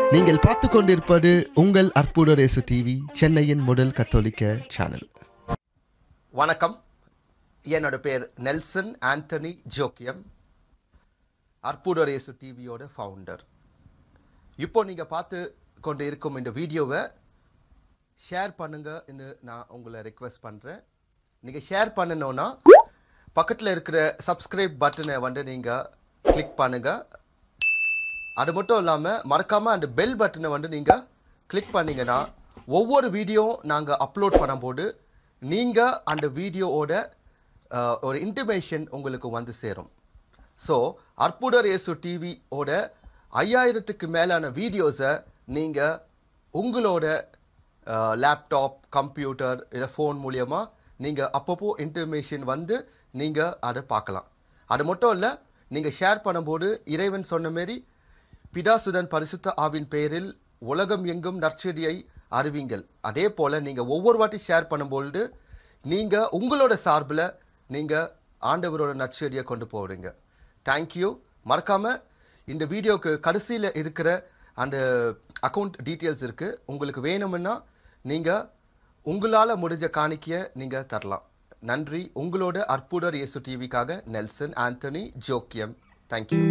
நீங்கள் பார்த்து கொண்டிருப்பது உங்கள் அற்புத ரேசு டிவி சென்னையின் முதல் கத்தோலிக்க சேனல் வணக்கம் என்னோட பேர் நெல்சன் ஆண்டனி ஜோக்கியம் அற்புதரேசு டிவியோட ஃபவுண்டர் இப்போ நீங்கள் பார்த்து கொண்டு இருக்கும் இந்த வீடியோவை ஷேர் பண்ணுங்கன்னு நான் உங்களை ரெக்வெஸ்ட் பண்ணுறேன் நீங்கள் ஷேர் பண்ணணுன்னா பக்கத்தில் இருக்கிற சப்ஸ்கிரைப் பட்டனை வந்து நீங்கள் கிளிக் பண்ணுங்கள் அது மட்டும் இல்லாமல் மறக்காமல் அந்த பெல் பட்டனை வந்து நீங்கள் கிளிக் பண்ணீங்கன்னா ஒவ்வொரு வீடியோ நாங்கள் அப்லோட் பண்ணும்போது நீங்கள் அந்த வீடியோவோட அஹ், ஒரு இன்டிமேஷன் உங்களுக்கு வந்து சேரும் ஸோ அற்புதர் இயேசு டிவியோட ஐயாயிரத்துக்கு மேலான வீடியோஸை நீங்கள் உங்களோட லேப்டாப் கம்ப்யூட்டர் இல்லை ஃபோன் மூலியமாக நீங்கள் அப்பப்போ இன்டர்மேஷன் வந்து நீங்கள் அதை பார்க்கலாம் அது மட்டும் இல்லை நீங்கள் ஷேர் பண்ணும்போது இறைவன் சொன்ன மாரி பிதாசுடன் பரிசுத்த ஆவின் பெயரில் உலகம் எங்கும் நற்செடியை அறிவிங்கள் அதே போல் நீங்கள் ஒவ்வொரு வாட்டி ஷேர் பண்ணும்பொழுது நீங்கள் உங்களோட சார்பில் நீங்கள் ஆண்டவரோட நற்செடியை கொண்டு போகிறீங்க தேங்க்யூ மறக்காமல் இந்த வீடியோக்கு கடைசியில் இருக்கிற அந்த அக்கௌண்ட் டீட்டெயில்ஸ் இருக்குது உங்களுக்கு வேணும்னா நீங்கள் உங்களால் முடிஞ்ச காணிக்கையை நீங்கள் தரலாம் நன்றி உங்களோட அற்புதர் இயேசு டிவிக்காக நெல்சன் ஆண்டனி ஜோக்கியம் தேங்க்யூ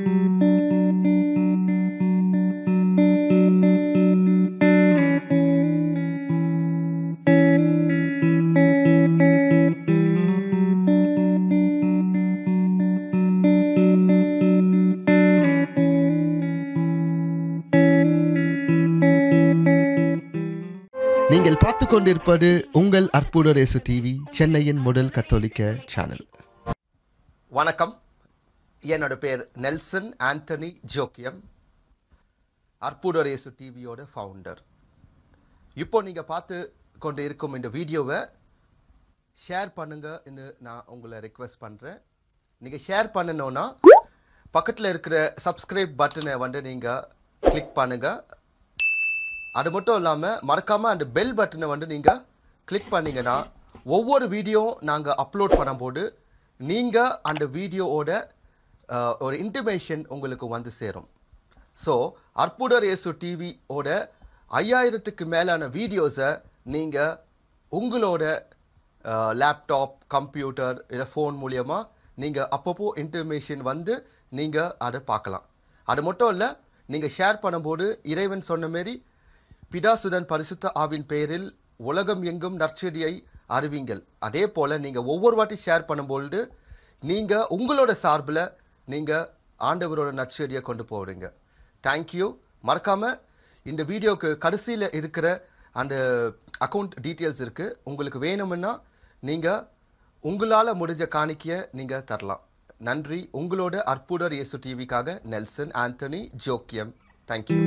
நீங்கள் பார்த்து கொண்டிருப்பது உங்கள் அற்புத ரேசு டிவி சென்னையின் முதல் கத்தோலிக்க சேனல் வணக்கம் என்னோட பேர் நெல்சன் ஆண்டனி ஜோக்கியம் அற்புதரேசு டிவியோட ஃபவுண்டர் இப்போ நீங்கள் பார்த்து கொண்டு இருக்கும் இந்த வீடியோவை ஷேர் பண்ணுங்கன்னு நான் உங்களை ரெக்வெஸ்ட் பண்ணுறேன் நீங்கள் ஷேர் பண்ணணுன்னா பக்கத்தில் இருக்கிற சப்ஸ்கிரைப் பட்டனை வந்து நீங்கள் கிளிக் பண்ணுங்கள் அது மட்டும் இல்லாமல் மறக்காமல் அந்த பெல் பட்டனை வந்து நீங்கள் கிளிக் பண்ணீங்கன்னா ஒவ்வொரு வீடியோ நாங்கள் அப்லோட் பண்ணும்போது நீங்கள் அந்த வீடியோவோட அஹ், ஒரு இன்டிமேஷன் உங்களுக்கு வந்து சேரும் ஸோ அற்புதர் இயேசு டிவியோட ஐயாயிரத்துக்கு மேலான வீடியோஸை நீங்கள் உங்களோட லேப்டாப் கம்ப்யூட்டர் இல்லை ஃபோன் மூலியமாக நீங்கள் அப்பப்போ இன்டர்மேஷன் வந்து நீங்கள் அதை பார்க்கலாம் அது மட்டும் இல்லை நீங்கள் ஷேர் பண்ணும்போது இறைவன் சொன்ன மாரி பிதாசுடன் பரிசுத்த ஆவின் பெயரில் உலகம் எங்கும் நற்செடியை அறிவிங்கள் அதே போல் நீங்கள் ஒவ்வொரு வாட்டி ஷேர் பண்ணும்பொழுது நீங்கள் உங்களோட சார்பில் நீங்கள் ஆண்டவரோட நற்செடியை கொண்டு போகிறீங்க தேங்க்யூ மறக்காமல் இந்த வீடியோக்கு கடைசியில் இருக்கிற அந்த அக்கௌண்ட் டீட்டெயில்ஸ் இருக்குது உங்களுக்கு வேணும்னா நீங்கள் உங்களால் முடிஞ்ச காணிக்கையை நீங்கள் தரலாம் நன்றி உங்களோட அற்புதர் இயேசு டிவிக்காக Nelson Antony Jokkiyam thank you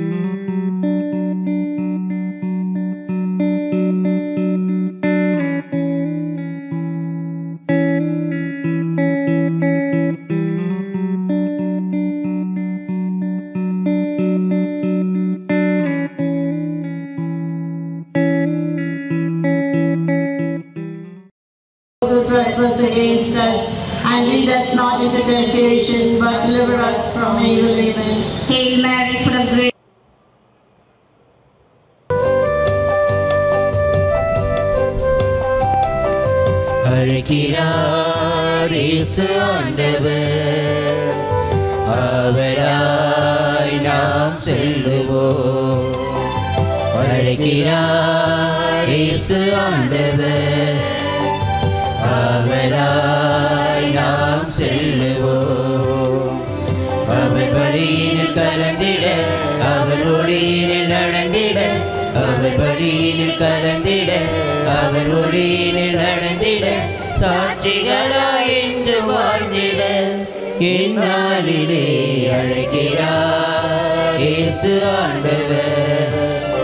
who trespass against us, and lead us not into temptation, but deliver us from evil. Amen. Hail Mary, full of grace. அழைக்கிறார் இயேசு ஆண்டவர் அவராய் நாம் செல்லுவோம் அழைக்கிறார் இயேசு ஆண்டவர் அவராய் நாம் செல்லுவோம் அவர் வழியினில் கலந்திட அவர் ஒளியினில் நடந்திட அவர் வழியினில் கலந்திட அவர் ஒளியினில் நடந்திட சாட்சிகளாய் என்று வாழ்ந்திட என்னாலிலே அழைக்கிறார் இயேசு ஆண்டவர்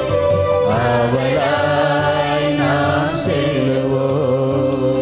அவராய் நாம் செல்லுவோம்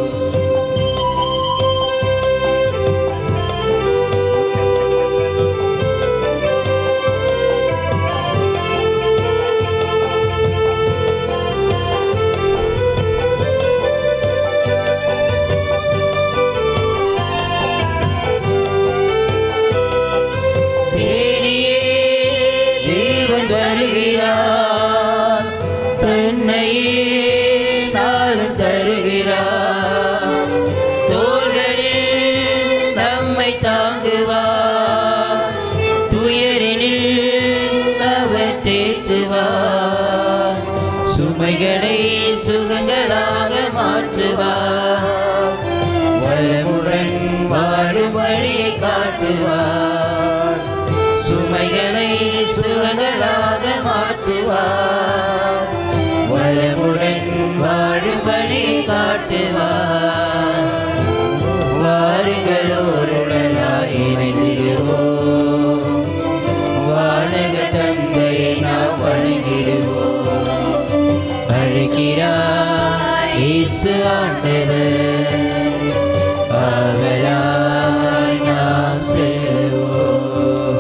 தேடியே தேவன் வரு தருகிறார் தன்னையே நாளும் தருகிறார் தோள்களில் நம்மை தாங்குவார் துயரினில் அவர் தேற்றுவார் சுமைகளை சுகங்களாக மாற்றுவார் வளமுடன் வாழும் வழியை காட்டுவார் சுமைகளை சுகங்களாக மாற்றுவார் வளமுடன் வாழும் வழியை காட்டுவார் வாருங்களோருடனாய் இணைந்திடுவோம் வானக தந்தையை நாம் வணங்கிடுவோம் அழைக்கிறார் இயேசு ஆண்டவர் அவராய் நாம் செல்வோம்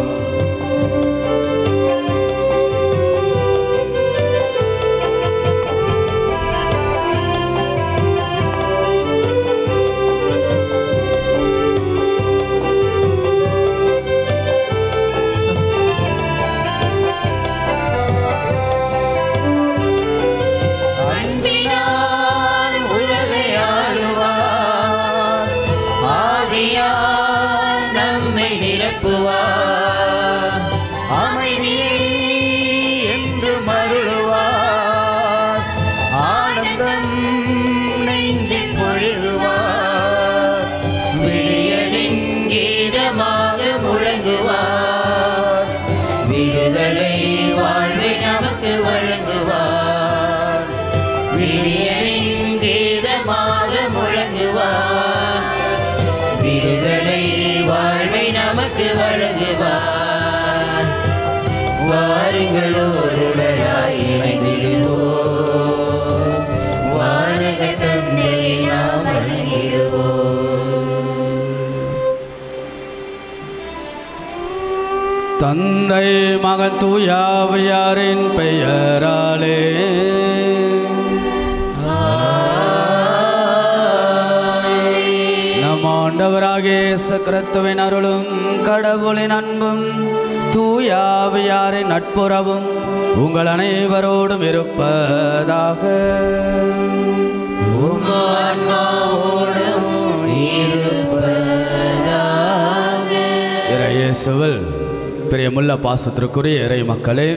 அன்பினால் உலகை ஆளுவார் ஆவியால் நம்மை நிரப்புவார் அமைதியை என்று மருளுவார் ஆனந்தம் நெஞ்சில் பொழுகுவார் விடியலின் கீதமாக முழங்குவார் விடுதலை வாழ்வை நமக்கு வழங்குவார் விடியலின் கீதமாக முழங்குவார் விடுதலை வாழ்வை நமக்கு வழங்குவார் வாருங்கள் ஒருடராய் இணைந்திடுவோம் வானக தந்தையை நாம் வணங்கிடுவோம் தந்தை மகன் தூயாவியாரின் பெயராலே நம் ஆண்டவராகிய இயேசு கிறிஸ்துவின் அருளும் கடவுளின் அன்பும் தூயாவியாரின் நட்புறவும் உங்கள் அனைவரோடும் இருப்பதாக உம் ஆன்மாவோடும் இருப்பதாக இறையேசுவில் பிரியமுள்ள பாசத்திற்குரிய இறை மக்களே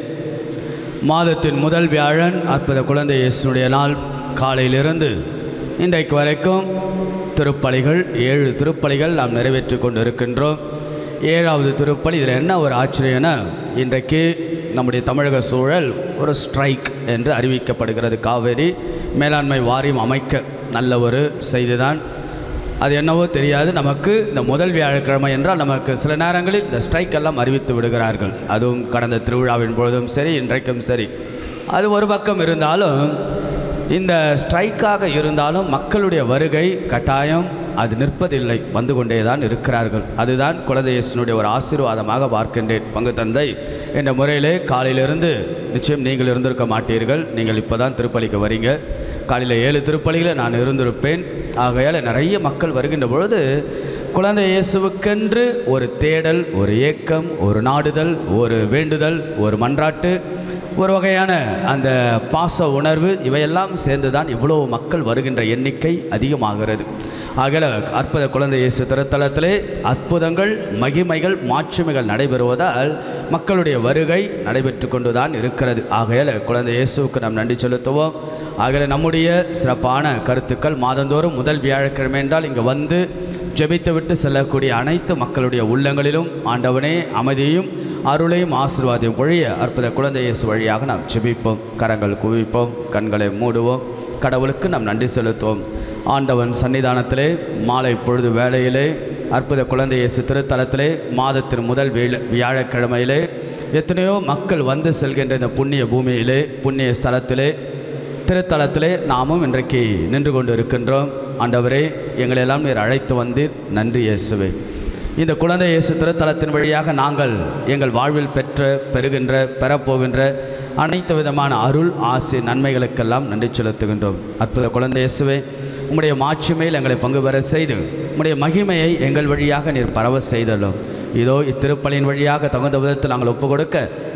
மாதத்தின் முதல் வியாழன் அற்புத குழந்தை இயேசுடைய நாள் காலையிலிருந்து இன்றைக்கு வரைக்கும் திருப்பலிகள் ஏழு திருப்பலிகள் நாம் நிறைவேற்றி கொண்டு இருக்கின்றோம் ஏழாவது திருப்பலி இதில் என்ன ஒரு ஆச்சரியம்னா இன்றைக்கு நம்முடைய தமிழக சூழல் ஒரு ஸ்ட்ரைக் என்று அறிவிக்கப்படுகிறது காவேரி மேலாண்மை வாரியம் அமைக்க நல்ல ஒரு செய்திதான் அது என்னவோ தெரியாது நமக்கு இந்த முதல் வியாழக்கிழமை என்றால் நமக்கு சில நேரங்களில் இந்த ஸ்ட்ரைக் எல்லாம் அறிவித்து விடுகிறார்கள் அதுவும் கடந்த திருவிழாவின் பொழுதும் சரி இன்றைக்கும் சரி அது ஒரு பக்கம் இருந்தாலும் இந்த ஸ்ட்ரைக்காக இருந்தாலும் மக்களுடைய வருகை கட்டாயம் அது நிற்பதில்லை வந்து கொண்டே தான் இருக்கிறார்கள் அதுதான் குழந்தை இயேசுனுடைய ஒரு ஆசீர்வாதமாக பார்க்கின்றேன் பங்கு தந்தை என்ற முறையிலே காலையிலிருந்து நிச்சயம் நீங்கள் இருந்திருக்க மாட்டீர்கள் நீங்கள் இப்போ தான் திருப்பலிக்கு வரீங்க காலையில் ஏழு திருப்பலியில் நான் இருந்திருப்பேன் ஆகையால் நிறைய மக்கள் வருகின்ற பொழுது குழந்தை இயேசுவுக்கென்று ஒரு தேடல் ஒரு ஏக்கம் ஒரு நாடுதல் ஒரு வேண்டுதல் ஒரு மன்றாட்டு ஒரு வகையான அந்த பாச உணர்வு இவையெல்லாம் சேர்ந்து தான் இவ்வளோ மக்கள் வருகின்ற எண்ணிக்கை அதிகமாகிறது ஆகல அற்புத குழந்தை இயேசு திருத்தலத்திலே அற்புதங்கள் மகிமைகள் மாட்சிமைகள் நடைபெறுவதால் மக்களுடைய வருகை நடைபெற்று கொண்டு தான் இருக்கிறது ஆகையால் குழந்தை இயேசுவுக்கு நாம் நன்றி செலுத்துவோம் ஆகல நம்முடைய சிறப்பான கருத்துக்கள் மாதந்தோறும் முதல் வியாழக்கிழமை என்றால் இங்கே வந்து ஜெபித்துவிட்டு செல்லக்கூடிய அனைத்து மக்களுடைய உள்ளங்களிலும் ஆண்டவனே அமைதியையும் அருளையும் ஆசீர்வாதம் பொழிய அற்புத குழந்தை இயேசு வழியாக நாம் ஜெபிப்போம் கரங்கள் குவிப்போம் கண்களை மூடுவோம் கடவுளுக்கு நாம் நன்றி செலுத்துவோம் ஆண்டவன் சன்னிதானத்திலே மாலை பொழுது வேளையிலே அற்புத குழந்தை இயேசு திருத்தலத்திலே மாதத்தின் முதல் வீழ வியாழக்கிழமையிலே எத்தனையோ மக்கள் வந்து செல்கின்ற இந்த புண்ணிய பூமியிலே புண்ணிய ஸ்தலத்திலே திருத்தலத்திலே நாமும் இன்றைக்கு நின்று கொண்டு இருக்கின்றோம் ஆண்டவரே எங்களெல்லாம் நீர் அழைத்து வந்தீர் நன்றி இயேசுவே இந்த குழந்தை இயேசு திருத்தலத்தின் வழியாக நாங்கள் எங்கள் வாழ்வில் பெற்ற பெறுகின்ற பெறப்போகின்ற அனைத்து விதமான அருள் ஆசி நன்மைகளுக்கெல்லாம் நன்றி செலுத்துகின்றோம் அற்புத குழந்தை இயேசுவே உம்முடைய மாட்சிமையில் எங்களை பங்கு பெற செய்து உம்முடைய மகிமையை எங்கள் வழியாக நீர் பரவ செய்தலும் இதோ இத்திருப்பலின் வழியாக தகுந்த விதத்தில் நாங்கள் ஒப்பு கொடுக்க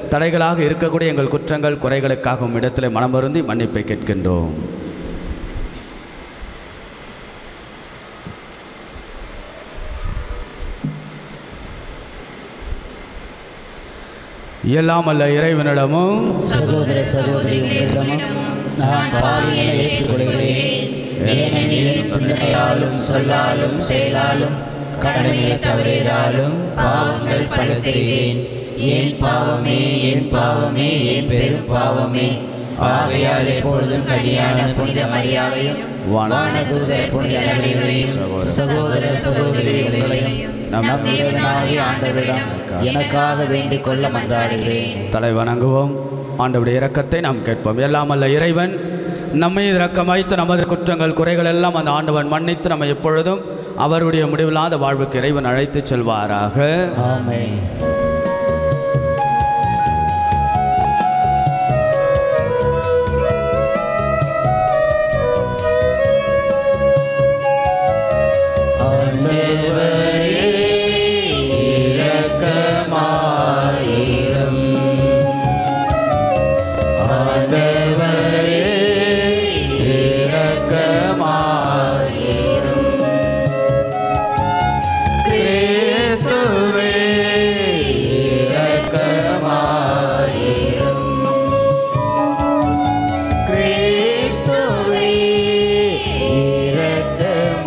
தடைகளாக இருக்கக்கூடிய எங்கள் குற்றங்கள் குறைகளுக்காக இடத்துல மனமருந்தி மன்னிப்பை கேட்கின்றோம் எல்லாம் அல்ல இறைவனிடமும் சகோதர சகோதரி உங்களிடமும் நான் பாவியை ஏற்றுக்கொள்கிறேன் ஏனெனில் சிந்தனையாலும் சொல்லாலும் செயலாலும் கடமையை தவறியதாலும் பாவங்கள் பல செய்தேன் என் பாவமே என் பாவமே என் பெரும் பாவமே ஆகையால் எப்பொழுதும் கடியான புனித மரியாதையும் வானதூதர் புனித நடைகளையும் சகோதர சகோதரி உங்களையும் நம் தேவனாகிய ஆண்டவரிடம் எனக்காக வேண்டிக் கொள்ள மன்றாடுகிறேன் தலை வணங்குவோம் ஆண்டவருடைய இரக்கத்தை நாம் கேட்போம் எல்லாம் அல்ல இறைவன் நம்மை இரக்கம் வைத்து நமது குற்றங்கள் குறைகள் எல்லாம் அந்த ஆண்டவன் மன்னித்து நம்மை எப்பொழுதும் அவருடைய முடிவில்லாத வாழ்வுக்கு இறைவன் அழைத்து செல்வாராக ஆமென் கிறிஸ்துவே இரக்கமாயிரும்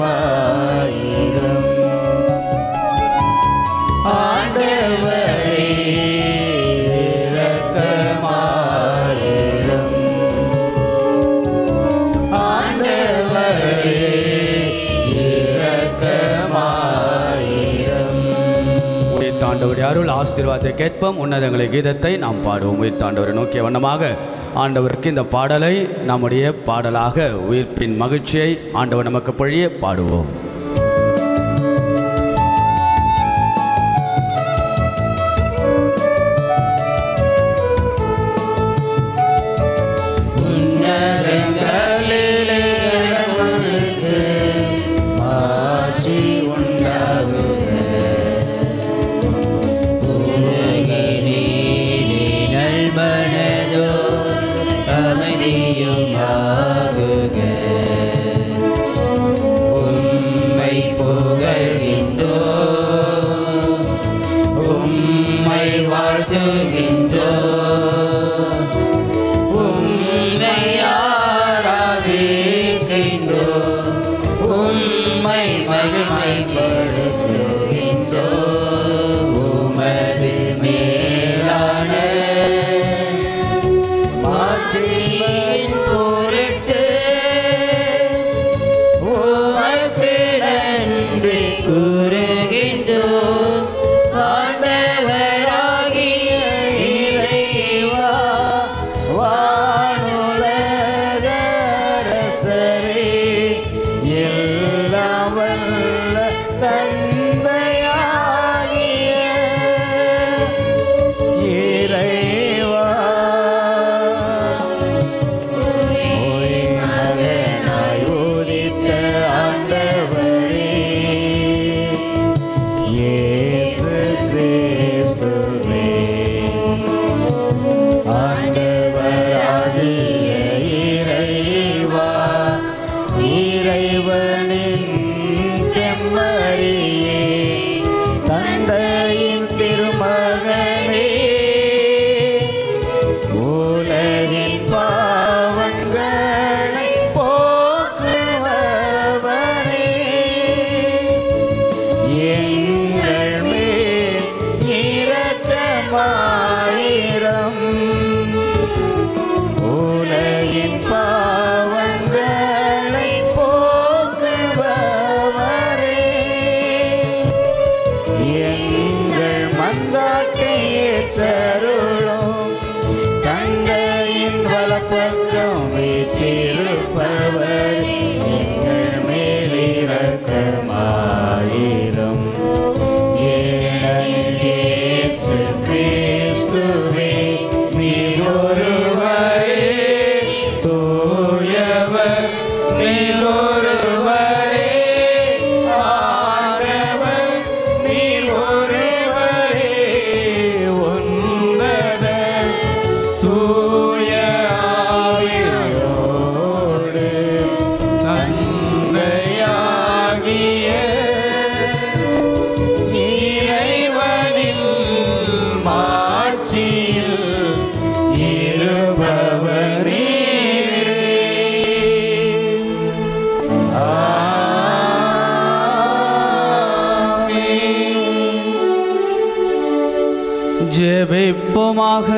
ஆண்டவரே இரக்கமாயிரும் ஆண்டவரே இரக்கமாயிரும் உயிர்த்தாண்டவருடைய அருள் ஆசீர்வாதத்தை கேட்போம் உன்னதங்களை கீதத்தை நாம் பாடுவோம் உயிர்த்தாண்டவரை நோக்கிய வண்ணமாக ஆண்டவருக்கு இந்த பாடலை நம்முடைய பாடலாக உயிர்ப்பின் மகிழ்ச்சியை ஆண்டவர் நமக்கு பொழிய பாடுவோம் உன்னதங்களிலே உனக்கு ஆட்சி உண்டாகுக. உலகினிலே நல்மனதோ அமைதியும் ஆகுக. உம்மை புகழ்கின்றோ உம்மை வாழ்த்துகின்றோ உம்மை ஆராதிக்கின்றோ உம்மை மகிமைப்படுத்துகின்றோ உமது மேலான மாற்றியின் பொருட்டு உமக்கு நன்றி கூறுகின்றோ ஆண்டவராகிய இறைவா வானுலக அரசரே எல்லாம் வல்ல தந்தையாகிய இறைவா ஓய் மகனாய் உதித்த ஆண்டவரே இயேசு கிறிஸ்துவே ஆண்டவராகிய இறைவா இறைவனின் செம்மறியே தந்தையின் திருமகனே உலகின் பாவங்களை போக்குபவரே எங்கள் மேல் இரக்கமாயிரம் உலகின் பாவங்களை போக்குபவரே எங்கள் மந்தாட்டை ஏற்றருளும் தந்தையின் வலப்பக்கம் வீற்றிருப்பவர் எங்கள் மேலிறக்கமாயிரும் ஏனெனில் இயேசு கிறிஸ்துவே நீர் ஒருவரே தூயவர் நீர் ஒருவரே ஆண்டவர் நீர் ஒருவரே உன்னத ஜெபிப்போமாக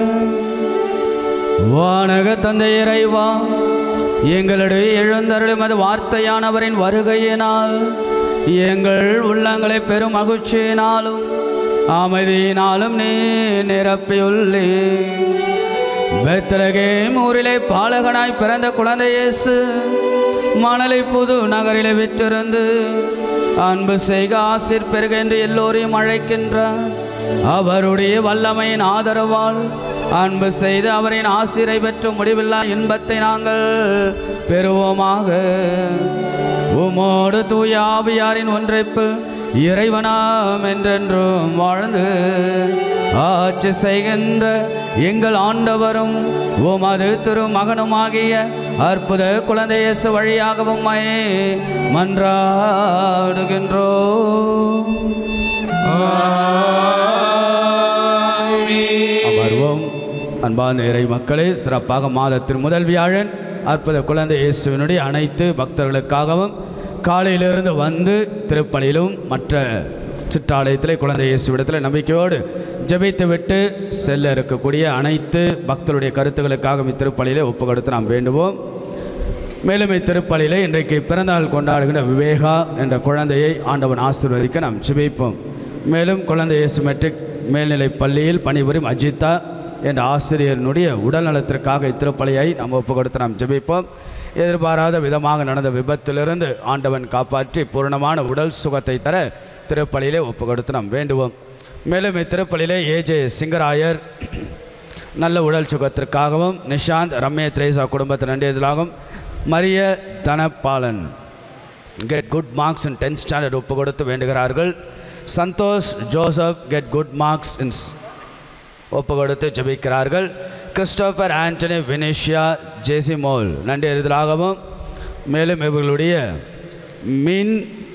வானக தந்தை இறைவா எங்களிடையே எழுந்தருளும் அது வார்த்தையானவரின் வருகையினால் எங்கள் உள்ளங்களை பெரும் மகிழ்ச்சியினாலும் அமைதியினாலும் நீ நிரப்பியுள்ளே பெத்தலகேம் ஊரிலே பாலகனாய் பிறந்த குழந்தை இயேசு மணலை புது நகரிலே விற்றிருந்து அன்பு செய்க ஆசிர் பெருக என்று எல்லோரையும் அழைக்கின்றார் அவருடைய வல்லமையின் ஆதரவால் அன்பு செய்து அவரின் ஆசிரை பெற்று முடிவில்லா இன்பத்தை நாங்கள் பெறுவோமாக உமோடு தூய ஆவியாரின் ஒன்றைப்பில் இறைவனாம் என்றென்றும் வாழ்ந்து ஆட்சி செய்கின்ற எங்கள் ஆண்டவரும் உமது திருமகனுமாகிய அற்புத குழந்தை இயேசு வழியாகவும் மன்றாடுகின்றோம் அமர்வோம் அன்பான இறை மக்களே சிறப்பாக மாதத்தின் முதல் வியாழன் அற்புத குழந்தை இயேசுவினுடைய அனைத்து பக்தர்களுக்காகவும் காலையிலிருந்து வந்து திருப்பலியிலும் மற்ற சிற்றாலயத்திலே குழந்தை இயேசுவிடத்தில் நம்பிக்கையோடு ஜெபித்து விட்டு செல்ல இருக்கக்கூடிய அனைத்து பக்தருடைய கருத்துக்களுக்காக இத்திருப்பலியிலே ஒப்பு கொடுத்து நாம் வேண்டுவோம் மேலும் இத்திருப்பலியிலே இன்றைக்கு பிறந்தநாள் கொண்டாடுகின்ற விவேகா என்ற குழந்தையை ஆண்டவன் ஆசீர்வதிக்க நாம் ஜெபிப்போம் மேலும் குழந்தை இயேசு மெட்ரிக் மேல்நிலைப் பள்ளியில் பணிபுரியும் அஜிதா என்ற ஆசிரியரினுடைய உடல் நலத்திற்காக இத்திருப்பலியை நாம் ஒப்பு கொடுத்து நாம் ஜெபிப்போம் எதிர்பாராத விதமாக நடந்த விபத்திலிருந்து ஆண்டவன் காப்பாற்றி பூரணமான உடல் சுகத்தை தர திருப்பலியிலே ஒப்பு கொடுத்து நாம் வேண்டுவோம் மேலும் இத்திருப்பலியிலே ஏஜே சிங்கராயர் நல்ல உடல் சுகத்திற்காகவும் நிஷாந்த் ரம்யா திரேசா குடும்பத்தின் நன்றியதிலாகவும் Mariya Dhanapalan get good marks in tenth standard ஒப்பு கொடுத்து வேண்டுகிறார்கள் Santhosh Joseph get good marks in ஒப்பு கொடுத்து ஜெபிக்கிறார்கள் கிறிஸ்டோபர் ஆண்டனி வினிஷியா ஜேசிமோல் நன்றி எறிதலாகவும் மேலும் இவர்களுடைய மீன்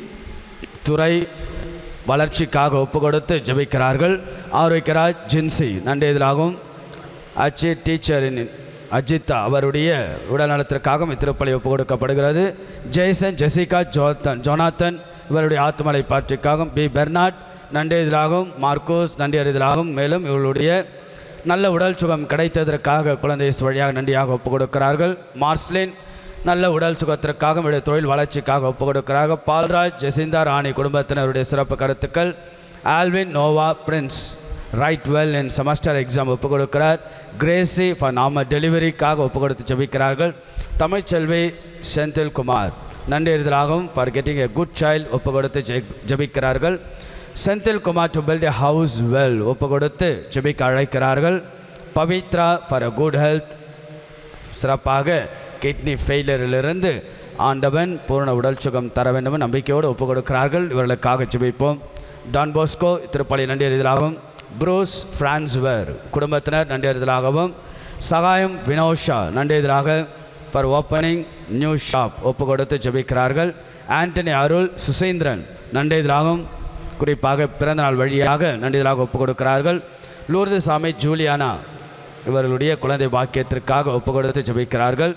துறை வளர்ச்சிக்காக ஒப்பு கொடுத்து ஜெபிக்கிறார்கள் ஆரோக்கியராஜ் ஜின்சி நன்றி எதிராகவும் அச்சி டீச்சரின் அஜித்தா அவருடைய உடல்நலத்திற்காகவும் இத்திருப்பலி ஒப்பு கொடுக்கப்படுகிறது ஜெய்சன் ஜெசிகா ஜோத்தன் ஜொனாத்தன் இவருடைய ஆத்மலை பாற்றிற்காகவும் பி பெர்னாட் நன்றி எதிராகவும் மார்க்கோஸ் நன்றி அறிதலாகவும் மேலும் இவர்களுடைய நல்ல உடல் சுகம் கிடைத்ததற்காக குழந்தை இயேசு வழியாக நன்றியாக ஒப்பு கொடுக்கிறார்கள் மார்ஸ்லின் நல்ல உடல் சுகத்திற்காக இவருடைய தொழில் வளர்ச்சிக்காக ஒப்பு கொடுக்கிறார்கள் பால்ராஜ் ஜெசிந்தா ராணி குடும்பத்தினருடைய சிறப்பு கருத்துக்கள் Alvin Noah Prince write well in semester exam ஒப்பு கொடுக்கிறார் கிரேசி ஃபார் நாம டெலிவரிக்காக ஒப்பு கொடுத்து ஜெபிக்கிறார்கள் தமிழ்ச்செல்வி செந்தில் குமார் நன்றி எறிதலாகவும் for getting a good child ஒப்பு கொடுத்து ஜெ- ஜெபிக்கிறார்கள் Senthil Kumar to build a house well ஒப்பு கொடுத்து ஜெபிக்க அழைக்கிறார்கள் Pavithra for a good health சிறப்பாக கிட்னி ஃபெயிலியரிலிருந்து ஆண்டவன் பூரண உடல் சுகம் தர வேண்டும் என நம்பிக்கையோடு ஒப்புக் கொடுக்கிறார்கள் இவர்களுக்காக ஜெபிப்போம் டான் போஸ்கோ திருப்பலி நன்றி எறிதலாகவும் ப்ரூஸ் பிரான்ஸ்வர் குடும்பத்தினர் நன்றி எறிதலாகவும் சகாயம் வினோஷா நன்றி எதிராக ஃபார் ஓப்பனிங் நியூ ஷாப் ஒப்பு கொடுத்து ஜெபிக்கிறார்கள் ஆண்டனி அருள் சுசேந்திரன் நன்றி எதிராகவும் குறிப்பாக பிறந்தநாள் வழியாக நன்றிதலாக ஒப்புக் கொடுக்கிறார்கள் லூர்து சாமி ஜூலியானா இவர்களுடைய குழந்தை பாக்கியத்திற்காக ஒப்பு கொடுத்து ஜெபிக்கிறார்கள்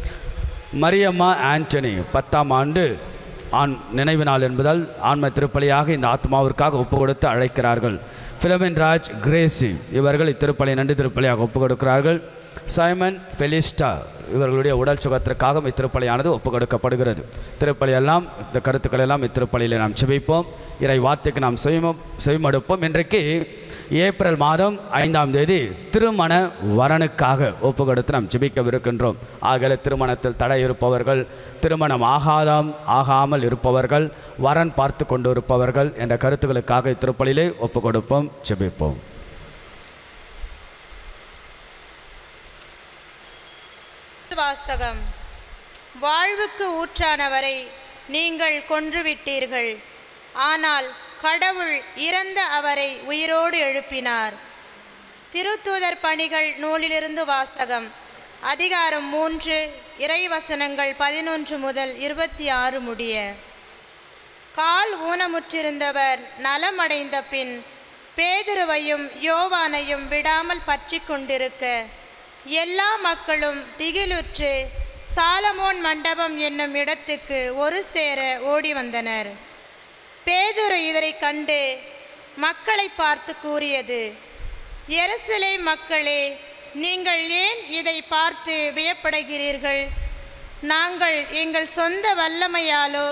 மரியம்மா ஆண்டனி பத்தாம் ஆண்டு ஆண் நினைவு நாள் என்பதால் ஆன்ம திருப்பலியாக இந்த ஆத்மாவிற்காக ஒப்பு கொடுத்து அழைக்கிறார்கள் பிலமின் ராஜ் கிரேசி இவர்கள் இத்திருப்பலி நன்றி திருப்பலியாக ஒப்பு கொடுக்கிறார்கள் சைமன் ஃபெலிஸ்டா இவர்களுடைய உடல் சுகத்திற்காக இத்திருப்பலியானது ஒப்பு கொடுக்கப்படுகிறது திருப்பலி எல்லாம் இந்த கருத்துக்கள் எல்லாம் இத்திருப்பலியில் நாம் செபிப்போம் இறை வார்த்தைக்கு நாம் செவிம செவிமடுப்போம் இன்றைக்கு ஏப்ரல் மாதம் ஐந்தாம் தேதி திருமண வரனுக்காக ஒப்பு கொடுத்து நாம் ஜெபிக்கவிருக்கின்றோம் ஆகல திருமணத்தில் தடை இருப்பவர்கள் திருமணம் ஆகாதாம் ஆகாமல் இருப்பவர்கள் வரன் பார்த்து கொண்டு இருப்பவர்கள் என்ற கருத்துக்களுக்காக இத்திருப்பலிலே ஒப்பு கொடுப்போம் ஜெபிப்போம் வாசகம் வாழ்வுக்கு ஊற்றானவரை நீங்கள் கொன்றுவிட்டீர்கள் ஆனால் கடவுள் இறந்த அவரை உயிரோடு எழுப்பினார் திருத்தூதர் பணிகள் நூலிலிருந்து வாசகம் அதிகாரம் மூன்று இறைவசனங்கள் பதினொன்று முதல் இருபத்தி ஆறு முடிய கால் ஊனமுற்றிருந்தவர் நலமடைந்த பின் பேதுருவையும் யோவானையும் விடாமல் பற்றி கொண்டிருக்க எல்லா மக்களும் திகிலுற்று சாலமோன் மண்டபம் என்னும் இடத்துக்கு ஒரு சேர ஓடி வந்தனர் பேதுரு இதனை கண்டு மக்களை பார்த்து கூறியது எருசலே மக்களே நீங்கள் ஏன் இதை பார்த்து வியப்படைகிறீர்கள் நாங்கள் எங்கள் சொந்த வல்லமையாலோ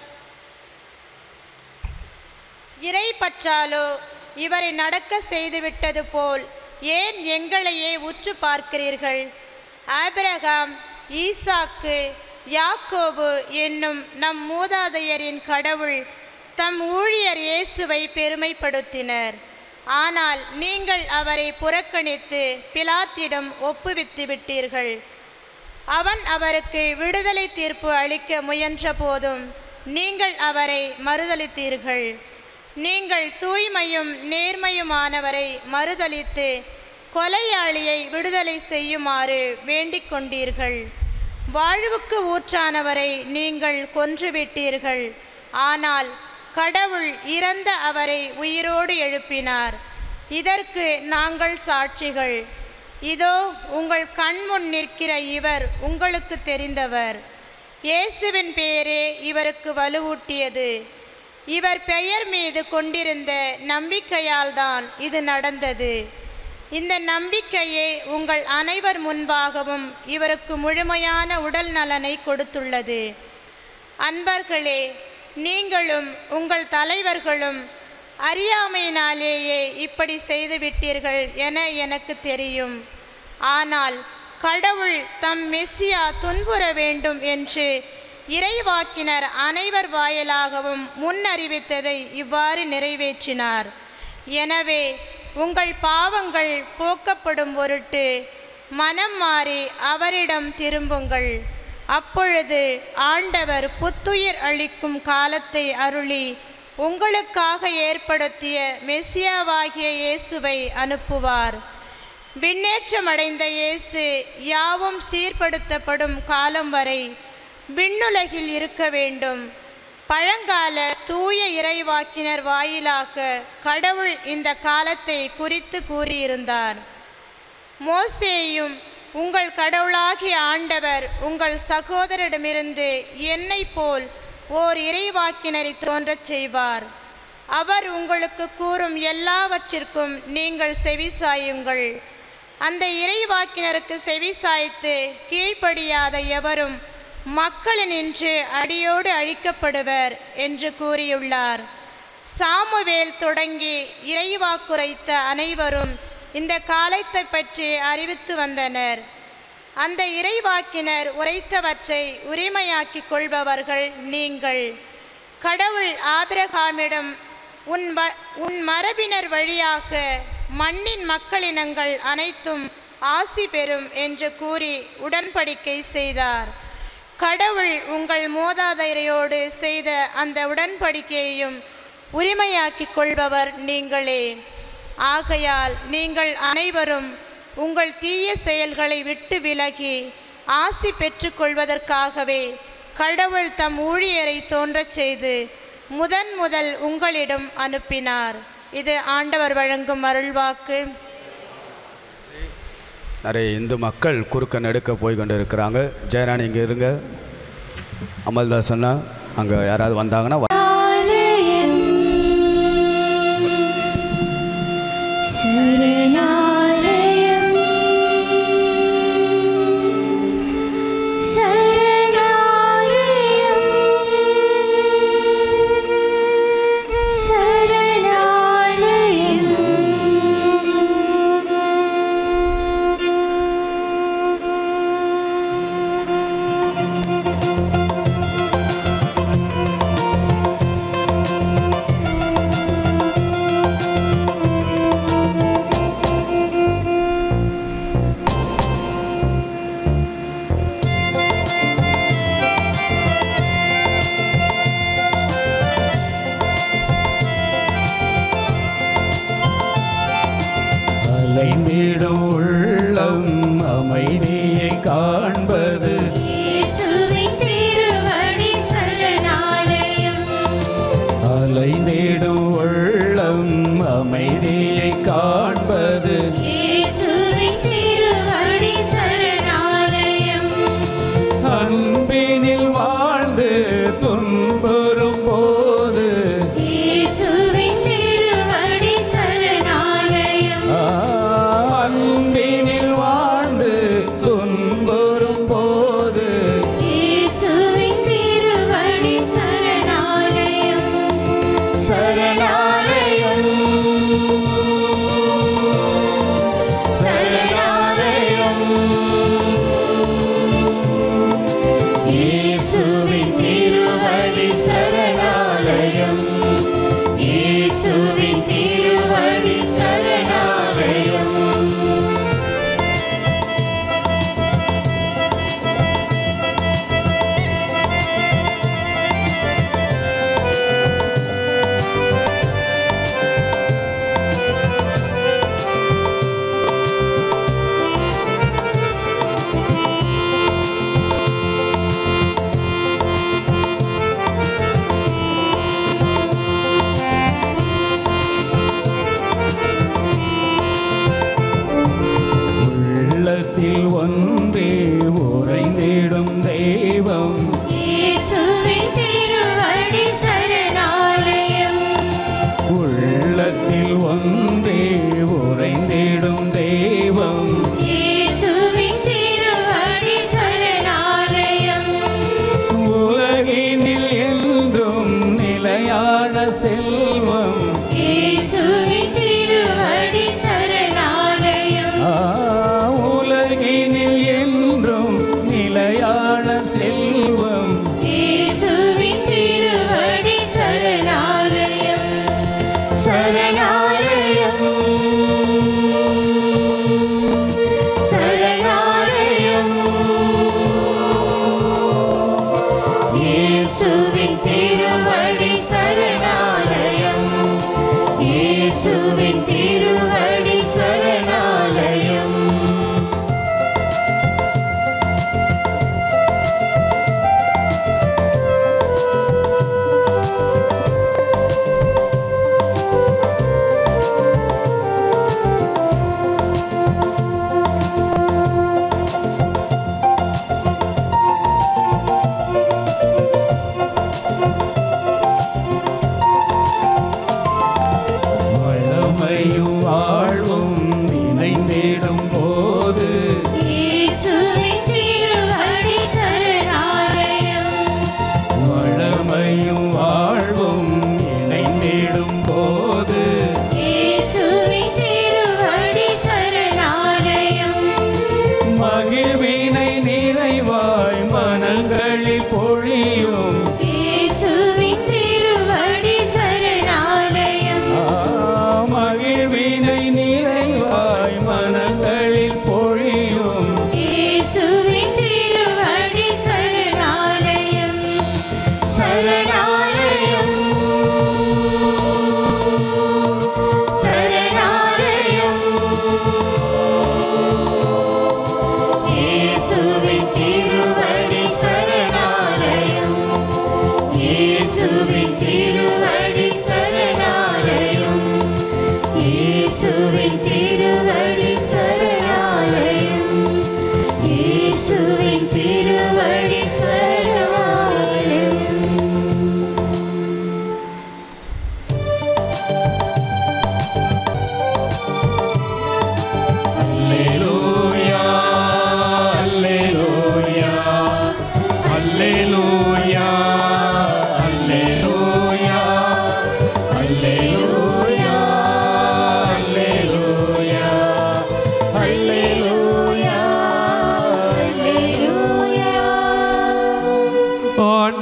இறை பற்றாலோ இவரை நடக்க செய்துவிட்டது போல் ஏன் எங்களையே உற்று பார்க்கிறீர்கள் ஆபிரகாம் ஈசாக்கு யாக்கோபு என்னும் நம் மூதாதையரின் கடவுள் தம் ஊழியர் இயேசுவை பெருமைப்படுத்தினர் ஆனால் நீங்கள் அவரை புறக்கணித்து பிலாத்திடம் ஒப்புவித்து விட்டீர்கள் அவன் அவருக்கு விடுதலை தீர்ப்பு அளிக்க முயன்ற போதும் நீங்கள் அவரை மறுதலித்தீர்கள் நீங்கள் தூய்மையும் நேர்மையுமானவரை மறுதலித்து கொலையாளியை விடுதலை செய்யுமாறு வேண்டிக் கொண்டீர்கள் வாழ்வுக்கு ஊற்றானவரை நீங்கள் கொன்றுவிட்டீர்கள் ஆனால் கடவுள் இறந்த அவரை உயிரோடு எழுப்பினார் இதற்கு நாங்கள் சாட்சிகள் இதோ உங்கள் கண்முன் நிற்கிற இவர் உங்களுக்கு தெரிந்தவர் இயேசுவின் பெயரே இவருக்கு வலுவூட்டியது இவர் பெயர் மீது கொண்டிருந்த நம்பிக்கையால் தான் இது நடந்தது இந்த நம்பிக்கையே உங்கள் அனைவர் முன்பாகவும் இவருக்கு முழுமையான உடல் நலனை கொடுத்துள்ளது அன்பர்களே நீங்களும் உங்கள் தலைவர்களும் அறியாமையினாலேயே இப்படி செய்துவிட்டீர்கள் என எனக்கு தெரியும் ஆனால் கடவுள் தம் மெஸ்ஸியா துன்புற வேண்டும் என்று இறைவாக்கினர் அனைவர் வாயிலாகவும் முன்னறிவித்ததை இவ்வாறு நிறைவேற்றினார் எனவே உங்கள் பாவங்கள் போக்கப்படும் பொருட்டு மனம் மாறி அவரிடம் திரும்புங்கள் அப்பொழுது ஆண்டவர் புத்துயிர் அளிக்கும் காலத்தை அருளி உங்களுக்காக ஏற்படுத்திய மெஸ்ஸியாவாகிய இயேசுவை அனுப்புவார் விண்ணேற்றமடைந்த இயேசு யாவும் சீர்படுத்தப்படும் காலம் வரை விண்ணுலகில் இருக்க வேண்டும் பழங்கால தூய இறைவாக்கினர் வாயிலாக கடவுள் இந்த காலத்தை குறித்து கூறியிருந்தார் மோசேயும் உங்கள் கடவுளாகிய ஆண்டவர் உங்கள் சகோதரிடமிருந்து என்னை போல் ஓர் இறைவாக்கினரை தோன்றச் செய்வார் அவர் உங்களுக்கு கூறும் எல்லாவற்றிற்கும் நீங்கள் செவிசாயுங்கள் அந்த இறைவாக்கினருக்கு செவிசாய்த்து கீழ்ப்படியாத எவரும் மக்களினின்று அடியோடு அழிக்கப்படுவர் என்று கூறியுள்ளார் சாமுவேல் தொடங்கி இறைவாக்குரைத்த அனைவரும் இந்த காலத்தை பற்றி அறிவித்து வந்தனர் அந்த இறைவாக்கினர் உரைத்தவற்றை உரிமையாக்கிக் கொள்பவர்கள் நீங்கள் கடவுள் ஆபிரகாமிடம் உன் வ உன் மரபினர் வழியாக மண்ணின் மக்களினங்கள் அனைத்தும் ஆசி பெறும் என்று கூறி உடன்படிக்கை செய்தார் கடவுள் உங்கள் மூதாதையரோடு செய்த அந்த உடன்படிக்கையையும் உரிமையாக்கிக் கொள்பவர் நீங்களே ஆகையால் நீங்கள் அனைவரும் உங்கள் தீய செயல்களை விட்டு விலகி ஆசி பெற்றுக்கொள்வதற்காகவே கடவுள் தம் ஊழியரை தோன்றச் செய்து முதன் முதல் உங்களிடம் அனுப்பினார் இது ஆண்டவர் வழங்கும் அருள்வாக்கு நிறைய இந்து மக்கள் குறுக்க நெடுக்க போய் கொண்டு இருக்கிறாங்க ஜெயராணி இங்கே இருங்க அமல்தாசன்னா அங்கே யாராவது வந்தாங்கன்னா வ- சரணாலயம் சரணாலயம் சரணாலயம் அலைந்திடும் உள்ளம் அமைதியை காண்பது இயேசுவின் திருவடி சரணாலயம் அலைந்திடும் உள்ளம் அமைதியை காண்பது இயேசுவின் திருவடி சரணாலயம் அன்பினில் வாழ்ந்து துன்புறும் போது இயேசுவின் திருவடி சரணாலயம் ஆ,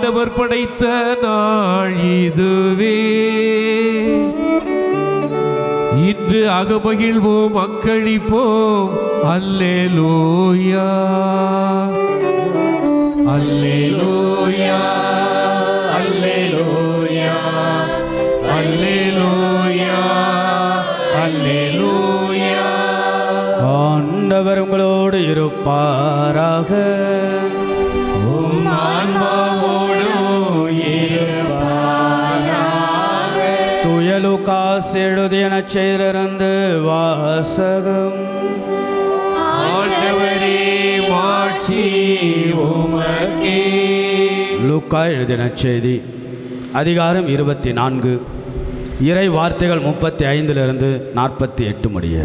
ஆண்டவர் படைத்த நாள் இதுவே இன்று அகமகிழ்வோம் அக்களிப்போம் அல்லேலூயா அல்லேலூயா அல்லேலூயா அல்லேலூயா அல்லேலூயா ஆண்டவர் உங்களோடு இருப்பாராக உம் ஆன்மாவோடும் இருப்பாராக. துயலுகாஸ் எழுதிய நச்செய்திலிருந்து வாசகம் ஆண்டவரே மாட்சி உமக்கே லூக்கா எழுதிய நற்செய்தி அதிகாரம் இருபத்தி நான்கு இறை வார்த்தைகள் முப்பத்தி ஐந்திலிருந்து நாற்பத்தி எட்டு முடிய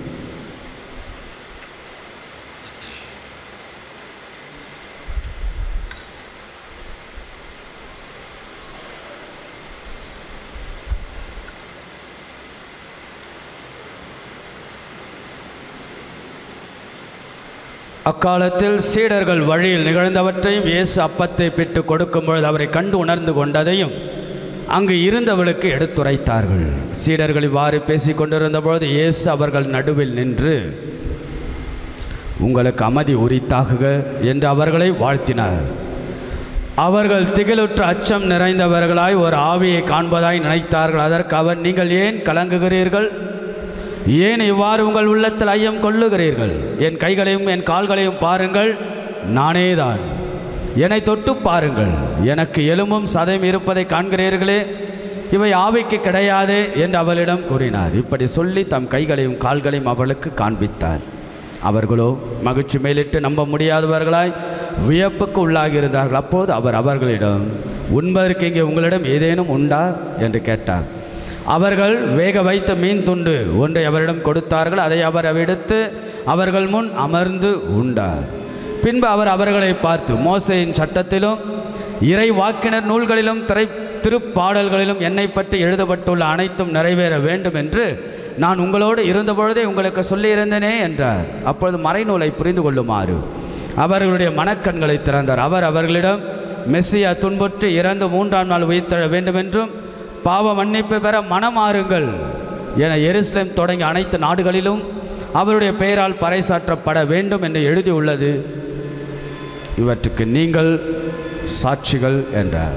அக்காலத்தில் சீடர்கள் வழியில் நிகழ்ந்தவற்றையும் இயேசு அப்பத்தை பிட்டு கொடுக்கும் பொழுது அவரை கண்டு உணர்ந்து கொண்டதையும் அங்கு இருந்தவளுக்கு எடுத்துரைத்தார்கள் சீடர்கள் இவ்வாறு பேசிக் கொண்டிருந்த பொழுது இயேசு அவர்கள் நடுவில் நின்று உங்களுக்கு அமைதி உரித்தாகுக என்று அவர்களை வாழ்த்தினார் அவர்கள் திகிலுற்ற அச்சம் நிறைந்தவர்களாய் ஒரு ஆவியை காண்பதாய் நினைத்தார்கள் அதற்கு அவர் நீங்கள் ஏன் கலங்குகிறீர்கள் ஏன் இவ்வாறு உங்கள் உள்ளத்தில் ஐயம் கொள்ளுகிறீர்கள் என் கைகளையும் என் கால்களையும் பாருங்கள் நானேதான் என்னை தொட்டு பாருங்கள் எனக்கு எலும்பும் சதையும் இருப்பதை காண்கிறீர்களே இவை ஆவிக்கு கிடையாதே என்று அவளிடம் கூறினார் இப்படி சொல்லி தம் கைகளையும் கால்களையும் அவளுக்கு காண்பித்தார் அவர்களோ மகிழ்ச்சி மேலிட்டு நம்ப முடியாதவர்களாய் வியப்புக்கு உள்ளாகி இருந்தார்கள் அப்போது அவர் அவர்களிடம் உண்பதற்கு இங்கே உங்களிடம் ஏதேனும் உண்டா என்று கேட்டார் அவர்கள் வேக வைத்த மீன் துண்டு ஒன்றை அவரிடம் கொடுத்தார்கள் அதை அவர் எடுத்து அவர்கள் முன் அமர்ந்து உண்டார் பின்பு அவர் அவர்களை பார்த்து மோசையின் சட்டத்திலும் இறை வாக்கினர் நூல்களிலும் திரை திருப்பாடல்களிலும் என்னை பற்றி எழுதப்பட்டுள்ள அனைத்தும் நிறைவேற வேண்டும் என்று நான் உங்களோடு இருந்தபொழுதே உங்களுக்கு சொல்லியிருந்தேனே என்றார் அப்பொழுது மறைநூலை புரிந்து கொள்ளுமாறு அவர்களுடைய மனக்கண்களை திறந்தார் அவர் அவர்களிடம் மெஸ்ஸியா துன்புற்று இறந்து மூன்றாம் நாள் உயிர்த்தெழ வேண்டும் என்றும் பாவ மன்னிப்பு பெற மனமாறுங்கள் என எருசலேம் தொடங்கிய அனைத்து நாடுகளிலும் அவருடைய பெயரால் பறைசாற்றப்பட வேண்டும் என்று எழுதியுள்ளது இவற்றுக்கு நீங்கள் சாட்சிகள் என்றார்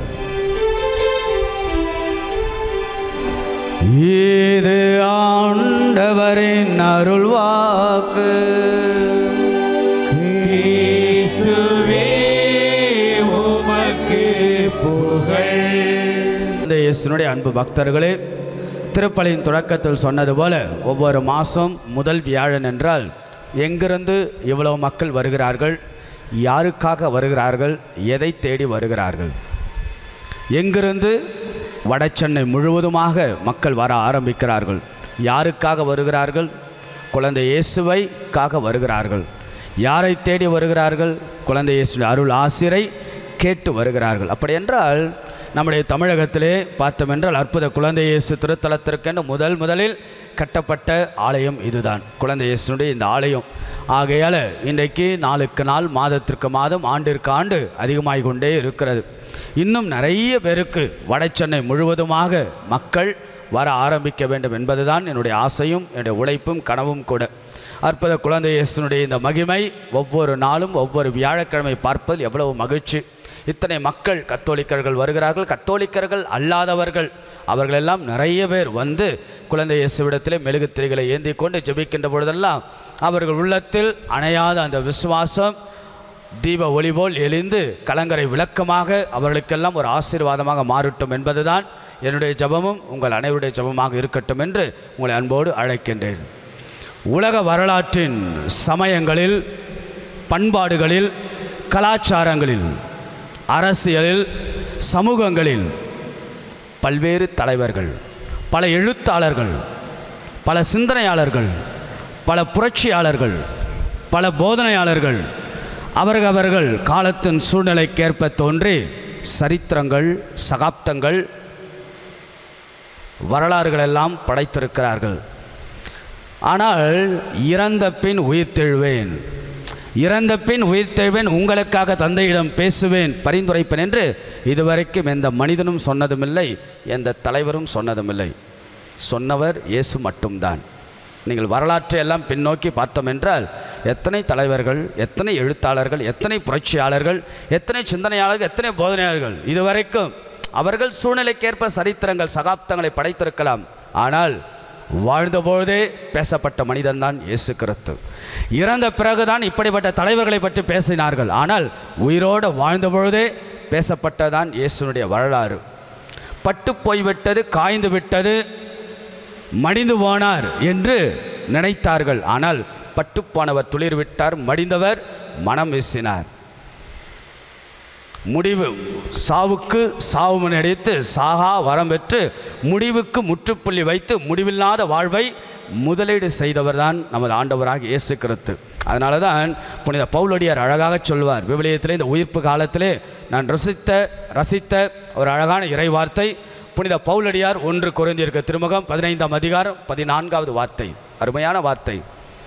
இது ஆண்டவரின் அருள்வாக்கு கிறிஸ்துவே உமக்கு புகழ் இந்த இயேசுனுடைய அன்பு பக்தர்களே திருப்பலியின் தொடக்கத்தில் சொன்னது போல ஒவ்வொரு மாதம் முதல் வியாழன் என்றால் எங்கிருந்து இவ்வளவு மக்கள் வருகிறார்கள் யாருக்காக வருகிறார்கள் எதை தேடி வருகிறார்கள் எங்கிருந்து வடசென்னை முழுவதுமாக மக்கள் வர ஆரம்பிக்கிறார்கள் யாருக்காக வருகிறார்கள் குழந்தை இயேசுவைக்காக வருகிறார்கள் யாரை தேடி வருகிறார்கள் குழந்தை இயேசு அருள் ஆசிரை கேட்டு வருகிறார்கள் அப்படி என்றால் நம்முடைய தமிழகத்திலே பார்த்தோம் என்றால் அற்புத குழந்தை இயேசு திருத்தலத்திற்கென்று முதல் முதலில் கட்டப்பட்ட ஆலயம் இதுதான் குழந்தை இயேசுனுடைய இந்த ஆலயம் ஆகையால் இன்றைக்கு நாளுக்கு நாள் மாதத்திற்கு மாதம் ஆண்டிற்கு ஆண்டு அதிகமாகிக் கொண்டே இருக்கிறது இன்னும் நிறைய பேருக்கு வடசென்னை முழுவதுமாக மக்கள் வர ஆரம்பிக்க வேண்டும் என்பதுதான் என்னுடைய ஆசையும் என்னுடைய உழைப்பும் கனவும் கூட அற்புத குழந்தை இயேசுனுடைய இந்த மகிமை ஒவ்வொரு நாளும் ஒவ்வொரு வியாழக்கிழமை பார்ப்பதில் எவ்வளவு மகிழ்ச்சி இத்தனை மக்கள் கத்தோலிக்கர்கள் வருகிறார்கள் கத்தோலிக்கர்கள் அல்லாதவர்கள் அவர்களெல்லாம் நிறைய பேர் வந்து குழந்தை இயேசுவிடத்திலே மெழுகுத்திரைகளை ஏந்தி கொண்டு ஜெபிக்கின்ற பொழுதெல்லாம் அவர்கள் உள்ளத்தில் அணையாத அந்த விசுவாசம் தீப ஒளி போல் எரிந்து கலங்கரை விளக்கமாக அவர்களுக்கெல்லாம் ஒரு ஆசீர்வாதமாக மாறட்டும் என்பதுதான் என்னுடைய ஜெபமும் உங்கள் அனைவருடைய ஜெபமாக இருக்கட்டும் என்று உங்களை அன்போடு அழைக்கின்றேன் உலக வரலாற்றின் சமயங்களில் பண்பாடுகளில் கலாச்சாரங்களில் அரசியலில் சமூகங்களில் பல்வேறு தலைவர்கள் பல எழுத்தாளர்கள் பல சிந்தனையாளர்கள் பல புரட்சியாளர்கள் பல போதனையாளர்கள் அவர்கள் அவர்கள் காலத்தின் சூழ்நிலைக்கேற்ப தோன்றி சரித்திரங்கள் சகாப்தங்கள் வரலாறுகள் எல்லாம் படைத்திருக்கிறார்கள் ஆனால் இறந்த பின் உயிர்த்தெழுவேன் இறந்த பின் உயிர்த்தெழுவேன் உங்களுக்காக தந்தையிடம் பேசுவேன் பரிந்துரைப்பேன் என்று இதுவரைக்கும் எந்த மனிதனும் சொன்னதுமில்லை எந்த தலைவரும் சொன்னதுமில்லை சொன்னவர் இயேசு மட்டும்தான் நீங்கள் வரலாற்றை எல்லாம் பின்னோக்கி பார்த்தோம் என்றால் எத்தனை தலைவர்கள் எத்தனை எழுத்தாளர்கள் எத்தனை புரட்சியாளர்கள் எத்தனை சிந்தனையாளர்கள் எத்தனை போதனையாளர்கள் இதுவரைக்கும் அவர்கள் சூழ்நிலைக்கேற்ப சரித்திரங்கள் சகாப்தங்களை படைத்திருக்கலாம் ஆனால் வாழ்ந்தபொழுதே பேசப்பட்ட மனிதன்தான் இயேசு கிறிஸ்து இறந்த பிறகுதான் இப்படிப்பட்ட தலைவர்களை பற்றி பேசினார்கள் ஆனால் உயிரோடு வாழ்ந்தபொழுதே பேசப்பட்டதான் இயேசுனுடைய வரலாறு பட்டு போய்விட்டது காய்ந்து விட்டது மடிந்து போனார் என்று நினைத்தார்கள் ஆனால் பட்டுப்போனவர் துளிர் விட்டார் மடிந்தவர் மனம் வீசினார் முடிவு சாவுக்கு சாவு முன்னெடுத்து சாகா வரம் பெற்று முடிவுக்கு முற்றுப்புள்ளி வைத்து முடிவில்லாத வாழ்வை முதலீடு செய்தவர் தான் நமது ஆண்டவராக இயேசு கிறிஸ்து அதனால தான் புனித பவுலடியார் அழகாக சொல்வார் விவிலியத்திலே இந்த உயிர்ப்பு காலத்திலே நான் ரசித்த ரசித்த ஒரு அழகான இறை வார்த்தை புனித பவுலடியார் ஒன்று குறைந்திருக்க திருமுகம் பதினைந்தாம் அதிகாரம் பதினான்காவது வார்த்தை அருமையான வார்த்தை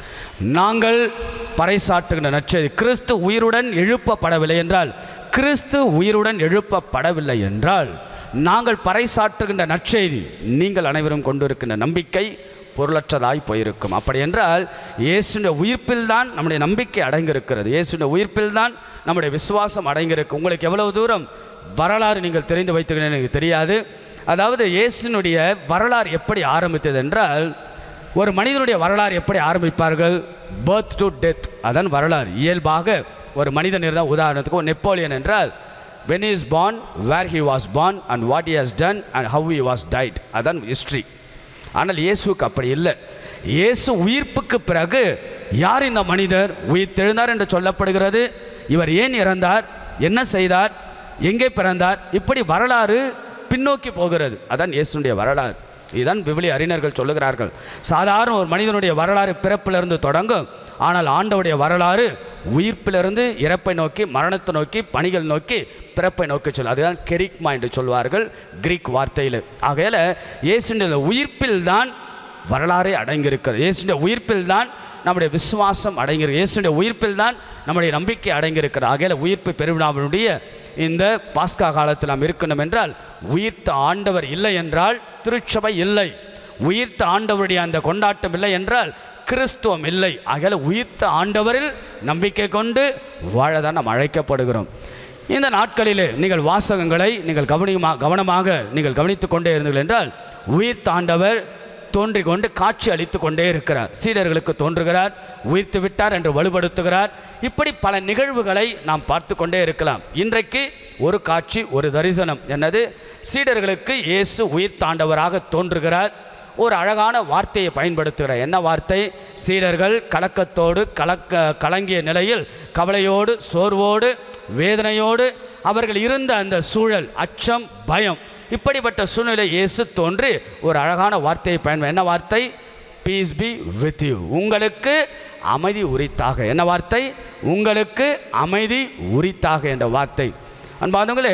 நாங்கள் பறைசாற்றுகின்ற நற்செய்தி கிறிஸ்து உயிருடன் எழுப்பப்படவில்லை என்றால் கிறிஸ்து உயிருடன் எழுப்பப்படவில்லை என்றால் நாங்கள் பறைசாற்றுகின்ற நற்செய்தி நீங்கள் அனைவரும் கொண்டிருக்கின்ற நம்பிக்கை பொருளற்றதாய் போயிருக்கும் அப்படி என்றால் இயேசுடைய உயிர்ப்பில் தான் நம்முடைய நம்பிக்கை அடங்கியிருக்கிறது இயேசுடைய உயிர்ப்பில் தான் நம்முடைய விசுவாசம் அடங்கியிருக்கு உங்களுக்கு எவ்வளவு தூரம் வரலாறு நீங்கள் தெரிந்து வைத்துக்கிறேன் எனக்கு தெரியாது அதாவது இயேசுனுடைய வரலாறு எப்படி ஆரம்பித்தது என்றால் ஒரு மனிதனுடைய வரலாறு எப்படி ஆரம்பிப்பார்கள் பர்த் டு டெத் அதான் வரலாறு இயல்பாக ஒரு மனிதன் இருந்தால் உதாரணத்துக்கு ஒரு நெப்போலியன் என்றால் when is born where he was born and what he has done and how he was died அதான் ஹிஸ்ட்ரி ஆனால் இயேசுவுக்கு அப்படி இல்லை இயேசு உயிர்ப்புக்கு பிறகு யார் இந்த மனிதர் உயிர் தெழுந்தார் என்று சொல்லப்படுகிறது இவர் ஏன் இறந்தார் என்ன செய்தார் எங்கே பிறந்தார் இப்படி வரலாறு பின்னோக்கி போகிறது அதான் இயேசுடைய வரலாறு இதுதான் விவிலிய அறிஞர்கள் சொல்லுகிறார்கள் சாதாரண ஒரு மனிதனுடைய வரலாறு பிறப்பிலிருந்து தொடங்கும் ஆனால் ஆண்டவுடைய வரலாறு உயிர்ப்பிலிருந்து இறப்பை நோக்கி மரணத்தை நோக்கி பணிகள் நோக்கி பிறப்பை நோக்கி சொல்லும் அதுதான் கெரிக்மா என்று சொல்வார்கள் கிரீக் வார்த்தையில் ஆகையால் இயேசுடைய உயிர்ப்பில் தான் வரலாறே அடங்கியிருக்கிறது இயேசுடைய உயிர்ப்பில் தான் நம்முடைய விசுவாசம் அடங்கியிருக்கு இயேசுடைய உயிர்ப்பில் தான் நம்முடைய நம்பிக்கை அடங்கியிருக்கிறது ஆகையால் உயிர்ப்பு பெருவிழாவினுடைய இந்த பாஸ்கா காலத்தில் நாம் இருக்கணும் என்றால் உயிர்த்த ஆண்டவர் இல்லை என்றால் திருச்சபை இல்லை உயிர்த்த ஆண்டவருடைய அந்த கொண்டாட்டம் இல்லை என்றால் கிறிஸ்துவம் இல்லை ஆகையால் உயிர்த்த ஆண்டவரில் நம்பிக்கை கொண்டு வாழதான் நாம் அழைக்கப்படுகிறோம் இந்த நாட்களிலே நீங்கள் வாசகங்களை நீங்கள் கவனிமா கவனமாக நீங்கள் கவனித்து கொண்டே இருந்தீர்கள் என்றால் உயிர்த்த ஆண்டவர் தோன்றிக் கொண்டு காட்சி அளித்து கொண்டே இருக்கிறார் சீடர்களுக்கு தோன்றுகிறார் உயிர்த்து விட்டார் என்று வலுப்படுத்துகிறார் இப்படி பல நிகழ்வுகளை நாம் பார்த்து கொண்டே இருக்கலாம் இன்றைக்கு ஒரு காட்சி ஒரு தரிசனம் என்னது சீடர்களுக்கு இயேசு உயிர் தாண்டவராக தோன்றுகிறார் ஒரு அழகான வார்த்தையை பயன்படுத்துகிறார் என்ன வார்த்தை சீடர்கள் கலக்கத்தோடு கலக்க கலங்கிய நிலையில் கவலையோடு சோர்வோடு வேதனையோடு அவர்கள் இருந்த அந்த சூழல் அச்சம் பயம் இப்படிப்பட்ட சூழ்நிலை இயேசு தோன்றி ஒரு அழகான வார்த்தையை பயன்ப என்ன வார்த்தை பீஸ் பி வித் யூ உங்களுக்கு அமைதி உரித்தாக என்ன வார்த்தை உங்களுக்கு அமைதி உரித்தாக என்ற வார்த்தை அன்பாதவங்களே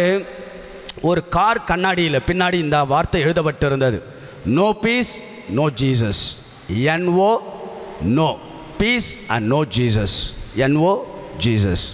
ஒரு கார் கண்ணாடியில் பின்னாடி இந்த வார்த்தை எழுதப்பட்டிருந்தது no peace no Jesus N O no peace and no Jesus N O Jesus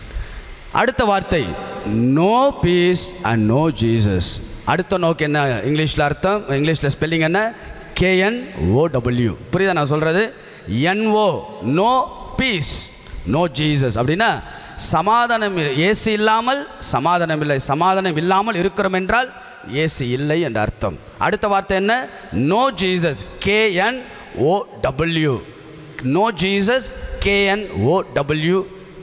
அடுத்த வார்த்தை no peace and no Jesus அடுத்த நோக்கு என்ன இங்கிலீஷில் அர்த்தம் இங்கிலீஷில் ஸ்பெல்லிங் என்ன கேஎன் ஓடபிள்யூ புரியுதா நான் சொல்கிறது N O no peace no Jesus அப்படின்னா சமாதானம் இல்லை ஏசு இல்லாமல் சமாதானம் இல்லை சமாதானம் இல்லாமல் இருக்கிறோம் என்றால் ஏசு இல்லை என்ற அர்த்தம் அடுத்த வார்த்தை என்ன no Jesus K N O W no Jesus K N O W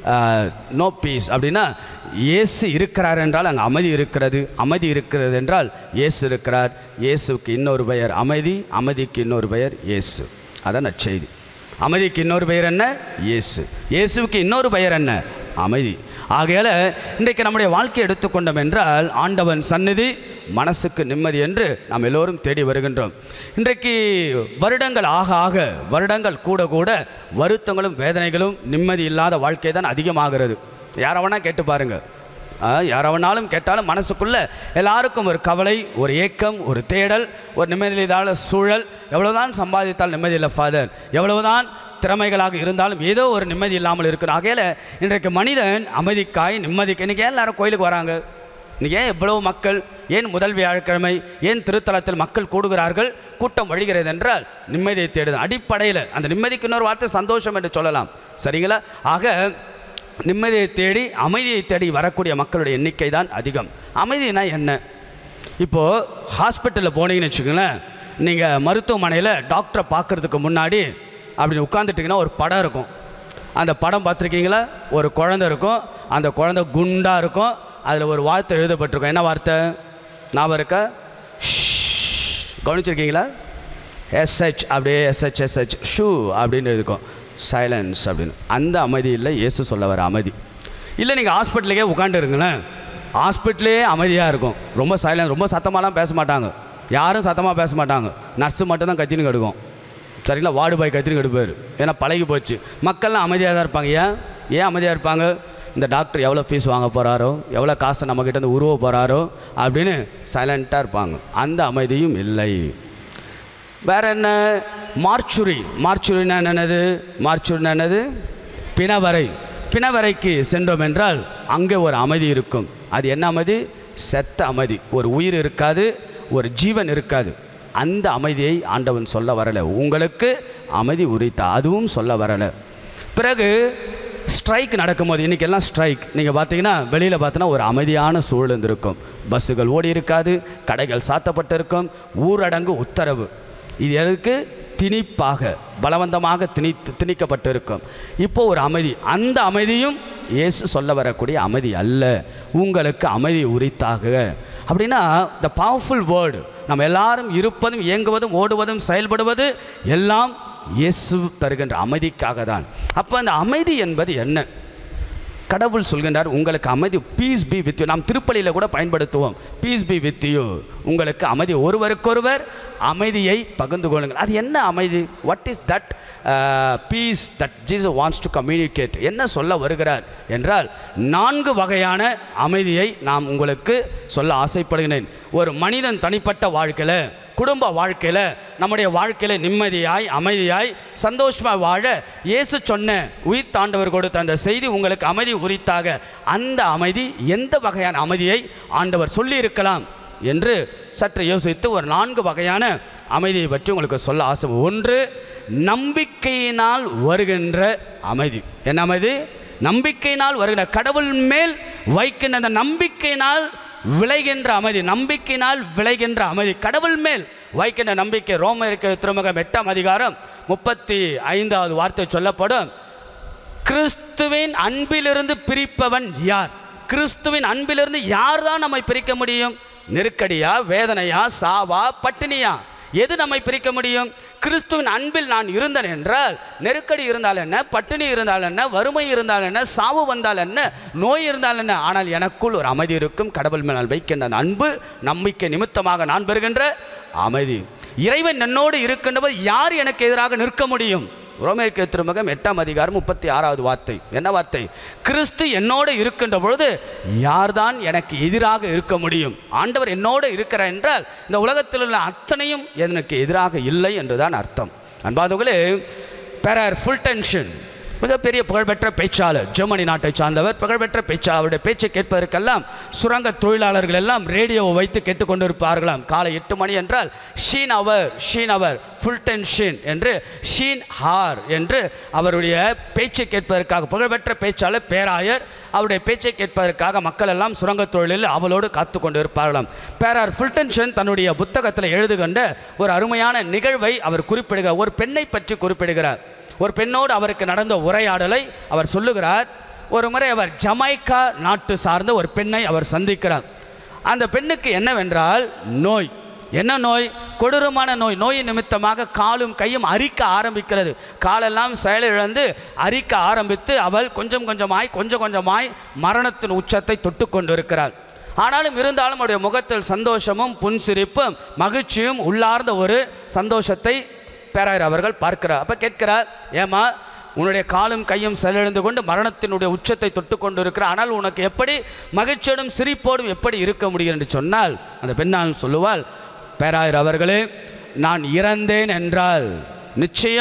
no peace அப்படின்னா இயேசு இருக்கிறார் என்றால் அங்கே அமைதி இருக்கிறது அமைதி இருக்கிறது என்றால் இயேசு இருக்கிறார் இயேசுக்கு இன்னொரு பெயர் அமைதி அமைதிக்கு இன்னொரு பெயர் இயேசு அதான் நற்செய்தி அமைதிக்கு இன்னொரு பெயர் என்ன இயேசு இயேசுவுக்கு இன்னொரு பெயர் என்ன அமைதி ஆகையால் இன்றைக்கு நம்முடைய வாழ்க்கையை எடுத்துக்கொண்டோம் என்றால் ஆண்டவன் சந்நிதி மனசுக்கு நிம்மதி என்று நாம் எல்லோரும் தேடி வருகின்றோம் இன்றைக்கு வருடங்கள் ஆக ஆக வருடங்கள் கூட கூட வருத்தங்களும் வேதனைகளும் நிம்மதி இல்லாத வாழ்க்கை தான் அதிகமாகிறது யாரை வேணால் கேட்டு பாருங்கள் யாரை வேணாலும் கேட்டாலும் மனசுக்குள்ள எல்லாருக்கும் ஒரு கவலை ஒரு ஏக்கம் ஒரு தேடல் ஒரு நிம்மதி இல்லாத சூழல் எவ்வளவுதான் சம்பாதித்தால் நிம்மதி இல்லை ஃபாதர் எவ்வளவுதான் திறமைகளாக இருந்தாலும் ஏதோ ஒரு நிம்மதி இல்லாமல் இருக்கணும் ஆகையால் இன்றைக்கு மனிதன் அமைதிக்காய் நிம்மதிக்கு இன்றைக்கி ஏன் எல்லாரும் கோயிலுக்கு வராங்க இன்னைக்கு ஏன் இவ்வளவு மக்கள் ஏன் முதல் வியாழக்கிழமை ஏன் திருத்தலத்தில் மக்கள் கூடுகிறார்கள் கூட்டம் வழிகிறது என்றால் நிம்மதியை தேடுது அடிப்படையில் அந்த நிம்மதிக்கு இன்னொரு வார்த்தை சந்தோஷம் என்று சொல்லலாம் சரிங்களா ஆக நிம்மதியை தேடி அமைதியை தேடி வரக்கூடிய மக்களுடைய எண்ணிக்கை தான் அதிகம் அமைதினா என்ன இப்போது ஹாஸ்பிட்டலில் போனீங்கன்னு வச்சுக்கோங்களேன் நீங்கள் மருத்துவமனையில் டாக்டரை பார்க்குறதுக்கு முன்னாடி அப்படி உட்காந்துட்டிங்கன்னா ஒரு படம் இருக்கும் அந்த படம் பார்த்துருக்கீங்களா ஒரு குழந்தை இருக்கும் அந்த குழந்தை குண்டாக இருக்கும் அதில் ஒரு வார்த்தை எழுதப்பட்டிருக்கும் என்ன வார்த்தை ஞாபகம் இருக்கா ஷ். கவனிச்சிருக்கீங்களா எஸ்ஹெச் அப்படியே எஸ்ஹெச் எஸ்ஹெச் ஷூ அப்படின்னு இருக்கும் சைலன்ஸ் அப்படின்னு அந்த அமைதி இல்லை இயேசு சொல்ல வர அமைதி இல்லை நீங்கள் ஹாஸ்பிட்டலுக்கே உட்காந்துருங்களேன் ஹாஸ்பிட்டலே அமைதியாக இருக்கும் ரொம்ப சைலன்ஸ் ரொம்ப சத்தமாலாம் பேச மாட்டாங்க யாரும் சத்தமாக பேச மாட்டாங்க நர்ஸு மட்டும்தான் கத்தின்னு கெடுக்கும் சரிங்களா வார்டு பாய் கத்தின்னு கெடுப்பார் ஏன்னா பழகி போச்சு மக்கள்லாம் அமைதியாக தான் இருப்பாங்க ஏன் ஏன் அமைதியாக இருப்பாங்க இந்த டாக்டர் எவ்வளோ ஃபீஸ் வாங்க போகிறாரோ எவ்வளோ காசை நம்மக்கிட்ட இருந்து உருவ போகிறாரோ அப்படின்னு சைலண்ட்டாக இருப்பாங்க அந்த அமைதியும் இல்லை வேற என்ன மார்ச்சுரி மார்ச்சுரினா என்னது மார்ச்சுரினா என்னது பிணவரை பிணவரைக்கு சென்றோம் என்றால் அங்கே ஒரு அமைதி இருக்கும் அது என்ன அமைதி செத்த அமைதி ஒரு உயிர் இருக்காது ஒரு ஜீவன் இருக்காது அந்த அமைதியை ஆண்டவன் சொல்ல வரலை உங்களுக்கு அமைதி உரித்தா அதுவும் சொல்ல வரலை பிறகு ஸ்ட்ரைக் நடக்கும்போது இன்றைக்கி எல்லாம் ஸ்ட்ரைக் நீங்கள் பார்த்தீங்கன்னா வெளியில் பார்த்தீங்கன்னா ஒரு அமைதியான சூழல் இருக்கும் பஸ்ஸுகள் ஓடி இருக்காது கடைகள் சாத்தப்பட்டிருக்கும் ஊரடங்கு உத்தரவு இது எதுக்கு திணிப்பாக பலவந்தமாக திணி திணிக்கப்பட்டிருக்கும் இப்போ ஒரு அமைதி அந்த அமைதியும் இயேசு சொல்ல வரக்கூடிய அமைதி அல்ல உங்களுக்கு அமைதி உரித்தாக அப்படின்னா த பவர்ஃபுல் வேர்டு நம்ம எல்லாரும் இருப்பதும் இயங்குவதும் ஓடுவதும் செயல்படுவது எல்லாம் இயேசு தருகின்ற அமைதிக்காக தான் அப்போ அந்த அமைதி என்பது என்ன கடவுள் சொல்கின்றார் உங்களுக்கு அமைதி பீஸ் பி வித் யூ நாம் திருப்பலியில் கூட பயன்படுத்துவோம் பீஸ் பி வித் யூ உங்களுக்கு அமைதி ஒருவருக்கொருவர் அமைதியை பகிர்ந்து கொள்ளுங்கள் அது என்ன அமைதி what is that peace that Jesus wants to communicate என்ன சொல்ல வருகிறார் என்றால் நான்கு வகையான அமைதியை நாம் உங்களுக்கு சொல்ல ஆசைப்படுகிறேன் ஒரு மனிதன் தனிப்பட்ட வாழ்க்கையில் குடும்ப வாழ்க்கையில் நம்முடைய வாழ்க்கையில் நிம்மதியாய் அமைதியாய் சந்தோஷமாக வாழ இயேசு சொன்ன உயிர் தாண்டவர் கொடுத்த அந்த செய்தி உங்களுக்கு அமைதி உரித்தாக அந்த அமைதி எந்த வகையான அமைதியை ஆண்டவர் சொல்லியிருக்கலாம் என்று சற்று யோசித்து ஒரு நான்கு வகையான அமைதியை பற்றி உங்களுக்கு சொல்ல ஆசை ஒன்று நம்பிக்கையினால் வருகின்ற அமைதி என்ன அமைதி நம்பிக்கையினால் வருகின்ற கடவுள் மேல் வைக்கின்ற அந்த நம்பிக்கையினால் விளைகின்ற அமைதி நம்பிக்கையினால் விளைகின்ற அமைதி கடவுள் மேல் வைக்கின்ற நம்பிக்கை ரோம இருக்கிற திருமுகம் எட்டாம் அதிகாரம் முப்பத்தி ஐந்தாவது வார்த்தை சொல்லப்படும் கிறிஸ்துவின் அன்பிலிருந்து பிரிப்பவன் யார் கிறிஸ்துவின் அன்பிலிருந்து யார் தான் நம்மை பிரிக்க முடியும் நெருக்கடியா வேதனையா சாவா பட்டினியா எது நம்மை பிரிக்க முடியும் கிறிஸ்துவின் அன்பில் நான் இருந்தேன் என்றால் நெருக்கடி இருந்தால் என்ன பட்டினி இருந்தால் என்ன வறுமை இருந்தால் என்ன சாவு வந்தால் என்ன நோய் இருந்தால் என்ன ஆனால் எனக்குள் ஒரு அமைதி இருக்கும் கடவுள் மேல் நான் வைக்கின்ற அந்த அன்பு நம்பிக்கை நிமித்தமாக நான் பெறுகின்ற அமைதி இறைவன் என்னோடு இருக்கின்றவர் யார் எனக்கு எதிராக நிற்க முடியும் ரோமேற்கு திருமுகம் எட்டாம் அதிகாரம் முப்பத்தி ஆறாவது வார்த்தை என்ன வார்த்தை கிறிஸ்து என்னோடு இருக்கின்ற பொழுது யார்தான் எனக்கு எதிராக இருக்க முடியும் ஆண்டவர் என்னோடு இருக்கிறார் என்றால் இந்த உலகத்தில் உள்ள அத்தனையும் எனக்கு எதிராக இல்லை என்றுதான் அர்த்தம் அன்பாதவர்களே பெரர் ஃபுல் டென்ஷன் மிகப்பெரிய புகழ்பெற்ற பேச்சாளர் ஜெர்மனி நாட்டை சார்ந்தவர் புகழ்பெற்ற பேச்சாளர் அவருடைய பேச்சை கேட்பதற்கெல்லாம் சுரங்க தொழிலாளர்கள் எல்லாம் ரேடியோவை வைத்து கேட்டுக்கொண்டிருப்பார்களாம் காலை எட்டு மணி என்றால் ஷீன் அவர் ஷீன் அவர் ஃபுல் டென்ஷன் என்று ஷீன் ஹார் என்று அவருடைய பேச்சை கேட்பதற்காக புகழ்பெற்ற பேச்சாளர் பேராயர் அவருடைய பேச்சை கேட்பதற்காக மக்கள் எல்லாம் சுரங்கத் தொழிலில் அவளோடு காத்து கொண்டு இருப்பார்களாம் பேரார் ஃபுல்டன்ஷன் தன்னுடைய புத்தகத்தில் எழுதுகின்ற ஒரு அருமையான நிகழ்வை அவர் குறிப்பிடுகிறார் ஒரு பெண்ணை பற்றி குறிப்பிடுகிறார் ஒரு பெண்ணோடு அவருக்கு நடந்த உரையாடலை அவர் சொல்லுகிறார் ஒரு முறை அவர் ஜமைக்கா நாட்டு சார்ந்த ஒரு பெண்ணை அவர் சந்திக்கிறார் அந்த பெண்ணுக்கு என்னவென்றால் நோய் என்ன நோய் கொடூரமான நோய் நோயின் நிமித்தமாக காலும் கையும் அரிக்க ஆரம்பிக்கிறது காலெல்லாம் செயலிழந்து அரிக்க ஆரம்பித்து அவள் கொஞ்சம் கொஞ்சமாய் கொஞ்சம் கொஞ்சமாய் மரணத்தின் உச்சத்தை தொட்டு கொண்டிருக்கிறாள் ஆனாலும் இருந்தாலும் அவருடைய முகத்தில் சந்தோஷமும் புன்சிரிப்பும் மகிழ்ச்சியும் உள்ளார்ந்த ஒரு சந்தோஷத்தை பேராயர் அவர்கள் பார்க்கிறார் அப்போ கேட்கிறார் ஏமா உன்னுடைய காலும் கையும் செயலிழந்து கொண்டு மரணத்தினுடைய உச்சத்தை தொட்டு கொண்டு இருக்கிற ஆனால் உனக்கு எப்படி மகிழ்ச்சியோடும் சிரிப்போடும் எப்படி இருக்க முடியும் என்று சொன்னால் அந்த பெண்ணால் சொல்லுவாள் பேராயர் அவர்களே நான் இறந்தேன் என்றால் நிச்சயம்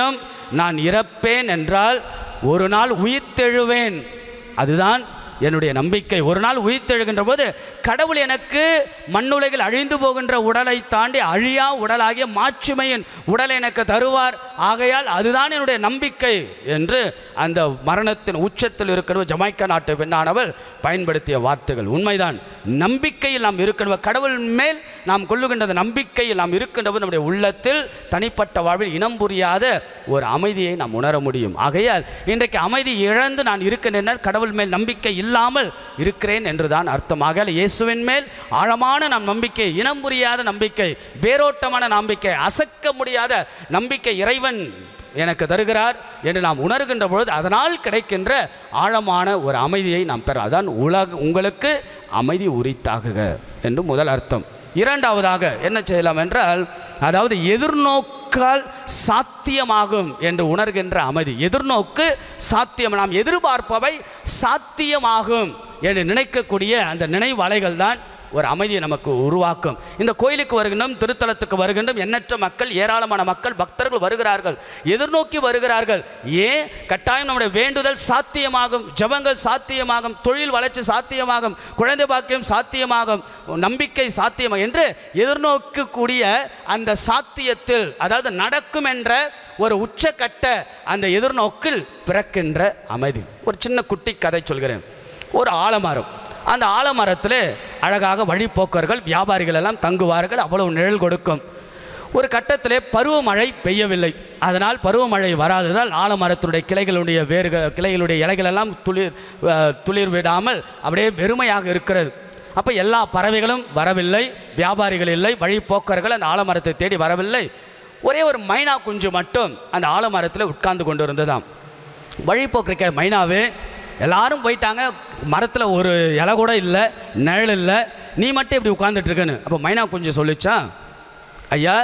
நான் இறப்பேன் என்றால் ஒரு நாள் உயிர்த்தெழுவேன் அதுதான் என்னுடைய நம்பிக்கை ஒரு நாள் உயிர்த்தெழுகின்ற போது கடவுள் எனக்கு மண்ணுலகில் அழிந்து போகின்ற உடலை தாண்டி அழியா உடலாகிய மாட்சிமையின் உடலை எனக்கு தருவார் ஆகையால் அதுதான் என்னுடைய நம்பிக்கை என்று அந்த மரணத்தின் உச்சத்தில் இருக்கிற ஜமைக்கா நாட்டு பெண்ணானவள் பயன்படுத்திய வார்த்தைகள் உண்மைதான் நம்பிக்கையில் நாம் இருக்கின்ற கடவுள் மேல் நாம் கொள்ளுகின்ற நம்பிக்கையில் நாம் இருக்கின்ற நம்முடைய உள்ளத்தில் தனிப்பட்ட வாழ்வில் இனம் புரியாத ஒரு அமைதியை நாம் உணர முடியும் ஆகையால் இன்றைக்கு அமைதி இழந்து நான் இருக்கின்றேன் கடவுள் மேல் நம்பிக்கை இல்லாமல் இருக்கிறேன் என்றுதான் அர்த்தமாக இயேசுவின் மேல் ஆழமான நம் நம்பிக்கை இனம் புரியாத நம்பிக்கை வேரோட்டமான நம்பிக்கை அசைக்க முடியாத நம்பிக்கை இறைவன் எனக்கு தருகிறார் என்று நாம் உணர்கின்ற பொழுது அதனால் கிடைக்கின்ற ஆழமான ஒரு அமைதியை நாம் பெற அதான் உலக உங்களுக்கு அமைதி உரித்தாகுக என்று முதல் அர்த்தம் இரண்டாவதாக என்ன செய்யலாம் என்றால் அதாவது எதிர்நோக்கால் சாத்தியமாகும் என்று உணர்கின்ற அமைதி எதிர்நோக்கு சாத்தியம் நாம் எதிர்பார்ப்பவை சாத்தியமாகும் என்று நினைக்கக்கூடிய அந்த நினைவலைகள் தான் ஒரு அமைதியை நமக்கு உருவாக்கும் இந்த கோயிலுக்கு வருகின்றோம் திருத்தலத்துக்கு வருகின்றோம் எண்ணற்ற மக்கள் ஏராளமான மக்கள் பக்தர்கள் வருகிறார்கள் எதிர்நோக்கி வருகிறார்கள் ஏன் கட்டாயம் நம்முடைய வேண்டுதல் சாத்தியமாகும் ஜபங்கள் சாத்தியமாகும் தொழில் வளர்ச்சி சாத்தியமாகும் குழந்தை பாக்கியம் சாத்தியமாகும் நம்பிக்கை சாத்தியமாகும் என்று எதிர்நோக்கக்கூடிய அந்த சாத்தியத்தில் அதாவது நடக்கும் என்ற ஒரு உச்சக்கட்ட அந்த எதிர்நோக்கில் பிறக்கின்ற அமைதி ஒரு சின்ன குட்டி கதை சொல்கிறேன் ஒரு ஆலமரம் அந்த ஆலமரத்தில் அழகாக வழிப்போக்கர்கள் வியாபாரிகள் எல்லாம் தங்குவார்கள் அவ்வளவு நிழல் கொடுக்கும் ஒரு கட்டத்திலே பருவமழை பெய்யவில்லை அதனால் பருவமழை வராததால் ஆலமரத்தினுடைய கிளைகளுடைய வேர்கள் கிளைகளுடைய இலைகள் எல்லாம் துளிர் அஹ், துளிர் விடாமல் அப்படியே வெறுமையாக இருக்கிறது அப்போ எல்லா பறவைகளும் வரவில்லை வியாபாரிகள் இல்லை வழிப்போக்கர்கள் அந்த ஆலமரத்தை தேடி வரவில்லை ஒரே ஒரு மைனா குஞ்சு மட்டும் அந்த ஆலமரத்தில் உட்கார்ந்து கொண்டு இருந்ததாம் வழிப்போக்கிருக்க மைனாவே எல்லாரும் போயிட்டாங்க மரத்தில் ஒரு இலை கூட இல்லை நிழல் இல்லை நீ மட்டும் இப்படி உட்கார்ந்துட்டு இருக்கன்னு அப்போ மைனா குஞ்சு சொல்லிச்சா ஐயா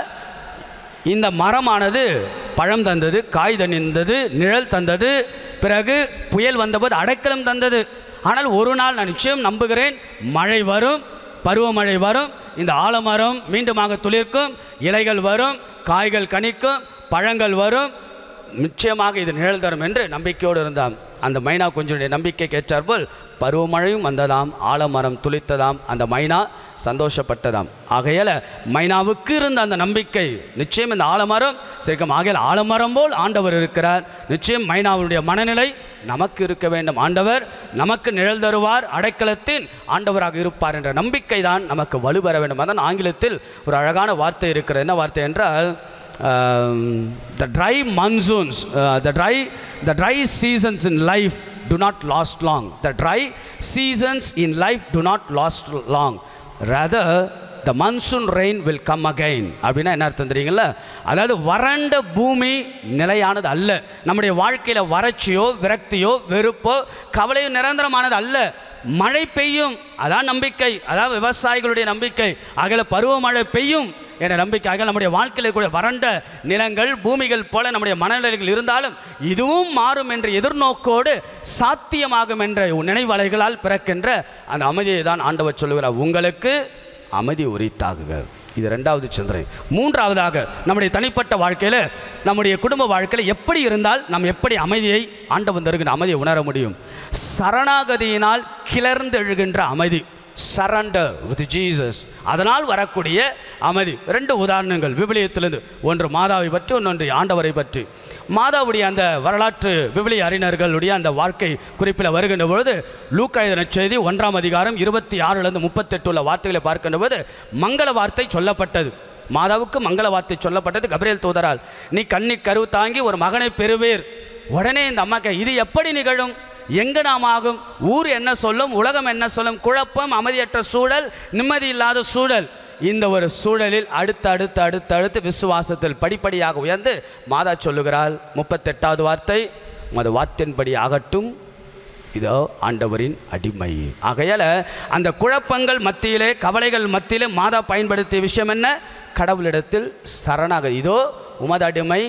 இந்த மரமானது பழம் தந்தது காய் தந்தது நிழல் தந்தது பிறகு புயல் வந்தபோது அடைக்கலம் தந்தது ஆனால் ஒரு நாள் நான் நிச்சயம் நம்புகிறேன் மழை வரும் பருவமழை வரும் இந்த ஆலமரம் மீண்டுமாக துளிர்க்கும் இலைகள் வரும் காய்கள் கனிக்கும் பழங்கள் வரும் நிச்சயமாக இது நிழல் தரும் என்று நம்பிக்கையோடு இருந்தான் அந்த மைனா கொஞ்சனுடைய நம்பிக்கைக்கு ஏற்றாற்போல் பருவமழையும் வந்ததாம் ஆலமரம் துளித்ததாம் அந்த மைனா சந்தோஷப்பட்டதாம் ஆகையால் மைனாவுக்கு இருந்த அந்த நம்பிக்கை நிச்சயம் இந்த ஆலமரம் சேர்க்கும் ஆகையால் ஆலமரம் போல் ஆண்டவர் இருக்கிறார் நிச்சயம் மைனாவுடைய மனநிலை நமக்கு இருக்க வேண்டும் ஆண்டவர் நமக்கு நிழல் தருவார் அடைக்கலத்தின் ஆண்டவராக இருப்பார் என்ற நம்பிக்கை தான் நமக்கு வலுப்பெற வேண்டும் அதான் ஆங்கிலத்தில் ஒரு அழகான வார்த்தை இருக்கிறது என்ன வார்த்தை என்றால் the dry monsoons, uh, the dry, the dry seasons in life do not last long. The dry seasons in life do not last long. Rather, the monsoon rain will come again. அப்படின்னா என்ன அர்த்தம் தெரியுங்களா அதாவது வறண்ட பூமி நிலையானது அல்ல நம்முடைய வாழ்க்கையில் வறட்சியோ விரக்தியோ வெறுப்போ கவலையோ நிரந்தரமானது அல்ல மழை பெய்யும் அதான் நம்பிக்கை அதான் விவசாயிகளுடைய நம்பிக்கை அகல பருவமழை பெய்யும் என்ற நம்பிக்கையாக நம்முடைய வாழ்க்கையில் கூட வறண்ட நிலங்கள் பூமிகள் போல நம்முடைய மனநிலைகள் இருந்தாலும் இதுவும் மாறும் என்ற எதிர்நோக்கோடு சாத்தியமாகும் என்ற நினைவலைகளால் பிறக்கின்ற அந்த அமைதியை தான் ஆண்டவர் சொல்லுகிறார் உங்களுக்கு அமைதி உரித்தாகுக இது ரெண்டாவது சிந்தனை மூன்றாவதாக நம்முடைய தனிப்பட்ட வாழ்க்கையில் நம்முடைய குடும்ப வாழ்க்கையில் எப்படி இருந்தால் நாம் எப்படி அமைதியை ஆண்டவன் தருகின்ற அமைதியை உணர முடியும் சரணாகதியினால் கிளர்ந்து எழுகின்ற அமைதி சரண்டர் வித் ஜீசஸ் அதனால் வரக்கூடிய அமைதி ரெண்டு உதாரணங்கள் விவிலியத்திலிருந்து ஒன்று மாதாவை பற்றி ஒன்றொன்று ஆண்டவரை பற்றி மாதாவுடைய அந்த வரலாற்று விவிலிய அறிஞர்களுடைய அந்த வாழ்க்கை குறிப்பில் வருகின்ற பொழுது லூக்கா எழுதின செய்தி ஒன்றாம் அதிகாரம் இருபத்தி ஆறிலிருந்து முப்பத்தெட்டு உள்ள வார்த்தைகளை பார்க்கின்ற போது மங்கள வார்த்தை சொல்லப்பட்டது மாதாவுக்கு மங்கள வார்த்தை சொல்லப்பட்டது கபிரியல் தூதரால் நீ கண்ணி கரு தாங்கி ஒரு மகனை பெறுவீர் உடனே இந்த அம்மாக்க இது எப்படி நிகழும் எங்கு நாம் ஆகும் ஊர் என்ன சொல்லும் உலகம் என்ன சொல்லும் குழப்பம் அமைதியற்ற சூழல் நிம்மதி இல்லாத சூழல் இந்த ஒரு சூழலில் அடுத்து அடுத்து அடுத்து அடுத்து விசுவாசத்தில் படிப்படியாக உயர்ந்து மாதா சொல்லுகிறாள் முப்பத்தெட்டாவது வார்த்தை மது வார்த்தையின்படி ஆகட்டும் இதோ ஆண்டவரின் அடிமை ஆகையால் அந்த குழப்பங்கள் மத்தியிலே கவலைகள் மத்தியிலே மாதா பயன்படுத்திய விஷயம் என்ன கடவுளிடத்தில் சரணாக இதோ உமது அடிமை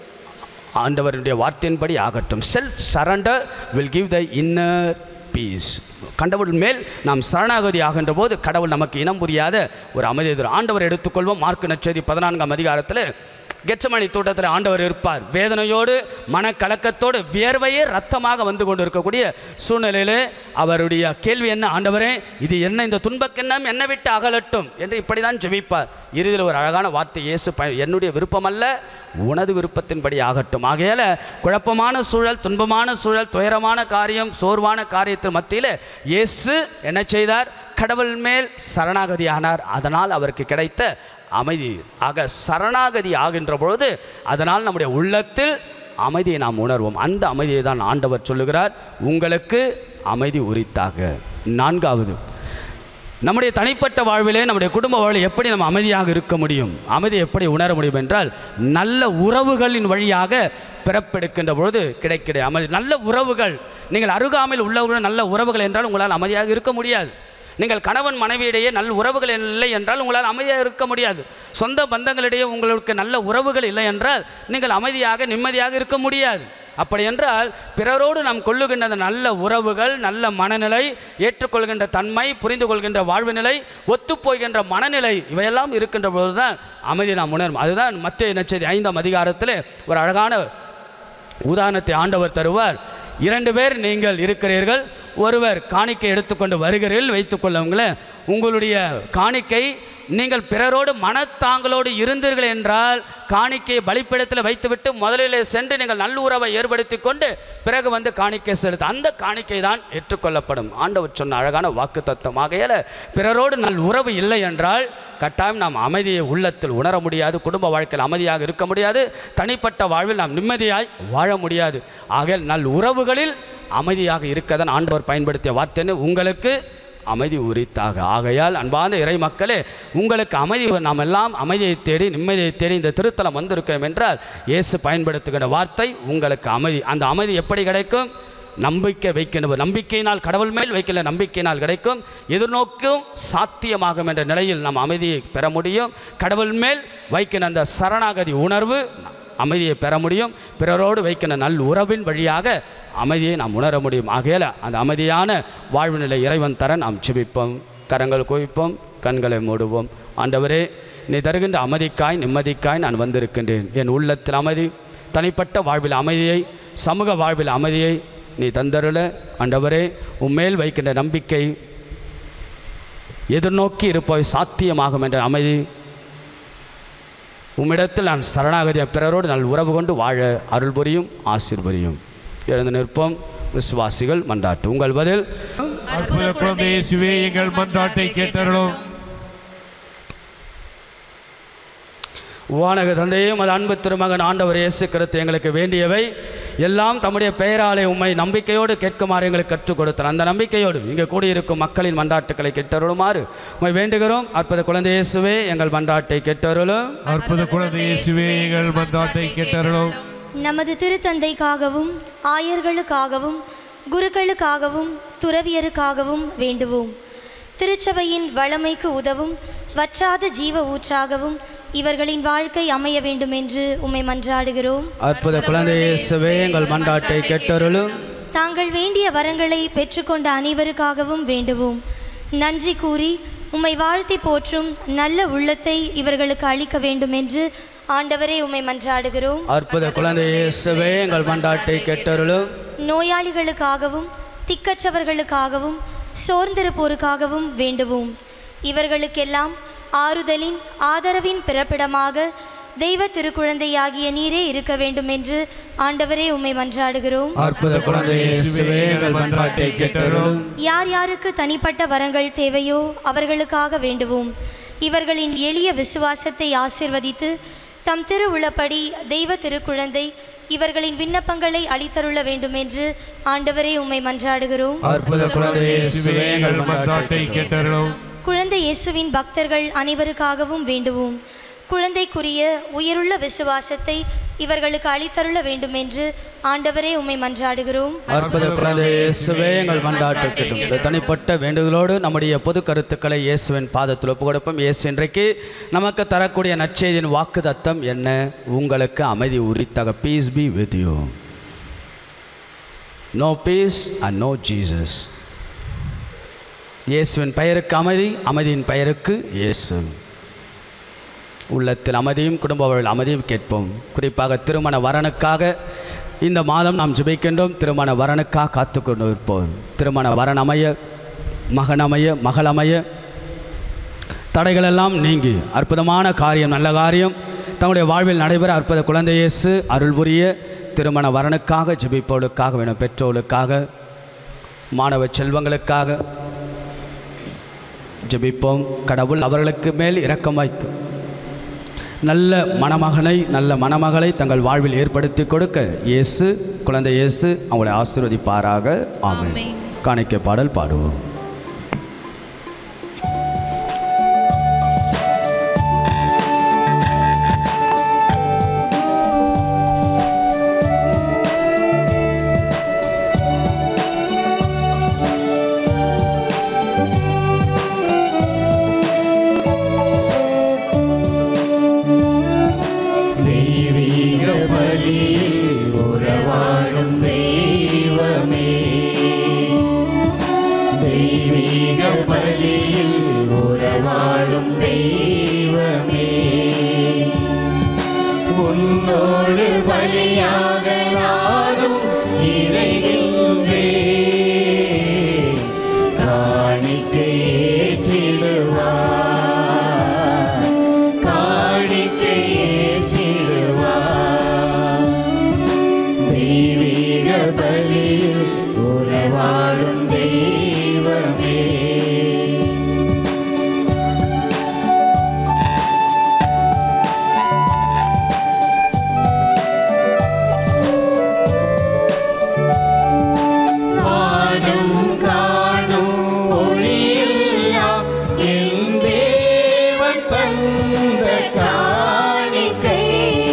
ஆண்டவருடைய வார்த்தையின்படி ஆகட்டும் self surrender will give the inner peace கடவுள் மேல் நாம் சரணாகதி ஆகின்ற போது கடவுள் நமக்கு இனம் புரியாத ஒரு அமைதி தரும் ஆண்டவர் எடுத்துக்கொள்வோம் மார்க் நச்செய்தி பதினான்காம் அதிகாரத்தில் கெச்சமணி தோட்டத்தில் ஆண்டவர் இருப்பார் வேதனையோடு மனக்கலக்கத்தோடு வியர்வையே ரத்தமாக வந்து கொண்டு இருக்கக்கூடிய சூழ்நிலையிலே அவருடைய கேள்வி என்ன ஆண்டவரே இது என்ன இந்த துன்பக்கெண்ணம் என்னை விட்டு அகலட்டும் என்று இப்படி தான் ஜெபிப்பார் இறுதியில் ஒரு அழகான வார்த்தை இயேசு ப- என்னுடைய விருப்பமல்ல உனது விருப்பத்தின்படி ஆகட்டும் ஆகையால் குழப்பமான சூழல் துன்பமான சூழல் துயரமான காரியம் சோர்வான காரியத்தின் மத்தியில் இயேசு என்ன செய்தார் கடவுள் மேல் சரணாகதி ஆனார் அதனால் அவருக்கு கிடைத்த அமைதி ஆக சரணாகதி ஆகின்ற பொழுது அதனால் நம்முடைய உள்ளத்தில் அமைதியை நாம் உணர்வோம் அந்த அமைதியை தான் ஆண்டவர் சொல்லுகிறார் உங்களுக்கு அமைதி உரித்தாக நான்காவது நம்முடைய தனிப்பட்ட வாழ்விலே நம்முடைய குடும்ப வாழ்வில் எப்படி நம்ம அமைதியாக இருக்க முடியும் அமைதி எப்படி உணர முடியும் என்றால் நல்ல உறவுகளின் வழியாக பிறப்பெடுக்கின்ற பொழுது கிடைக்கிற அமைதி நல்ல உறவுகள் நீங்கள் அருகாமையில் உள்ளவர்கள் நல்ல உறவுகள் என்றால் உங்களால் அமைதியாக இருக்க முடியாது நீங்கள் கணவன் மனைவியிடையே நல்ல உறவுகள் இல்லை என்றால் உங்களால் அமைதியாக இருக்க முடியாது சொந்த பந்தங்களிடையே உங்களுக்கு நல்ல உறவுகள் இல்லை என்றால் நீங்கள் அமைதியாக நிம்மதியாக இருக்க முடியாது அப்படி என்றால் பிறரோடு நாம் கொள்ளுகின்ற அந்த நல்ல உறவுகள் நல்ல மனநிலை ஏற்றுக்கொள்கின்ற தன்மை புரிந்து கொள்கின்ற வாழ்வு நிலை ஒத்துப்போகின்ற மனநிலை இவையெல்லாம் இருக்கின்ற பொழுதுதான் அமைதி நாம் உணரும் அதுதான் மத்திய நச்செய்தி ஐந்தாம் அதிகாரத்தில் ஒரு அழகான உதாரணத்தை ஆண்டவர் தருவார் இரண்டு பேர் நீங்கள் இருக்கிறீர்கள் ஒருவர் காணிக்கை எடுத்துக்கொண்டு வருகிறீர்கள் வைத்துக்கொள்ளவங்களேன் உங்களுடைய காணிக்கை நீங்கள் பிறரோடு மனத்தாங்களோடு இருந்தீர்கள் என்றால் காணிக்கையை பலிப்பிடத்தில் வைத்துவிட்டு முதலிலே சென்று நீங்கள் நல்லுறவை ஏற்படுத்தி கொண்டு பிறகு வந்து காணிக்கை செலுத்த அந்த காணிக்கை தான் ஏற்றுக்கொள்ளப்படும் ஆண்டவர் சொன்ன அழகான வாக்கு தத்துவமாகையால் பிறரோடு நல் உறவு இல்லை என்றால் கட்டாயம் நாம் அமைதியை உள்ளத்தில் உணர முடியாது குடும்ப வாழ்க்கையில் அமைதியாக இருக்க முடியாது தனிப்பட்ட வாழ்வில் நாம் நிம்மதியாய் வாழ முடியாது ஆகையால் நல் உறவுகளில் அமைதியாக இருக்கதான் ஆண்டவர் பயன்படுத்திய வார்த்தைன்னு உங்களுக்கு அமைதி உரித்தாக ஆகையால் அன்பார்ந்த இறை மக்களே உங்களுக்கு அமைதி நாம் எல்லாம் அமைதியை தேடி நிம்மதியை தேடி இந்த திருத்தலம் வந்திருக்கிறோம் என்றால் இயேசு பயன்படுத்துகிற வார்த்தை உங்களுக்கு அமைதி அந்த அமைதி எப்படி கிடைக்கும் நம்பிக்கை வைக்கின்ற நம்பிக்கையினால் கடவுள் மேல் வைக்கிற நம்பிக்கையினால் கிடைக்கும் எதிர்நோக்கும் சாத்தியமாகும் என்ற நிலையில் நாம் அமைதியை பெற முடியும் கடவுள் மேல் வைக்கிற அந்த சரணாகதி உணர்வு அமைதியை பெற முடியும் பிறரோடு வைக்கிற நல் உறவின் வழியாக அமைதியை நாம் உணர முடியும் ஆகையால் அந்த அமைதியான வாழ்வு நிலை இறைவன் தர நாம் செபிப்போம் கரங்கள் குவிப்போம் கண்களை மூடுவோம் ஆண்டவரே நீ தருகின்ற அமைதிக்காய் நிம்மதிக்காய் நான் வந்திருக்கின்றேன் என் உள்ளத்தில் அமைதி தனிப்பட்ட வாழ்வில் அமைதியை சமூக வாழ்வில் அமைதியை நீ தந்தருள ஆண்டவரே உம்மேல் வைக்கின்ற நம்பிக்கை எதிர்நோக்கி இருப்பவை சாத்தியமாகும் என்ற அமைதி உம்மிடத்தில் நான் சரணாகதிய பிறரோடு நல் உறவு கொண்டு வாழ அருள் புரியும் ஆசீர் புரியும் எழுந்து நிற்போம் விசுவாசிகள் மன்றாட்டு உங்கள் பதில் அற்புத குழந்தை இயேசுவே எங்கள் மன்றாட்டை கேட்டருளும் வானக தந்தையும் அது அன்பு திருமகன் ஆண்டவர் இயேசு கிறிஸ்து எங்களுக்கு வேண்டியவை எல்லாம் தம்முடைய பெயராலே உம்மை நம்பிக்கையோடு கேட்குமாறு எங்களுக்கு கற்றுக் கொடுத்தார் அந்த நம்பிக்கையோடு இங்கே கூடியிருக்கும் மக்களின் மன்றாட்டுக்களை கேட்டருளுமாறு உம்மை வேண்டுகிறோம் அற்புத குழந்தை இயேசுவே எங்கள் மன்றாட்டை கேட்டருளும் அற்புத குழந்தை இயேசுவே எங்கள் மன்றாட்டை கேட்டருளும் நமது திருத்தந்தைக்காகவும் ஆயர்களுக்காகவும் குருக்களுக்காகவும் துறவியருக்காகவும் வேண்டுவோம் திருச்சபையின் வளமைக்கு உதவும் வற்றாத ஜீவ ஊற்றாகவும் இவர்களின் வாழ்க்கை அமைய வேண்டும் என்று உம்மை மன்றாடுகிறோம் அற்புத குழந்தை இயேசுவே எங்கள் மன்றாட்டை கேட்டருளும் தாங்கள் வேண்டிய வரங்களை பெற்றுக்கொண்ட அனைவருக்காகவும் வேண்டுவோம் நன்றி கூறி உம்மை வாழ்த்தி போற்றும் நல்ல உள்ளத்தை இவர்களுக்கு அளிக்க வேண்டும் என்று ஆண்டவரே உம்மை மன்றாடுகிறோம் அற்புத குழந்தை இயேசுவே எங்கள் மன்றாட்டை கேட்டருளும் நோயாளிகளுக்காகவும் திக்கற்றவர்களுக்காகவும் சோர்ந்திருப்போருக்காகவும் வேண்டுவோம் இவர்களுக்கெல்லாம் ஆறுதலின் ஆதரவின் பிறப்பிடமாக தெய்வ திருக்குழந்தையாகிய நீரே இருக்க வேண்டும் என்று ஆண்டவரே உம்மை மன்றாடுகிறோம் அற்புத குழந்தை இயேசுவே எங்கள் மன்றாட்டை கேட்டருளும் யார் யாருக்கு தனிப்பட்ட வரங்கள் தேவையோ அவர்களுக்காக வேண்டுவோம் இவர்களின் எளிய விசுவாசத்தை ஆசிர்வதித்து தம் திரு உள்ளபடி தெய்வ திருக்குழந்தை இவர்களின் விண்ணப்பங்களை அளித்தருள வேண்டும் என்று ஆண்டவரே உம்மை மன்றாடுகிறோம் அற்புத குழந்தை இயேசுவே எங்கள் மன்றாட்டை கேட்டருளும் குழந்தை இயேசுவின் பக்தர்கள் அனைவருக்காகவும் வேண்டுவோம் குழந்தைக்குரிய உயிருள்ள விசுவாசத்தை இவர்களுக்கு அளித்தருள வேண்டும் என்று ஆண்டவரே உம்மை மன்றாடுகிறோம் அற்புத குழந்தை இயேசுவே எங்கள் மன்றாட்டு கேட்டும் இந்த தனிப்பட்ட வேண்டுதலோடு நம்முடைய பொது கருத்துக்களை இயேசுவின் பாதத்தில் ஒப்பு கொடுப்போம் இயேசு இன்றைக்கு நமக்கு தரக்கூடிய நற்செய்தியின் வாக்கு தத்தம் என்ன உங்களுக்கு அமைதி உரித்தக peace be with you no peace and no Jesus இயேசுவின் பெயருக்கு அமைதி அமைதியின் பெயருக்கு இயேசு உள்ளத்தில் அமைதியும் குடும்ப வாழ்வில் அமைதியும் கேட்போம் குறிப்பாக திருமண வரனுக்காக இந்த மாதம் நாம் ஜெபிக்கின்றோம் திருமண வரனுக்காக காத்து கொண்டு இருப்போம் திருமண வரன் அமைய மகன் அமைய மகள் அமைய தடைகளெல்லாம் நீங்கி அற்புதமான காரியம் நல்ல காரியம் தங்களுடைய வாழ்வில் நடைபெற அற்புத குழந்தை இயேசு அருள் புரிய திருமண வரனுக்காக ஜெபிப்பவர்களுக்காக வேணும் பெற்றோர்களுக்காக மாணவ செல்வங்களுக்காக ஜெபிப்போம் கடவுள் அவர்களுக்கு மேல் இரக்கம் வைத்து நல்ல மணமகனை நல்ல மணமகளை தங்கள் வாழ்வில் ஏற்படுத்தி கொடுக்க இயேசு குழந்தை இயேசு அவங்களை ஆசீர்வதிப்பாராக ஆமென் காணிக்கை பாடல் பாடுவோம் தெய்வீக பலியில் உறவாடும் தெய்வமே தெய்வீக பலியில் உறவாடும் தெய்வமே உன்னோடு பலியாக நானும் இறைகின்றே காணிக்கை ஏற்றிடுவார் காணிக்கை ஏற்றிடுவார் தெய்வீக பலியில் உறவாடும் தெய்வமே வானம் காணும் ஒளியெல்லாம் என் தேவன் தந்த காணிக்கை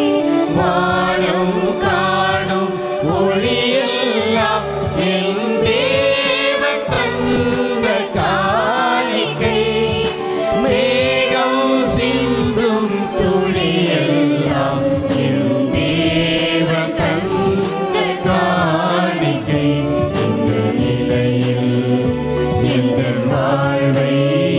வானம் காணும் ஒளியெல்லாம் என் தேவன் தந்த காணிக்கை மேகம் சிந்தும் துளியெல்லாம் என் தேவன் தந்த காணிக்கை இந்த நிலையில் எங்கள் வாழ்வை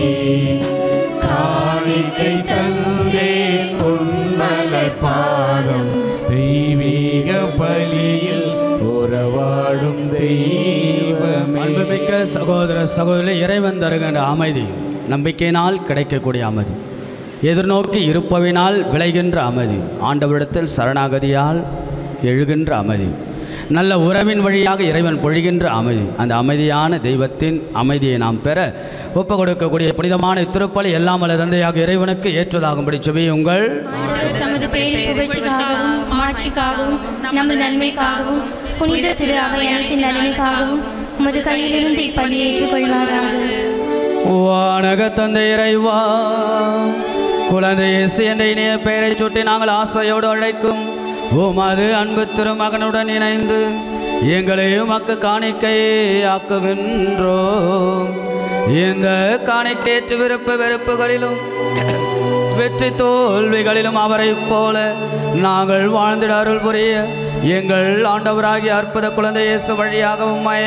காணிக்கை தந்தே உன்மலர் பாதம் தெய்வீக பலியில் உறவாடும் தெய்வமே அன்புமிக்க சகோதர சகோதரி இறைவன் தருகின்ற அமைதி நம்பிக்கையினால் கிடைக்கக்கூடிய அமைதி எதிர்நோக்கி இருப்பவினால் விளைகின்ற அமைதி ஆண்டவரிடத்தில் சரணாகதியால் எழுகின்ற அமைதி நல்ல உறவின் வழியாக இறைவன் பொழிகின்ற அமைதி அந்த அமைதியான தெய்வத்தின் அமைதியை நாம் பெற ஒப்பு கொடுக்கக்கூடிய புனிதமான திருப்பலி எல்லாம் வல்ல தந்தையாக இறைவனுக்கு ஏற்றதாகும்படி செவியுங்கள் தமது பேரின் புகழ்ச்சிக்காகவும் ஆட்சிக்காகவும் நமது நன்மைக்காகவும் புனித திரு அவை அனைத்தின் நன்மைக்காகவும் உமது கையிலிருந்து இப்பள்ளி ஏற்றுக்கொள்வாராக வானக தந்தை இறைவா குழந்தை இயேசு என்ற இனிய பெயரை சுட்டி நாங்கள் ஆசையோடு அழைக்கும் உமது அன்பு திருமகனுடன் இணைந்து எங்களையும் அக்கு காணிக்கையை ஆக்குகின்றோம் இந்த காணிக்கையற்ற விருப்பு வெறுப்புகளிலும் வெற்றி தோல்விகளிலும் அவரைப் போல நாங்கள் வாழ்ந்திட அருள் புரிய எங்கள் ஆண்டவராகிய அற்புத குழந்தை இயேசு வழியாக உம்மை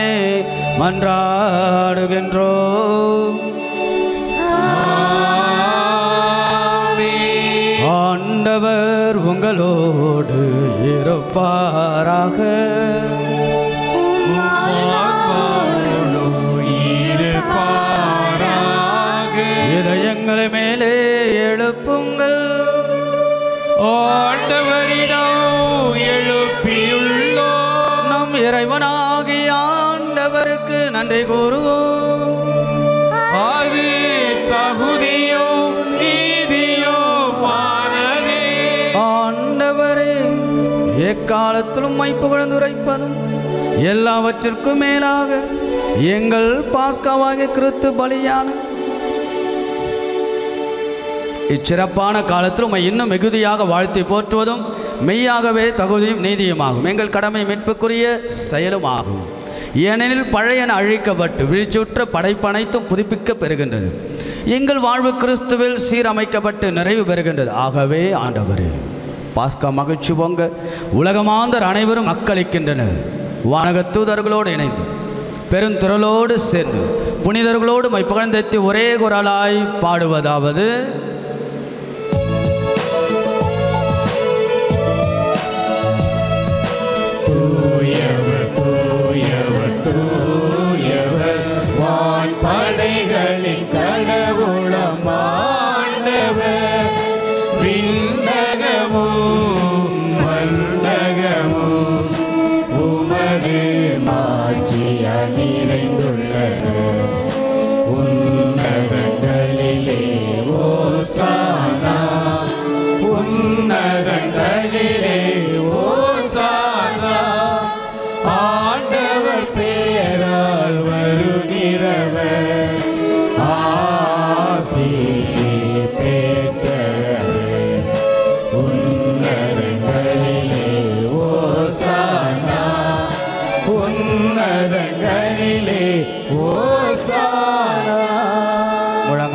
மன்றாடுகின்றோம் ஆண்டவர் உங்களோடு இருப்பாராக இதயங்களை மேலே எழுப்புங்கள் ஆண்டவரிடம் எழுப்பியுள்ளோ நம் இறைவனாகிய ஆண்டவருக்கு நன்றி கூறுவோம் அது தகுதியோ நீதியோ பாரதே ஆண்டவரே எக்காலத்திலும் மைப்புகழ்ந்துரைப்பதும் எல்லாவற்றிற்கும் மேலாக எங்கள் பாஸ்காவாகிய கிறிஸ்து பலியான இச்சிறப்பான காலத்தில் உம்மை இன்னும் மிகுதியாக வாழ்த்தி போற்றுவதும் மெய்யாகவே தகுதியும் நீதியுமாகும் எங்கள் கடமை மீட்புக்குரிய செயலுமாகும் ஏனெனில் பழையன அழிக்கப்பட்டு வீழ்ச்சியுற்ற படைப்பனைத்தும் புதுப்பிக்க பெறுகின்றது எங்கள் வாழ்வு கிறிஸ்துவில் சீரமைக்கப்பட்டு நிறைவு பெறுகின்றது ஆகவே ஆண்டவரே பாஸ்கா மகிழ்ச்சி பொங்க உலகமாந்தர் அனைவரும் அக்களிக்கின்றனர் வானகத் தூதர்களோடு இணைந்து பெருந்திரளோடு சேர்ந்து புனிதர்களோடு மை புகழ்ந்தெத்தி ஒரே குரலாய் பாடுவதாவது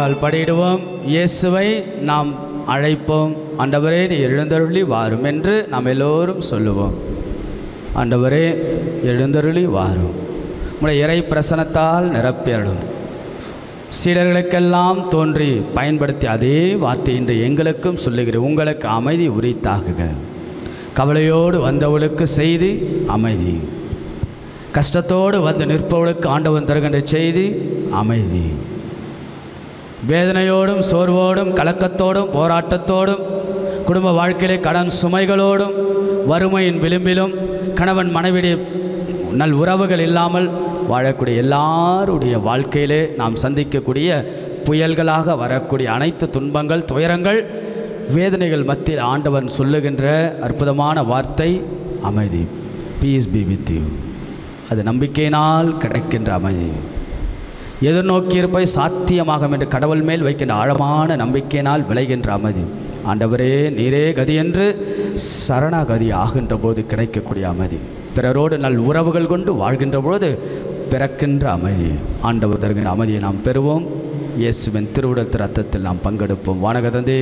முழங்கால் படியிடுவோம் இயேசுவை நாம் அழைப்போம் ஆண்டவரே நீ எழுந்தருளி வாரும் என்று நாம் எல்லோரும் சொல்லுவோம் ஆண்டவரே எழுந்தருளி வாரும் உடைய இறை பிரசனத்தால் நிரப்பியலும் சீடர்களுக்கெல்லாம் தோன்றி பயன்படுத்தி அதே வார்த்தை இன்று எங்களுக்கும் சொல்லுகிறேன் உங்களுக்கு அமைதி உரித்தாகுக கவலையோடு வந்தவளுக்கு செய்தி அமைதி கஷ்டத்தோடு வந்து நிற்பவளுக்கு ஆண்டவன் தருகின்ற செய்தி அமைதி வேதனையோடும் சோர்வோடும் கலக்கத்தோடும் போராட்டத்தோடும் குடும்ப வாழ்க்கையிலே கடன் சுமைகளோடும் வறுமையின் விளிம்பிலும் கணவன் மனைவிடைய நல் உறவுகள் இல்லாமல் வாழக்கூடிய எல்லாருடைய வாழ்க்கையிலே நாம் சந்திக்கக்கூடிய புயல்களாக வரக்கூடிய அனைத்து துன்பங்கள் துயரங்கள் வேதனைகள் மத்தியில் ஆண்டவன் சொல்லுகின்ற அற்புதமான வார்த்தை அமைதி பீஸ் பி வித் யூ அது நம்பிக்கையினால் கிடைக்கின்ற அமைதி எதிர்நோக்கி இருப்பை சாத்தியமாகும் என்று கடவுள் மேல் வைக்கின்ற ஆழமான நம்பிக்கையினால் விளைகின்ற அமைதி ஆண்டவரே நீரே கதி என்று சரணாகதி ஆகின்ற போது கிடைக்கக்கூடிய அமைதி பிறரோடு நல் உறவுகள் கொண்டு வாழ்கின்ற பொழுது பிறக்கின்ற அமைதி ஆண்டவர் தருகின்ற அமைதியை நாம் பெறுவோம் இயேசுவின் திருவுடத்து ரத்தத்தில் நாம் பங்கெடுப்போம் வானகதந்தே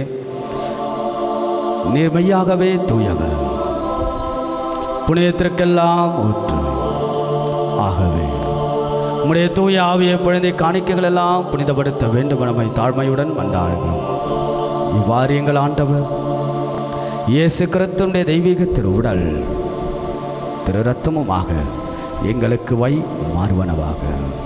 நீர் மெய்யாகவே தூயவர் புனிதத்திற்கெல்லாம் ஊற்று ஆகவே உம்முடைய தூய ஆவியை குழந்தை காணிக்கைகள் எல்லாம் புனிதப்படுத்த வேண்டும் நம்மை தாழ்மையுடன் மன்றாடுகிறோம் இவ்வாறு எங்கள் ஆண்டவர் இயேசு கிறிஸ்துடைய தெய்வீக திருவுடல் திரு ரத்தமுமாக எங்களுக்கு வை மாறுவனவாக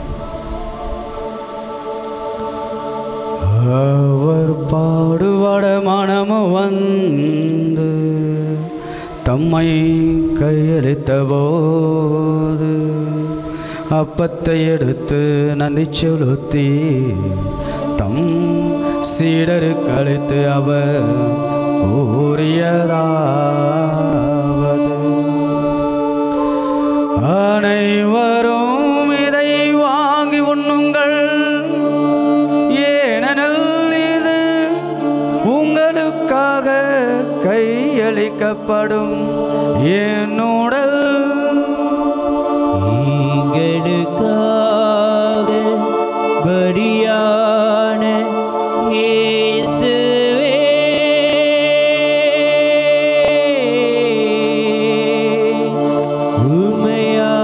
அவர் பாடுபட மனமும் வந்து தம்மை கையளித்த போது அப்பத்தை எடுத்து நன்றி செலுத்தி தம் சீடருக்கு அளித்து அவர் கூறியதாவது அனைவரும் இதை வாங்கி உண்ணுங்கள் ஏனெனில் இது உங்களுக்காக கையளிக்கப்படும் என்னுடல் எங்களுக்காக பலியான இயேசுவே உம்மை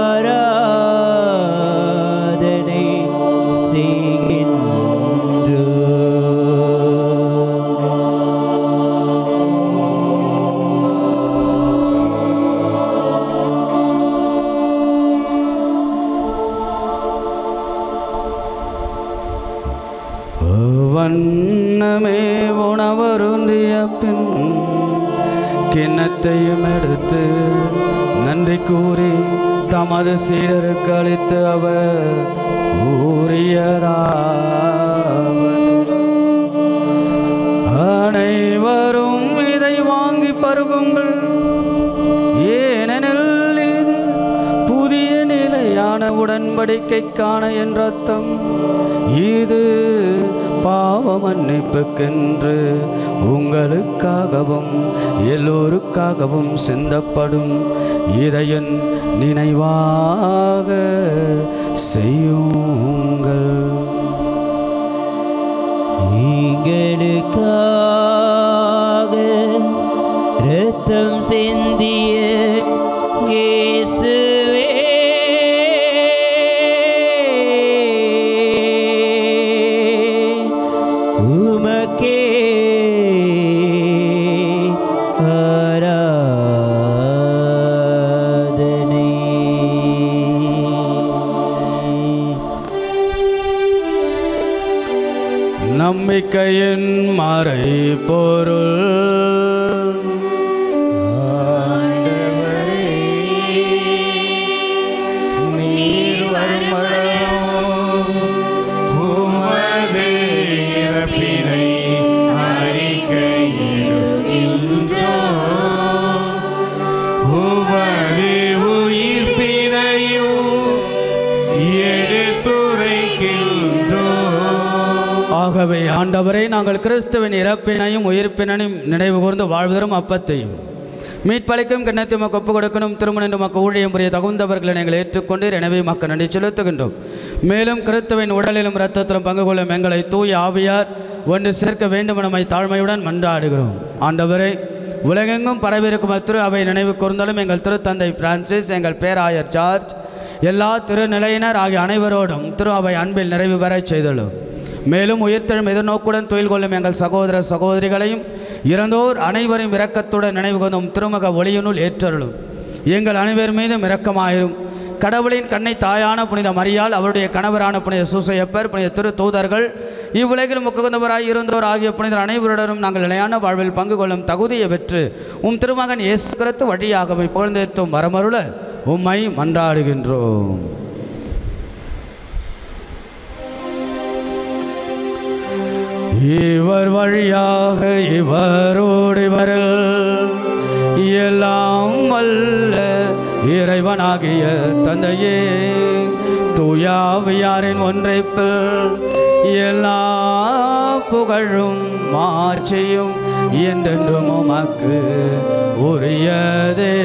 ஆராதனை வண்ணமே உணவருந்திய பின் கிண்ணத்தையும் எடுத்து நன்றி கூறி தமது சீடருக்கு அளித்து அவர் கூறியதாவது அனைவரும் இதை வாங்கி பருகுங்கள் ஏனெனில் இது புதிய நிலையான உடன்படிக்கைக்கான என் ரத்தம் இது பாவ மன்னிப்புக்கென்று உங்களுக்காகவும் எல்லோருக்காகவும் சிந்தப்படும் இதையன் நினைவாக செய்யுங்கள் எங்களுக்காக ரத்தம் சிந்திய இயேசுவே உமக்கே ஆராதனை நம்பிக்கையின் மறை பொருள் நீர் வருமளவும் உமது இறப்பினை அறிக்கையிடுகின்றோம். உமது உயிர்ப்பினையும் எடுத்துரைக்கின்றோம். ஆகவே ஆண்டவரை நாங்கள் கிறிஸ்துவின் இறப்பினையும் உயிர்ப்பினையும் நினைவு கூர்ந்து வாழ்வதரும் அப்பத்தையும் மீட்பளிக்கும் கிண்ணத்தை உமக்கு ஒப்பு கொடுக்கணும் திருமணம் உமக்கு ஊழியம் புரிய தகுந்தவர்களை நீங்கள் ஏற்றுக்கொண்டீர் எனவே மக்கள் நன்றி செலுத்துகின்றோம் மேலும் கிறிஸ்துவின் உடலிலும் இரத்தத்திலும் பங்கு கொள்ளும் எங்களை தூய ஆவியார் ஒன்று சேர்க்க வேண்டும் என நம்மை தாழ்மையுடன் மன்றாடுகிறோம் ஆண்டவரே உலகெங்கும் பரவியிருக்கும் திரு அவை நினைவு கூர்ந்தாலும் எங்கள் திருத்தந்தை பிரான்சிஸ் எங்கள் பேராயர் ஜார்ஜ் எல்லா திருநிலையினர் ஆகிய அனைவரோடும் திரு அவை அன்பில் நிறைவு பெறச் செய்துள்ளோம் மேலும் உயிர்த்தெழும் எதிர்நோக்குடன் தொழில் கொள்ளும் எங்கள் சகோதர சகோதரிகளையும் இறந்தோர் அனைவரையும் இரக்கத்துடன் நினைவு கொண்டும் திருமுக ஒளியினுள் ஏற்றருளும் எங்கள் அனைவர் மீதும் இரக்கமாயிரும் கடவுளின் கண்ணை தாயான புனித மரியால் அவருடைய கணவரான புனித சூசையப்பர் புனித திரு தூதர்கள் இவ்வுலகில் முக்குந்தவராய் இருந்தோர் ஆகிய புனிதர் அனைவருடனும் நாங்கள் நிலையான வாழ்வில் பங்கு கொள்ளும் தகுதியை பெற்று உம் திருமகன் இயேசு கிறிஸ்து வழியாகவே புகழ்ந்தேத்தும் வரமருள உம்மை மன்றாடுகின்றோம் இவர் வழியாக இவரோடு இவரில் எல்லாம் வல்ல இறைவனாகிய தந்தையே தூயாவியாரின் ஒன்றைப்பில் எல்லா புகழும் மாட்சியும் என்றென்றும் உமக்கு உரியதே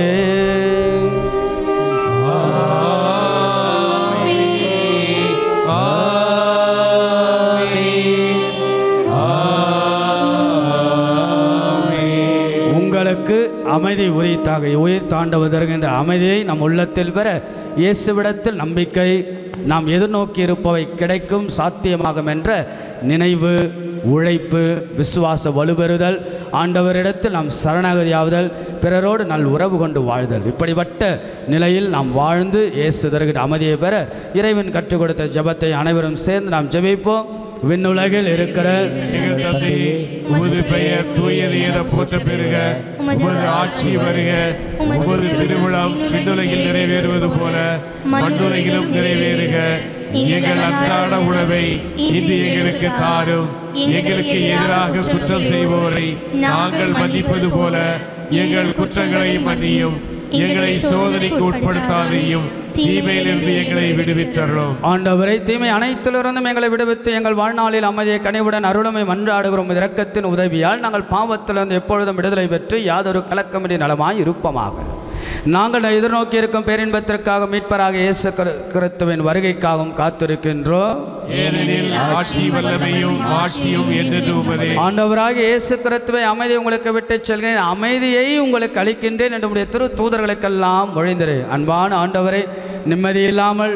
உங்களுக்கு அமைதி உரித்தாக உயிர் தாண்டவு தருகின்ற அமைதியை நம் உள்ளத்தில் பெற இயேசுவிடத்தில் நம்பிக்கை நாம் எதிர்நோக்கி இருப்பவை கிடைக்கும் சாத்தியமாகும் என்ற நினைவு உழைப்பு விசுவாச வலுப்பெறுதல் ஆண்டவரிடத்தில் நாம் சரணாகதியாவுதல் பிறரோடு நல் உறவு கொண்டு வாழ்தல் இப்படிப்பட்ட நிலையில் நாம் வாழ்ந்து இயேசு தருகின்ற அமைதியை பெற இறைவன் கற்றுக் கொடுத்த ஜெபத்தை அனைவரும் சேர்ந்து நாம் ஜெபிப்போம் விண்ணுலகில் இருக்கிற எங்கள் தந்தையே உமது பெயர் தூயது என போற்ற பெறுக உமது ஆட்சி வருக உமது திருவிழாம் விண்ணுலகில் நிறைவேறுவது போல மண்ணுலகிலும் நிறைவேறுக எங்கள் அன்றாட உணவை இன்று எங்களுக்கு தாரும் எங்களுக்கு எதிராக குற்றம் செய்பவரை நாங்கள் மன்னிப்பது போல எங்கள் குற்றங்களை மன்னியும் எங்களை சோதனைக்கு உட்படுத்தாதையும் தீமையிலிருந்து எங்களை விடுவித்தருளும் ஆண்டவரை தீமை அனைத்திலிருந்தும் எங்களை விடுவித்து எங்கள் வாழ்நாளில் அமைதியை கனிவுடன் அருளுமை மன்றாடுகிறோம் இரக்கத்தின் உதவியால் நாங்கள் பாவத்திலிருந்து எப்பொழுதும் விடுதலை பெற்று யாதொரு கலக்கமின்றி நலமாய் இருப்பமாக நாங்கள் எதிர்நோக்கி இருக்கும் பேரின்பத்திற்காக மீட்பராக இயேசு கிரு- கிறிஸ்துவின் வருகைக்காகவும் காத்திருக்கின்றோம் ஏனெனில் ஆட்சி வல்லமையும் ஆட்சியும் என்றென்று உமதே ஆண்டவராக இயேசு கிறிஸ்துவை அமைதி உங்களுக்கு விட்டு செல்கிறேன் அமைதியை உங்களுக்கு அளிக்கின்றேன் என்று உடைய திரு தூதர்களுக்கெல்லாம் மொழிந்தரு அன்பான ஆண்டவரை நிம்மதி இல்லாமல்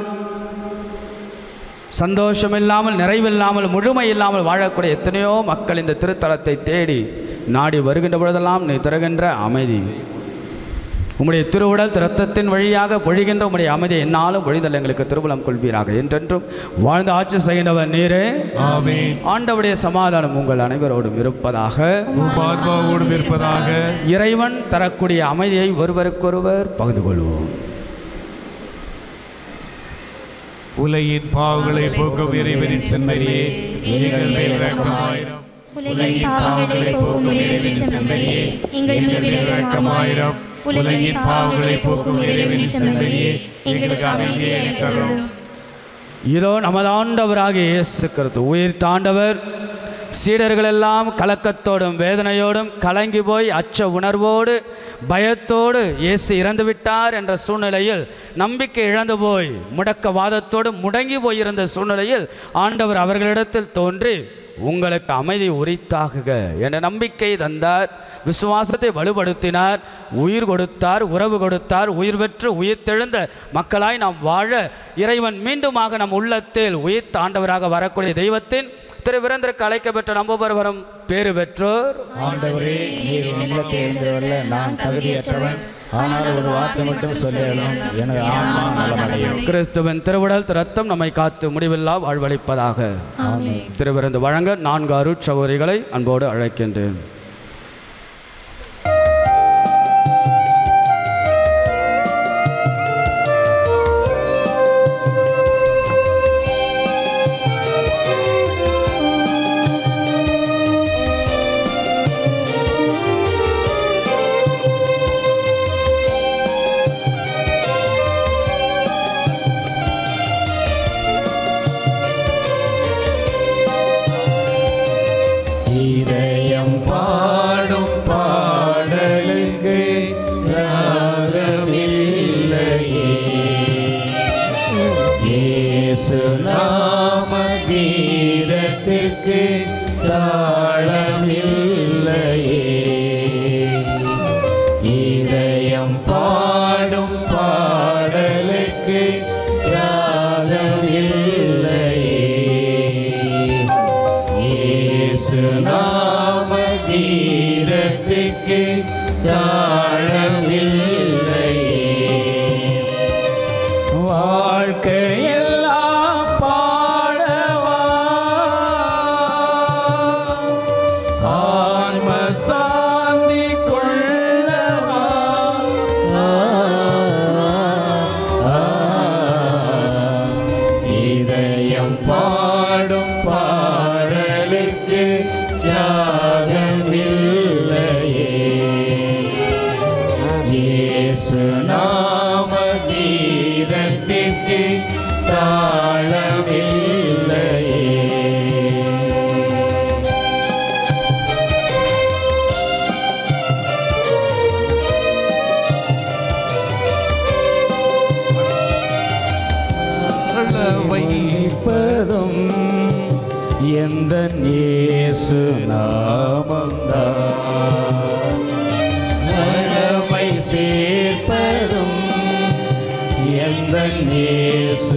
சந்தோஷம் இல்லாமல் நிறைவில்லாமல் முழுமை இல்லாமல் வாழக்கூடிய எத்தனையோ மக்கள் இந்த திருத்தலத்தை தேடி நாடி வருகின்ற பொழுதெல்லாம் நீ தருகின்ற அமைதி உம்முடைய திருவுடல் இரத்தத்தின் வழியாக பொழிகின்ற உம்முடைய அமைதியை என்னாலும் பொழிந்தல் எங்களுக்கு திருவுளம் கொள்வீராக என்றென்றும் வாழ்ந்து ஆட்சி செய்கின்றவர் நீரே ஆமென் ஆண்டவருடைய சமாதானம் உங்கள் அனைவரோடும் இருப்பதாக உம் ஆத்மாவோடும் இருப்பதாக இறைவன் தரக்கூடிய அமைதியை ஒருவருக்கொருவர் பகிர்ந்து கொள்வோம் உலகின் பாவங்களை போக்கும் இறைவனின் செம்மறியே எங்கள் மேல் இரக்கமாயிரம் உலகின் பாவங்களை போக்கும் இறைவனின் செம்மறியே எங்கள் மீது இரக்கமாயிரம் உலகின் பாவங்களை போக்கும் இறைவனின் செம்மறியே எங்களுக்கு அமைதியை அளித்தருளும் இதோ நமது ஆண்டவராகிய இயேசு கிறிஸ்து உயிர் தாண்டவர் சீடர்கள் எல்லாம் கலக்கத்தோடும் வேதனையோடும் கலங்கி போய் அச்ச உணர்வோடு பயத்தோடு இயேசு இறந்து விட்டார் என்ற சூழ்நிலையில் நம்பிக்கை இழந்து போய் முடக்கவாதத்தோடு முடங்கி போயிருந்த சூழ்நிலையில் ஆண்டவர் அவர்களிடத்தில் தோன்றி உங்களுக்கு அமைதி உரித்தாகுக என்ற நம்பிக்கை தந்தார் விசுவாசத்தை வலுப்படுத்தினார் உயிர் கொடுத்தார் உறவு கொடுத்தார் உயிர் பெற்று உயிர் தெழுந்த மக்களாய் நாம் வாழ இறைவன் மீண்டுமாக நம் உள்ளத்தில் உயிர் தாண்டவராக வரக்கூடிய தெய்வத்தின் திரு விருந்திற்கு அழைக்கப்பெற்ற நம்புபவரும் பேறு பெற்றோர் ஆண்டவரே நீர் என் இல்லத்தில் எழுந்தவரல நான் தகுதியற்றவன் ஆனால் ஒரு வார்த்தை மட்டும் சொல்லலும் எனது ஆன்மா நலமடையும் கிறிஸ்துவின் திருவுடல் ரத்தம் நம்மை காத்து முடிவில்லா வாழ்வளிப்பதாக திருவிருந்து வழங்க நான்கு அருட்சகோரிகளை அன்போடு அழைக்கின்றேன் இதயம் பா நாம கீதத்திற்கு தாளமில்லையே இதயம் பாடும் பாடலுக்கு ராகமில்லையே இயேசு நாம கீதத்திற்கு தாளமில்லையே வாழ்க்கையெல்லாம் பாடவா ஆன்ம சாந்தி கொள்ளவா ஆ, ஆ, இதயம் பாடும் பாடலுக்கு யாகமில்லையே இயேசு நாம கீதத்திற்கு தாளமில்லையே வைப்பதும் எந்த இயேசு நாமந்தான் மழமை சேர்ப்பதும் எந்த இயேசு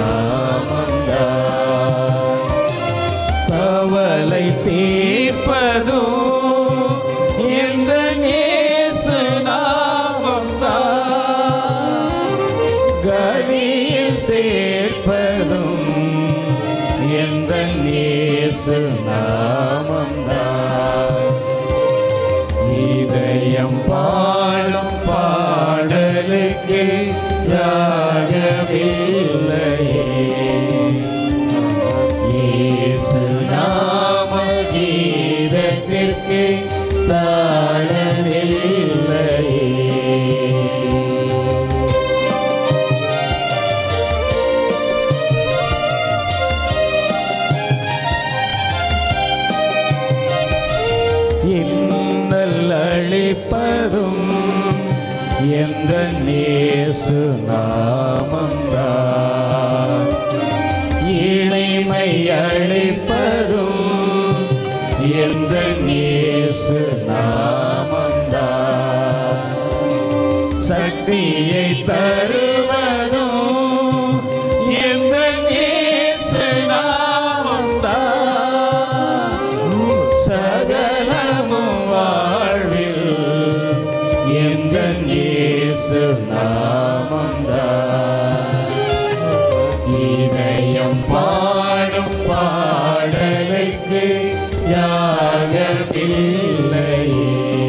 நாமந்தான் கவலை தீர்ப்பதும் எந்த இயேசு நாமந்தான் கதியில் சேர்ப்பதும் எந்த இயேசு நாமந்தான் இதயம் பாடும் பாடலுக்கு ராகமில்லையே இயேசு நாம கீதத்திற்கு தாளமில்லையே இன்னல் அழிப்பதும் எந்த நேசு நாமந்தான் இணைமை அழிப்பதும் எந்த நேசு நாமந்தான் சக்தியை தருவதும் எந்த நேசு நாமந்தான் சகலமும் வாழ்வில் எந்த இயேசு நாமந்தான் இதயம் பாடும் பாடலுக்கு யாகமில்லையே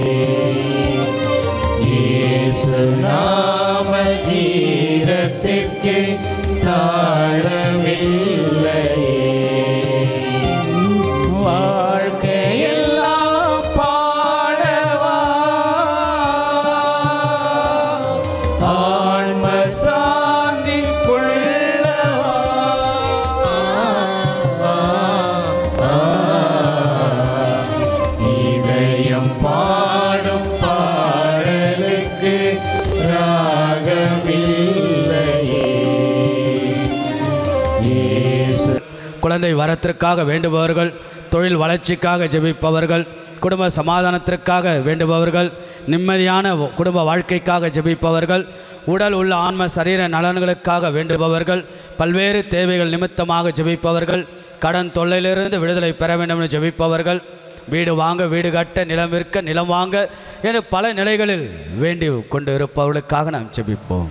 இயேசு நாம கீதத்திற்கு தாழமில்லையே வாழ்க்கையெல்லாம் பாடவா ஆன்ம சாந்தி கொள்ளவா இதயம் பாடும் பாடலுக்கு ராகமில்லையே இயேசு குழந்தை வரத்திற்காக வேண்டுபவர்கள் தொழில் வளர்ச்சிக்காக ஜெபிப்பவர்கள் குடும்ப சமாதானத்திற்காக வேண்டுபவர்கள் நிம்மதியான வ- குடும்ப வாழ்க்கைக்காக ஜெபிப்பவர்கள் உடல் உள்ள ஆன்ம சரீர நலன்களுக்காக வேண்டுபவர்கள் பல்வேறு தேவைகள் நிமித்தமாக ஜெபிப்பவர்கள் கடன் தொல்லையிலிருந்து விடுதலை பெற வேண்டும் என்று ஜெபிப்பவர்கள் வீடு வாங்க வீடு கட்ட நிலம் விற்க நிலம் வாங்க என பல நிலைகளில் வேண்டி கொண்டு இருப்பவர்களுக்காக நாம் ஜெபிப்போம்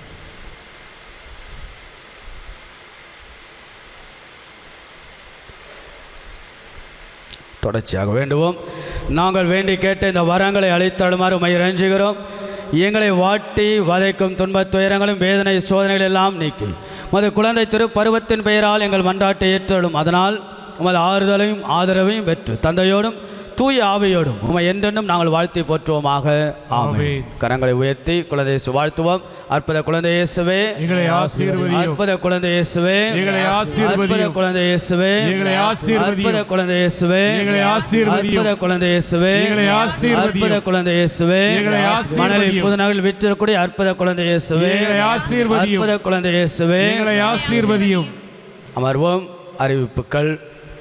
தொடர்ச்சியாக வேண்டுவோம் நாங்கள் வேண்டி கேட்ட இந்த வரங்களை அளித்தழுமாறு மயிரஞ்சுகிறோம் எங்களை வாட்டி வதைக்கும் துன்பத் துயரங்களும் வேதனை சோதனைகள் எல்லாம் நீக்கி உமது குழந்தை திரு பருவத்தின் பெயரால் எங்கள் மன்றாட்டை ஏற்றலும் அதனால் உமது ஆறுதலையும் ஆதரவையும் பெற்று தந்தையோடும் தூய ஆவியோடும் உமை என்றென்றும் நாங்கள் வாழ்த்தி போற்றுவோமாக ஆமென் ஆமென். கரங்களை உயர்த்தி குழந்தை வாழ்த்துவோம் அற்புத குழந்தை இயேசுவே எங்களை ஆசீர்வதியும். அற்புத குழந்தை இயேசுவே எங்களை ஆசீர்வதியும். அற்புத குழந்தை இயேசுவே எங்களை ஆசீர்வதியும். அற்புத குழந்தை இயேசுவே எங்களை ஆசீர்வதியும். அற்புத குழந்தை இயேசுவே எங்களை ஆசீர்வதியும். அற்புத குழந்தை இயேசுவே எங்களை ஆசீர்வதியும். மணலில் புதுநகரில் விற்றிருக்கூடிய அற்புத குழந்தை இயேசுவே எங்களை ஆசீர்வதியும். அற்புத குழந்தை இயேசுவே எங்களை ஆசீர்வதியும் அமர்வோம் அறிவிப்புகள்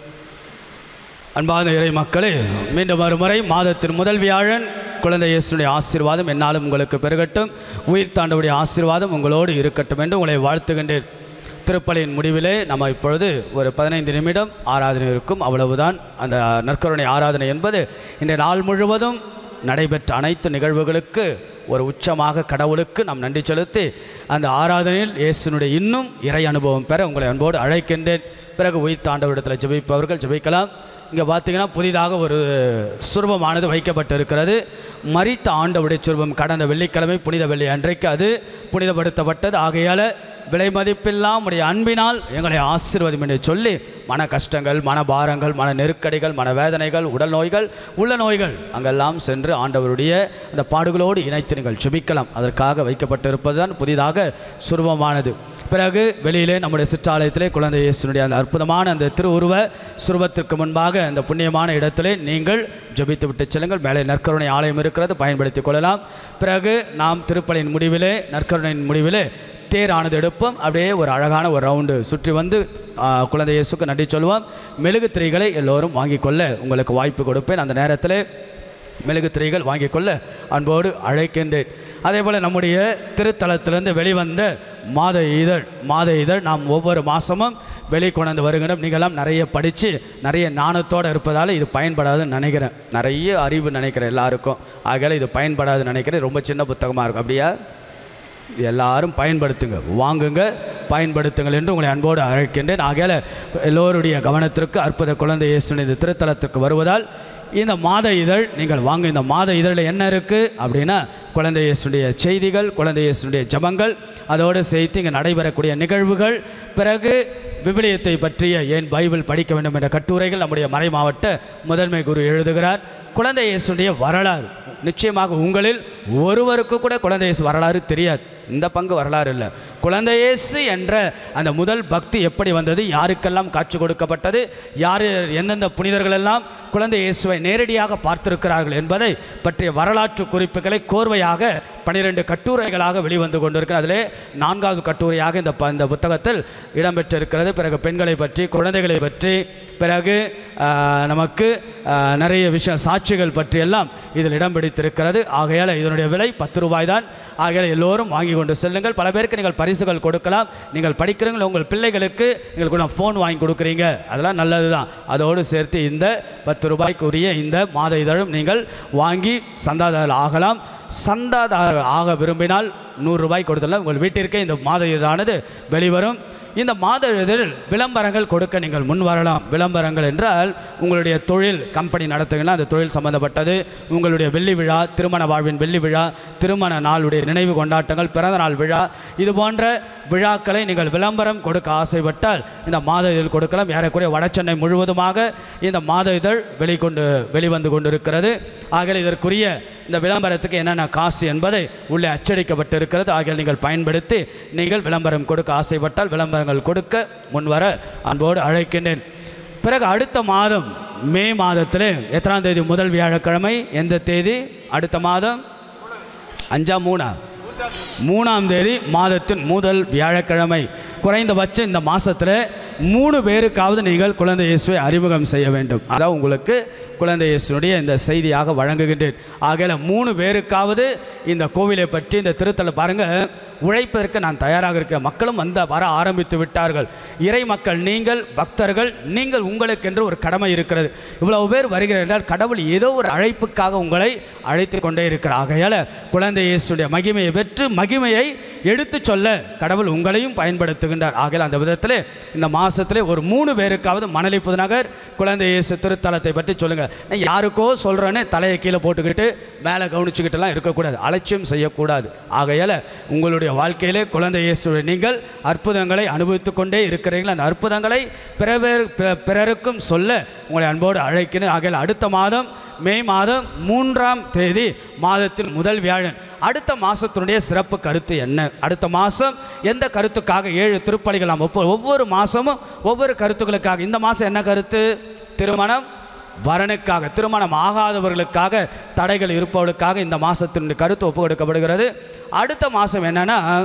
அன்பான இறை மக்களே மீண்டும் மறுமுறை மாதத்தின் முதல் வியாழன் குழந்தை இயேசுடைய ஆசீர்வாதம் என்னாலும் உங்களுக்கு பெருகட்டும் உயிர் தாண்டவுடைய ஆசீர்வாதம் உங்களோடு இருக்கட்டும் என்று உங்களை வாழ்த்துகின்றேன் திருப்பலியின் முடிவிலே நம்ம இப்பொழுது ஒரு பதினைந்து நிமிடம் ஆராதனை இருக்கும் அவ்வளவுதான் அந்த நற்கருணை ஆராதனை என்பது இன்றைய நாள் முழுவதும் நடைபெற்ற அனைத்து நிகழ்வுகளுக்கு ஒரு உச்சமாக கடவுளுக்கு நாம் நன்றி செலுத்தி அந்த ஆராதனையில் இயேசுனுடைய இன்னும் இறை அனுபவம் பெற உங்களை அன்போடு அழைக்கின்றேன் பிறகு உயிர் தாண்டவரிடத்தில் ஜெபிப்பவர்கள் ஜெபிக்கலாம் இங்கே பார்த்தீங்கன்னா புதிதாக ஒரு சுரூபமானது வைக்கப்பட்டிருக்கிறது மரித்த ஆண்டவுடைய சுரூபம் கடந்த வெள்ளிக்கிழமை புனித வெள்ளி அன்றைக்கு அது புனிதப்படுத்தப்பட்டது ஆகையால் விலை மதிப்பில்லாம் உடைய அன்பினால் எங்களை ஆசீர்வதிம் என்று சொல்லி மன கஷ்டங்கள் மன பாரங்கள் மன நெருக்கடிகள் மன வேதனைகள் உடல் நோய்கள் உள்ள நோய்கள் அங்கெல்லாம் சென்று ஆண்டவருடைய அந்த பாடுகளோடு இணைத்து நீங்கள் ஜெபிக்கலாம் அதற்காக வைக்கப்பட்டிருப்பது தான் புதிதாக சுரூபமானது பிறகு வெளியிலே நம்முடைய சிற்றாலயத்திலே குழந்தை இயேசுனுடைய அந்த அற்புதமான அந்த திருவுருவ சுரூபத்திற்கு முன்பாக அந்த புண்ணியமான இடத்திலே நீங்கள் ஜெபித்து விட்டு செல்லுங்கள் மேலே நற்கருணை ஆலயம் இருக்கிறது பயன்படுத்திக் கொள்ளலாம் பிறகு நாம் திருப்பலின் முடிவிலே நற்கருணையின் முடிவிலே தேரானது எடுப்போம் அப்படியே ஒரு அழகான ஒரு ரவுண்டு சுற்றி வந்து ஆ, குழந்தை இயேசுக்கு நன்றி சொல்லுவோம் மெழுகு திரைகளை எல்லோரும் வாங்கிக் கொள்ள உங்களுக்கு வாய்ப்பு கொடுப்பேன் அந்த நேரத்தில் மெழுகு திரைகள் வாங்கிக் கொள்ள அன்போடு அழைக்கின்றேன் அதே போல் நம்முடைய திருத்தலத்திலிருந்து வெளிவந்த மாத இதழ் மாத இதழ் நாம் ஒவ்வொரு மாதமும் வெளிக்கொண்டு வருகிறோம் நீங்களாம் நிறைய படித்து நிறைய ஞானத்தோடு இருப்பதால் இது பயன்படாதுன்னு நினைக்கிறேன் நிறைய அறிவு நினைக்கிறேன் எல்லாருக்கும் ஆகையால் இது பயன்படாதுன்னு நினைக்கிறேன் ரொம்ப சின்ன புத்தகமாக இருக்கும் அப்படியா இது எல்லாரும் பயன்படுத்துங்க வாங்குங்க பயன்படுத்துங்கள் என்று உங்களை அன்போடு அழைக்கின்றேன் ஆகையால் எல்லோருடைய கவனத்திற்கு அற்புத குழந்தை இயேசுவின் இந்த திருத்தலத்துக்கு வருவதால் இந்த மாத இதழ் நீங்கள் வாங்க இந்த மாத இதழில் என்ன இருக்குது அப்படின்னா குழந்தை இயேசுடைய செய்திகள் குழந்தை இயேசுடைய ஜபங்கள் அதோடு சேர்த்து இங்கே நடைபெறக்கூடிய நிகழ்வுகள் பிறகு விவிலியத்தை பற்றிய ஏன் பைபிள் படிக்க வேண்டும் என்ற கட்டுரைகள் நம்முடைய மறை மாவட்ட முதன்மை குரு எழுதுகிறார் குழந்தை இயேசுடைய வரலாறு நிச்சயமாக உங்களில் ஒருவருக்கு கூட குழந்தை இயேசு வரலாறு தெரியாது இந்த பங்கு வரலாறு இல்லை குழந்தை இயேசு என்ற அந்த முதல் பக்தி எப்படி வந்தது யாருக்கெல்லாம் காட்சி கொடுக்கப்பட்டது யார் எந்தெந்த புனிதர்கள் எல்லாம் குழந்தை இயேசுவை நேரடியாக பார்த்திருக்கிறார்கள் என்பதை பற்றிய வரலாற்று குறிப்புகளை கோர்வையாக பனிரெண்டு கட்டுரைகளாக வெளிவந்து கொண்டிருக்கிறது அதிலே நான்காவது கட்டுரையாக இந்த ப- இந்த புத்தகத்தில் இடம்பெற்றிருக்கிறது பிறகு பெண்களை பற்றி குழந்தைகளை பற்றி பிறகு ஆஹ், நமக்கு ஆஹ், நிறைய விஷயம் சாட்சிகள் பற்றியெல்லாம் இதில் இடம் பிடித்திருக்கிறது ஆகையால் இதனுடைய விலை பத்து ரூபாய் தான் ஆகையால் எல்லோரும் வாங்கி கொண்டு செல்லுங்கள் பல பேருக்கு நீங்கள் பரிசுகள் கொடுக்கலாம் நீங்கள் படிக்கிறீங்களா உங்கள் பிள்ளைகளுக்கு நீங்கள் கூட ஃபோன் வாங்கி கொடுக்குறீங்க அதெல்லாம் நல்லது தான் அதோடு சேர்த்து இந்த பத்து ரூபாய்க்குரிய இந்த மாத இதழும் நீங்கள் வாங்கி சந்தாதாரர் ஆகலாம் சந்தாதாரர் ஆக விரும்பினால் நூறு ரூபாய் கொடுத்தல உங்கள் வீட்டிற்கே இந்த மாத இதழானது வெளிவரும் இந்த மாத இதழில் விளம்பரங்கள் கொடுக்க நீங்கள் முன் வரலாம் விளம்பரங்கள் என்றால் உங்களுடைய தொழில் கம்பெனி நடத்துங்கன்னா அந்த தொழில் சம்பந்தப்பட்டது உங்களுடைய வெள்ளி விழா திருமண வாழ்வின் வெள்ளி விழா திருமண நாளுடைய நினைவு கொண்டாட்டங்கள் பிறந்த நாள் விழா இது போன்ற விழாக்களை நீங்கள் விளம்பரம் கொடுக்க ஆசைப்பட்டால் இந்த மாத இதழ் கொடுக்கலாம் ஏறக்குறைய வடசென்னை முழுவதுமாக இந்த மாத இதழ் வெளிக்கொண்டு வெளிவந்து கொண்டிருக்கிறது ஆகையால் இதற்குரிய இந்த விளம்பரத்துக்கு என்னென்ன காசு என்பதை உள்ளே அச்சடிக்கப்பட்டிருக்கிறது ஆகையால் நீங்கள் பயன்படுத்தி நீங்கள் விளம்பரம் கொடுக்க ஆசைப்பட்டால் விளம்பரங்கள் கொடுக்க முன்வர அன்போடு அழைக்கின்றேன் பிறகு அடுத்த மாதம் மே மாதத்தில் எத்தனாம் தேதி முதல் வியாழக்கிழமை எந்த தேதி அடுத்த மாதம் அஞ்சா மூணா மூணாம் தேதி மாதத்தின் முதல் வியாழக்கிழமை குறைந்தபட்சம் இந்த மாதத்தில் மூணு பேருக்காவது நீங்கள் குழந்தை இயேசுவை அறிமுகம் செய்ய வேண்டும் அதான் உங்களுக்கு குழந்தை இயேசுனுடைய இந்த செய்தியாக வழங்குகின்றேன் ஆகையில் மூணு பேருக்காவது இந்த கோவிலை பற்றி இந்த திருத்தலை பாருங்கள் உழைப்பதற்கு நான் தயாராக இருக்கிறேன் மக்களும் வந்த வர ஆரம்பித்து விட்டார்கள் இறை மக்கள் நீங்கள் பக்தர்கள் நீங்கள் உங்களுக்கென்று ஒரு கடமை இருக்கிறது இவ்வளவு பேர் வருகிறார் என்றால் கடவுள் ஏதோ ஒரு அழைப்புக்காக உங்களை அழைத்து கொண்டே இருக்கிறார் ஆகையால் குழந்தை இயேசுடைய மகிமையை பெற்று மகிமையை எடுத்துச் சொல்ல கடவுள் உங்களையும் பயன்படுத்துகின்றார் ஆகையால் அந்த விதத்தில் இந்த மாதத்தில் ஒரு மூணு பேருக்காவது மணலி புதுநகர் குழந்தை இயேசு திருத்தலத்தை பற்றி சொல்லுங்கள் நான் யாருக்கோ சொல்கிறேன்னு தலையை கீழே போட்டுக்கிட்டு மேலே கவனிச்சுக்கிட்டுலாம் இருக்கக்கூடாது அலட்சியம் செய்யக்கூடாது ஆகையால் உங்களுடைய வாழ்க்கையிலே குழந்தை இயேசுவை நீங்கள் அற்புதங்களை அனுபவித்து கொண்டே இருக்கிறீர்கள் அந்த அற்புதங்களை பிற பேர் பிற- பிறருக்கும் சொல்ல உங்களை அன்போடு அழைக்கிறேன் ஆகையால் அடுத்த மாதம் மே மாதம் மூன்றாம் தேதி மாதத்தின் முதல் வியாழன் அடுத்த மாதத்தினுடைய சிறப்பு கருத்து என்ன அடுத்த மாதம் எந்த கருத்துக்காக ஏழு திருப்பலிகள் நாம் ஒவ்வொரு ஒவ்வொரு மாதமும் ஒவ்வொரு கருத்துக்களுக்காக இந்த மாதம் என்ன கருத்து திருமணம் வரனுக்காக திருமணம் ஆகாதவர்களுக்காக தடைகள் இருப்பவர்களுக்காக இந்த மாதத்தினுடைய கருத்து ஒப்பு கொடுக்கப்படுகிறது அடுத்த மாதம் என்னன்னா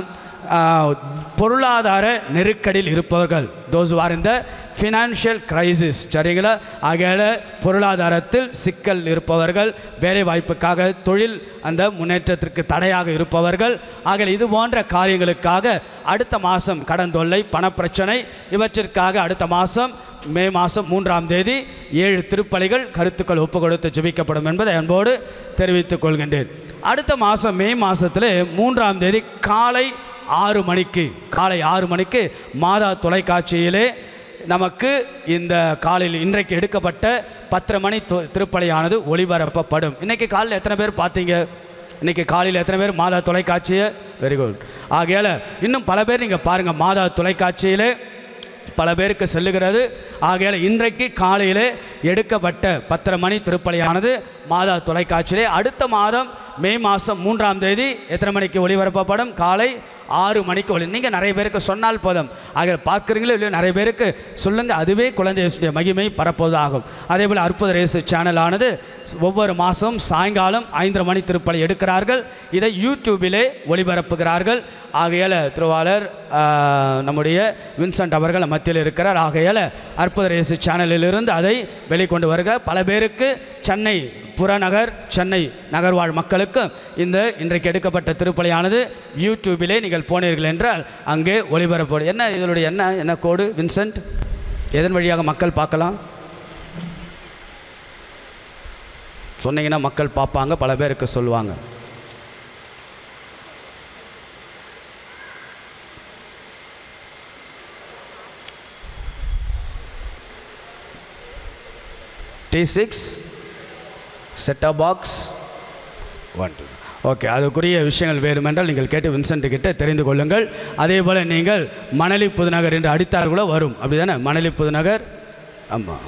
பொருளாதார நெருக்கடியில் இருப்பவர்கள் தோஸ் ஆர் இந்த ஃபினான்ஷியல் கிரைசிஸ் சரிங்களா ஆகையால் பொருளாதாரத்தில் சிக்கல் இருப்பவர்கள் வேலை வாய்ப்புக்காக தொழில் அந்த முன்னேற்றத்திற்கு தடையாக இருப்பவர்கள் ஆகையால் இது போன்ற காரியங்களுக்காக அடுத்த மாதம் கடன் தொல்லை பணப்பிரச்சனை இவற்றிற்காக அடுத்த மாதம் மே மாதம் மூன்றாம் தேதி ஏழு திருப்பலிகள் கருத்துக்கள் ஒப்பு கொடுத்து ஜெபிக்கப்படும் என்பதை அன்போடு தெரிவித்துக் கொள்கின்றேன் அடுத்த மாதம் மே மாதத்தில் மூன்றாம் தேதி காலை ஆறு மணிக்கு காலை ஆறு மணிக்கு மாதா தொலைக்காட்சியிலே நமக்கு இந்த காலையில் இன்றைக்கு எடுக்கப்பட்ட பத்தரை மணி து- திருப்பலியானது ஒளிபரப்பப்படும் இன்றைக்கி காலையில் எத்தனை பேர் பார்த்தீங்க இன்றைக்கி காலையில் எத்தனை பேர் மாதா தொலைக்காட்சியை வெரி குட் ஆகையால் இன்னும் பல பேர் நீங்கள் பாருங்கள் மாதா தொலைக்காட்சியிலே பல பேருக்கு செல்லுகிறது ஆகையால் இன்றைக்கு காலையில் எடுக்கப்பட்ட பத்தரை மணி திருப்பலியானது மாதா தொலைக்காட்சியிலே அடுத்த மாதம் மே மாதம் மூன்றாம் தேதி எத்தனை மணிக்கு ஒளிபரப்பப்படும் காலை ஆறு மணிக்கு ஒளி நீங்கள் நிறைய பேருக்கு சொன்னால் போதும் ஆக பார்க்குறீங்களோ இல்லையோ நிறைய பேருக்கு சொல்லுங்கள் அதுவே குழந்தை இயேசுடைய மகிமை பரப்போதாகும் அதே போல் அற்புத ரேசு சேனலானது ஒவ்வொரு மாதம் சாயங்காலம் ஐந்தரை மணி திருப்பலி எடுக்கிறார்கள் இதை யூடியூபிலே ஒளிபரப்புகிறார்கள் ஆகையால் திருவாளர் ஆஹ், நம்முடைய வின்சென்ட் அவர்கள் மத்தியில் இருக்கிறார் ஆகையால் அற்புத ரேசு சேனலிலிருந்து அதை வெளிக்கொண்டு வருகிறார் பல பேருக்கு சென்னை புறநகர் சென்னை நகர்வாழ் மக்களுக்கு இந்த இன்றைக்கு எடுக்கப்பட்ட திருப்பலியானது யூடியூபிலே நீங்கள் போனீர்கள் என்றால் அங்கே ஒளிபரப்படும் என்ன இதனுடைய என்ன என்ன கோடு வின்சென்ட் எதன் வழியாக மக்கள் பார்க்கலாம் சொன்னீங்கன்னா மக்கள் பார்ப்பாங்க பல பேருக்கு சொல்லுவாங்க D six setup box one two okay அதுக்குரிய விஷயங்கள் வேணுமென்றால் நீங்கள் கேட்டு வின்சென்ட் கிட்ட தெரிந்து கொள்ளுங்கள் அதே போல் நீங்கள் மணலி புதுநகர் என்று அடித்தார்களோ வரும் அப்படி தானே மணலி புதுநகர் ஆமாம்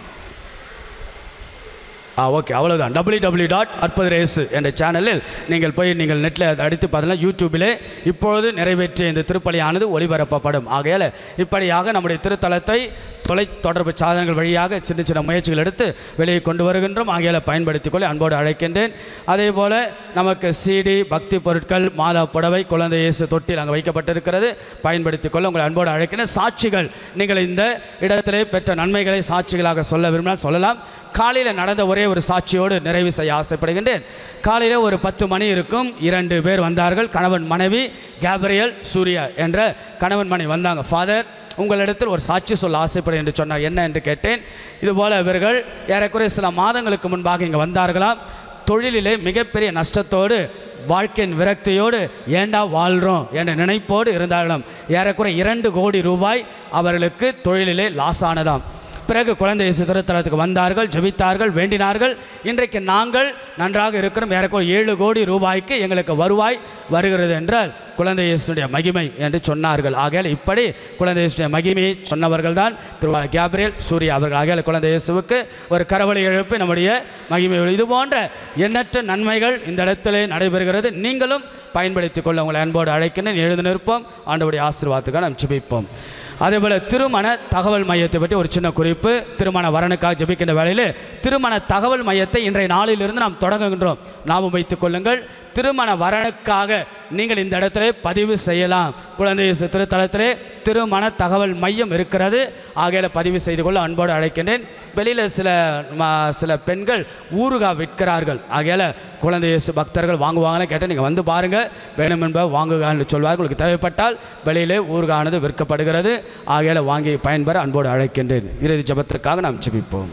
ஆ ஓகே அவ்வளோதான் டபிள்யூ டபிள்யூ டாட் அற்புத ரேசு என்ற சேனலில் நீங்கள் போய் நீங்கள் நெட்டில் அதை அடித்து பார்த்தீங்கன்னா யூடியூபிலே இப்பொழுது நிறைவேற்றிய இந்த திருப்பலியானது ஒளிபரப்பப்படும் ஆகையால் இப்படியாக நம்முடைய திருத்தலத்தை தொலை தொடர்பு சாதனங்கள் வழியாக சின்ன சின்ன முயற்சிகள் எடுத்து வெளியே கொண்டு வருகின்றோம் ஆகையால் பயன்படுத்திக் கொள்ள அன்போடு அழைக்கின்றேன் அதே போல் நமக்கு சிடி பக்தி பொருட்கள் மாதா புடவை குழந்தை இயேசு தொட்டில் அங்கே வைக்கப்பட்டிருக்கிறது பயன்படுத்திக் கொள்ள உங்களை அன்போடு அழைக்கின்றேன் சாட்சிகள் நீங்கள் இந்த இடத்திலே பெற்ற நன்மைகளை சாட்சிகளாக சொல்ல விரும்பினால் சொல்லலாம் காலையில் நடந்த ஒரே ஒரு சாட்சியோடு நிறைவு செய்ய ஆசைப்படுகின்றேன் காலையில் ஒரு பத்து மணி இருக்கும் இரண்டு பேர் வந்தார்கள் கணவன் மனைவி கேப்ரியல் சூர்யா என்ற கணவன் மனைவி வந்தாங்க ஃபாதர் உங்களிடத்தில் ஒரு சாட்சி சொல்ல ஆசைப்படுகிறேன் என்று சொன்னார் என்ன என்று கேட்டேன் இதுபோல் இவர்கள் ஏறக்குறைய சில மாதங்களுக்கு முன்பாக இங்கே வந்தார்களாம் தொழிலிலே மிகப்பெரிய நஷ்டத்தோடு வாழ்க்கையின் விரக்தியோடு ஏண்டா வாழ்கிறோம் என்ற நினைப்போடு இருந்தார்களாம் ஏறக்குறைய இரண்டு கோடி ரூபாய் அவர்களுக்கு தொழிலிலே லாஸ் ஆனதாம் பிறகு குழந்தை இயேசு திருத்தலத்துக்கு வந்தார்கள் ஜெபித்தார்கள் வேண்டினார்கள் இன்றைக்கு நாங்கள் நன்றாக இருக்கிறோம் ஏறக்குறைய ஏழு கோடி ரூபாய்க்கு எங்களுக்கு வருவாய் வருகிறது என்றால் குழந்தை இயேசுடைய மகிமை என்று சொன்னார்கள் ஆகையால் இப்படி குழந்தை இயேசுடைய மகிமையை சொன்னவர்கள் தான் திரு கேப்ரியல் சூர்யா அவர்கள் ஆகையால் குழந்தை இயேசுவுக்கு ஒரு கரவழி எழுப்பி நம்முடைய மகிமை இது போன்ற எண்ணற்ற நன்மைகள் இந்த இடத்திலே நடைபெறுகிறது நீங்களும் பயன்படுத்திக் கொள்ள உங்களை அன்போடு அழைக்கின்றேன் எழுந்து நிற்போம் ஆண்டவருடைய ஆசீர்வாதத்துக்காக நாம் ஜெபிப்போம் அதேபோல் திருமண தகவல் மையத்தை பற்றி ஒரு சின்ன குறிப்பு திருமண வரனுக்காக ஜெபிக்கின்ற வேளையில் திருமண தகவல் மையத்தை இன்றைய நாளிலிருந்து நாம் தொடங்குகின்றோம் ஞாபகம் வைத்துக் கொள்ளுங்கள் திருமண வரனுக்காக நீங்கள் இந்த இடத்துல பதிவு செய்யலாம் குழந்தை இயேசு திருத்தலத்திலே திருமண தகவல் மையம் இருக்கிறது ஆகையில் பதிவு செய்து கொள்ள அன்போடு அழைக்கின்றேன் வெளியில் சில ம- சில பெண்கள் ஊறுகாய் விற்கிறார்கள் ஆகையால் குழந்தை இயேசு பக்தர்கள் வாங்குவாங்கன்னு கேட்டால் நீங்கள் வந்து பாருங்கள் வேணும் என்ப வாங்குகான்னு சொல்வார்கள் உங்களுக்கு தேவைப்பட்டால் வெளியிலே ஊறுகானது விற்கப்படுகிறது ஆகையால் வாங்கி பயன்பெற அன்போடு அழைக்கின்றேன் இறுதி ஜெபத்திற்காக நாம் ஜெபிப்போம்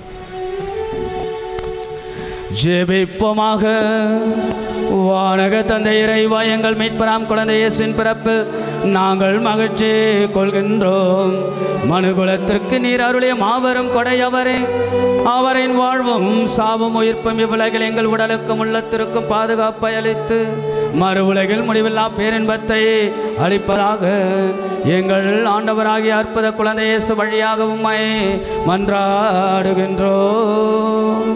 ஜெபிப்போமாக வானக தந்தை இறைவா எங்கள் மீட்பராம் குழந்தை இயேசுவின் பிறப்பு நாங்கள் மகிழ்ச்சி கொள்கின்றோம் மனுகுலத்திற்கு நீர் அருளிய மாபெரும் கொடை அவரே அவரின் வாழ்வும் சாவும் உயிர்ப்பும் இவ்வுலகில் எங்கள் உடலுக்கும் உள்ளத்திற்கும் பாதுகாப்பை அளித்து மறு உலகில் முடிவில்லா பேரின்பத்தை அளிப்பதாக எங்கள் ஆண்டவராகிய அற்புத குழந்தை இயேசு வழியாக உம்மை மன்றாடுகின்றோம்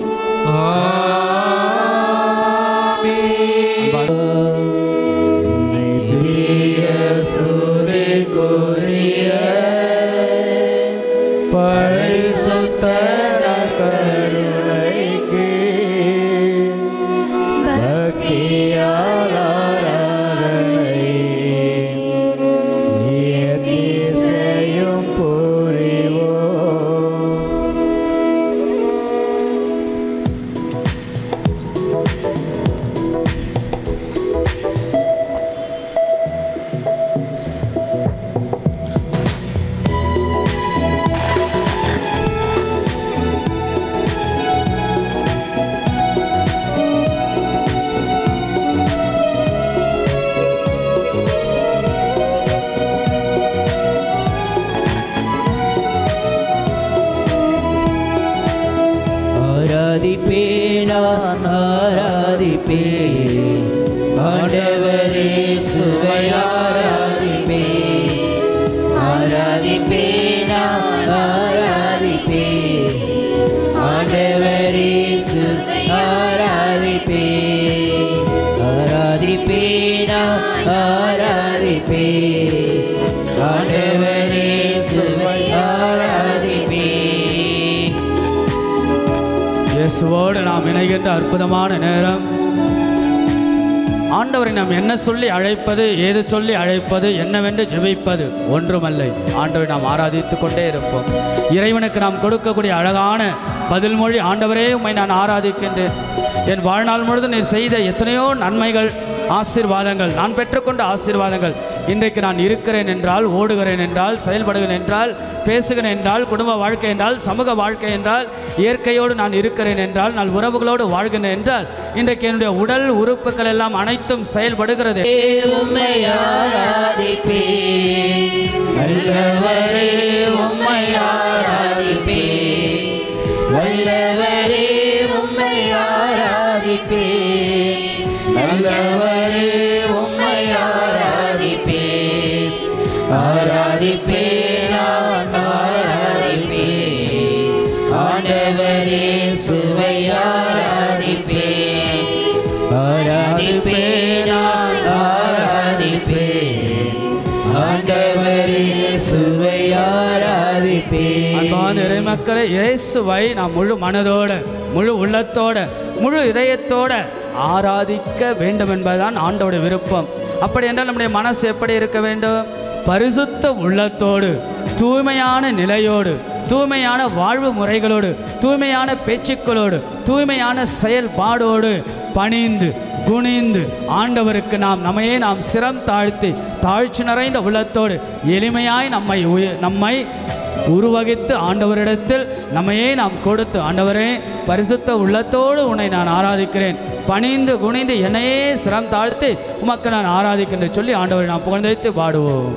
நான் ஆராதிப்பேன் ஆண்டவரே சுவை ஆராதிப்பேன் ஆராதிப்பேன் நான் ஆராதிப்பேன் ஆண்டவரே சுவை ஆராதிப்பேன் ஆராதிப்பேன் நான் ஆராதிப்பேன் ஆண்டவரே சுவை ஆராதிப்பேன் இயேசுவோடு நாம் இணைகின்ற அற்புதமான நேரம் ஆண்டவரை நாம் என்ன சொல்லி அழைப்பது ஏது சொல்லி அழைப்பது என்னவென்று ஜெபிப்பது ஒன்றுமல்லை ஆண்டவரை நாம் ஆராதித்துக் கொண்டே இருப்போம் இறைவனுக்கு நாம் கொடுக்கக்கூடிய அழகான பதில் மொழி ஆண்டவரே உம்மை நான் ஆராதிக்கின்றேன் என் வாழ்நாள் முழுவதும் நீர் செய்த எத்தனையோ நன்மைகள் ஆசீர்வாதங்கள் நான் பெற்றுக்கொண்ட ஆசீர்வாதங்கள் இன்றைக்கு நான் இருக்கிறேன் என்றால் ஓடுகிறேன் என்றால் செயல்படுகிறேன் என்றால் பேசுகிறேன் என்றால் குடும்ப வாழ்க்கை என்றால் சமூக வாழ்க்கை என்றால் இயற்கையோடு நான் இருக்கிறேன் என்றால் நான் உறவுகளோடு வாழ்கிறேன் என்றால் இன்றைக்கு என்னுடைய உடல் உறுப்புகள் எல்லாம் அனைத்தும் செயல்படுகிறது உம்மை ஆராதிப்பேன் நல்லவரே உம்மை ஆராதிப்பேன் நல்லவரே உம்மை ஆராதிப்பேன் நல்லவரே உம்மை ஆராதிப்பேன் ஆராதிப்பேன் நான் ஆராதிப்பேன் ஆண்டவரே சுவை ஆராதிப்பேன் ஆராதிப்பேன் நான் ஆராதிப்பேன் ஆண்டவரே சுவை ஆராதிப்பேன் அன்பான இறைமக்களை இயேசுவை நாம் முழு மனதோட முழு உள்ளத்தோட முழு இதயத்தோட ஆராதிக்க வேண்டும் என்பதுதான் ஆண்டோட விருப்பம் அப்படி என்றால் நம்முடைய மனசு எப்படி இருக்க வேண்டும் பரிசுத்த உள்ளத்தோடு தூய்மையான நிலையோடு தூய்மையான வாழ்வு முறைகளோடு தூய்மையான பேச்சுக்களோடு தூய்மையான செயல்பாடோடு பணிந்து குனிந்து ஆண்டவருக்கு நாம் நம்மையே நாம் சிரம் தாழ்த்தி தாழ்ச்சி நிறைந்த உள்ளத்தோடு எளிமையாய் நம்மை உய- நம்மை உருவகித்து ஆண்டவரிடத்தில் நம்மையே நாம் கொடுத்து ஆண்டவரே பரிசுத்த உள்ளத்தோடு உன்னை நான் ஆராதிக்கிறேன் பணிந்து குனிந்து என்னையே சிரம் தாழ்த்தி உமக்கு நான் ஆராதிக்கின்றேன் சொல்லி ஆண்டவரை நாம் புகழ்ந்து பாடுவோம்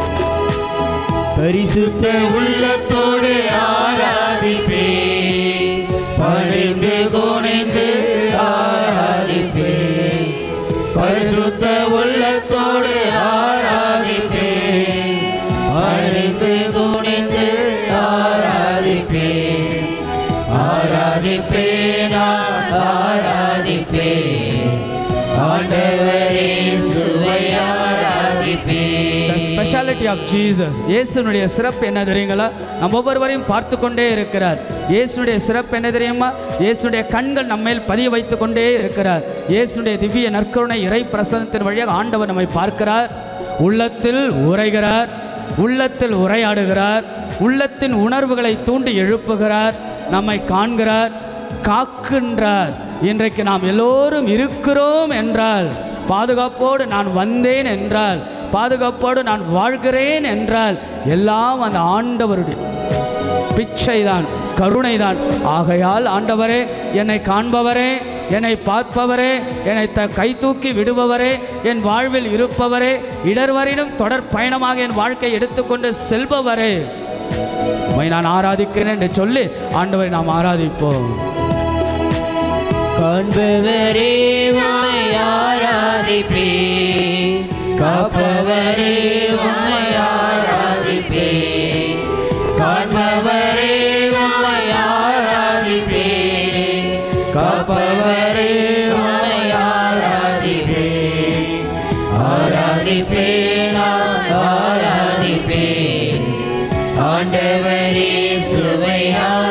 பரிசுத்த உள்ளத்தோடு ஆராதிப்பே பணிந்து குனிந்து ஆராதிப்பே பரிசுத்த உள்ளத்தோடு ஆராதிப்பே பணிந்து குனிந்து ஆராதிப்பே ஆராதிப்பே நான் ஆராதிப்பே ஆண்டவரே சுவை ஆராதிப்பே The speciality of Jesus இயேசுனுடைய சிறப்பு என்ன தெரியுங்களா நம்ம ஒவ்வொருவரையும் பார்த்து கொண்டே இருக்கிறார் இயேசுடைய சிறப்பு என்ன தெரியுமா இயேசுடைய கண்கள் நம்மேல் பதிய வைத்து கொண்டே இருக்கிறார் இயேசுடைய திவ்ய நற்கருணை இறை பிரசனத்தின் வழியாக ஆண்டவர் நம்மை பார்க்கிறார் உள்ளத்தில் உரைகிறார் உள்ளத்தில் உரையாடுகிறார் உள்ளத்தின் உணர்வுகளை தூண்டி எழுப்புகிறார் நம்மை காண்கிறார் காக்கின்றார் இன்றைக்கு நாம் எல்லோரும் இருக்கிறோம் என்றால் பாதுகாப்போடு நான் வந்தேன் என்றால் பாதுகாப்போடு நான் வாழ்கிறேன் என்றால் எல்லாம் அந்த ஆண்டவருடைய பிச்சைதான் கருணைதான் ஆகையால் ஆண்டவரே என்னை காண்பவரே என்னை பார்ப்பவரே என்னை த கை தூக்கி விடுபவரே என் வாழ்வில் இருப்பவரே இடர்வரினும் தொடர் பயணமாக என் வாழ்க்கை எடுத்துக்கொண்டு செல்பவரே உம்மை நான் ஆராதிக்கிறேன் என்று சொல்லி ஆண்டவரை நாம் ஆராதிப்போம் காண்பவரே உம்மை ஆராதிப்பே காப்பவரே உம்மை ஆராதிப்பே காண்பவரே உம்மை ஆராதிப்பே காப்பவரே உம்மை ஆராதிப்பே ஆராதிப்பே நான் ஆராதிப்பே ஆண்டவரே சுவை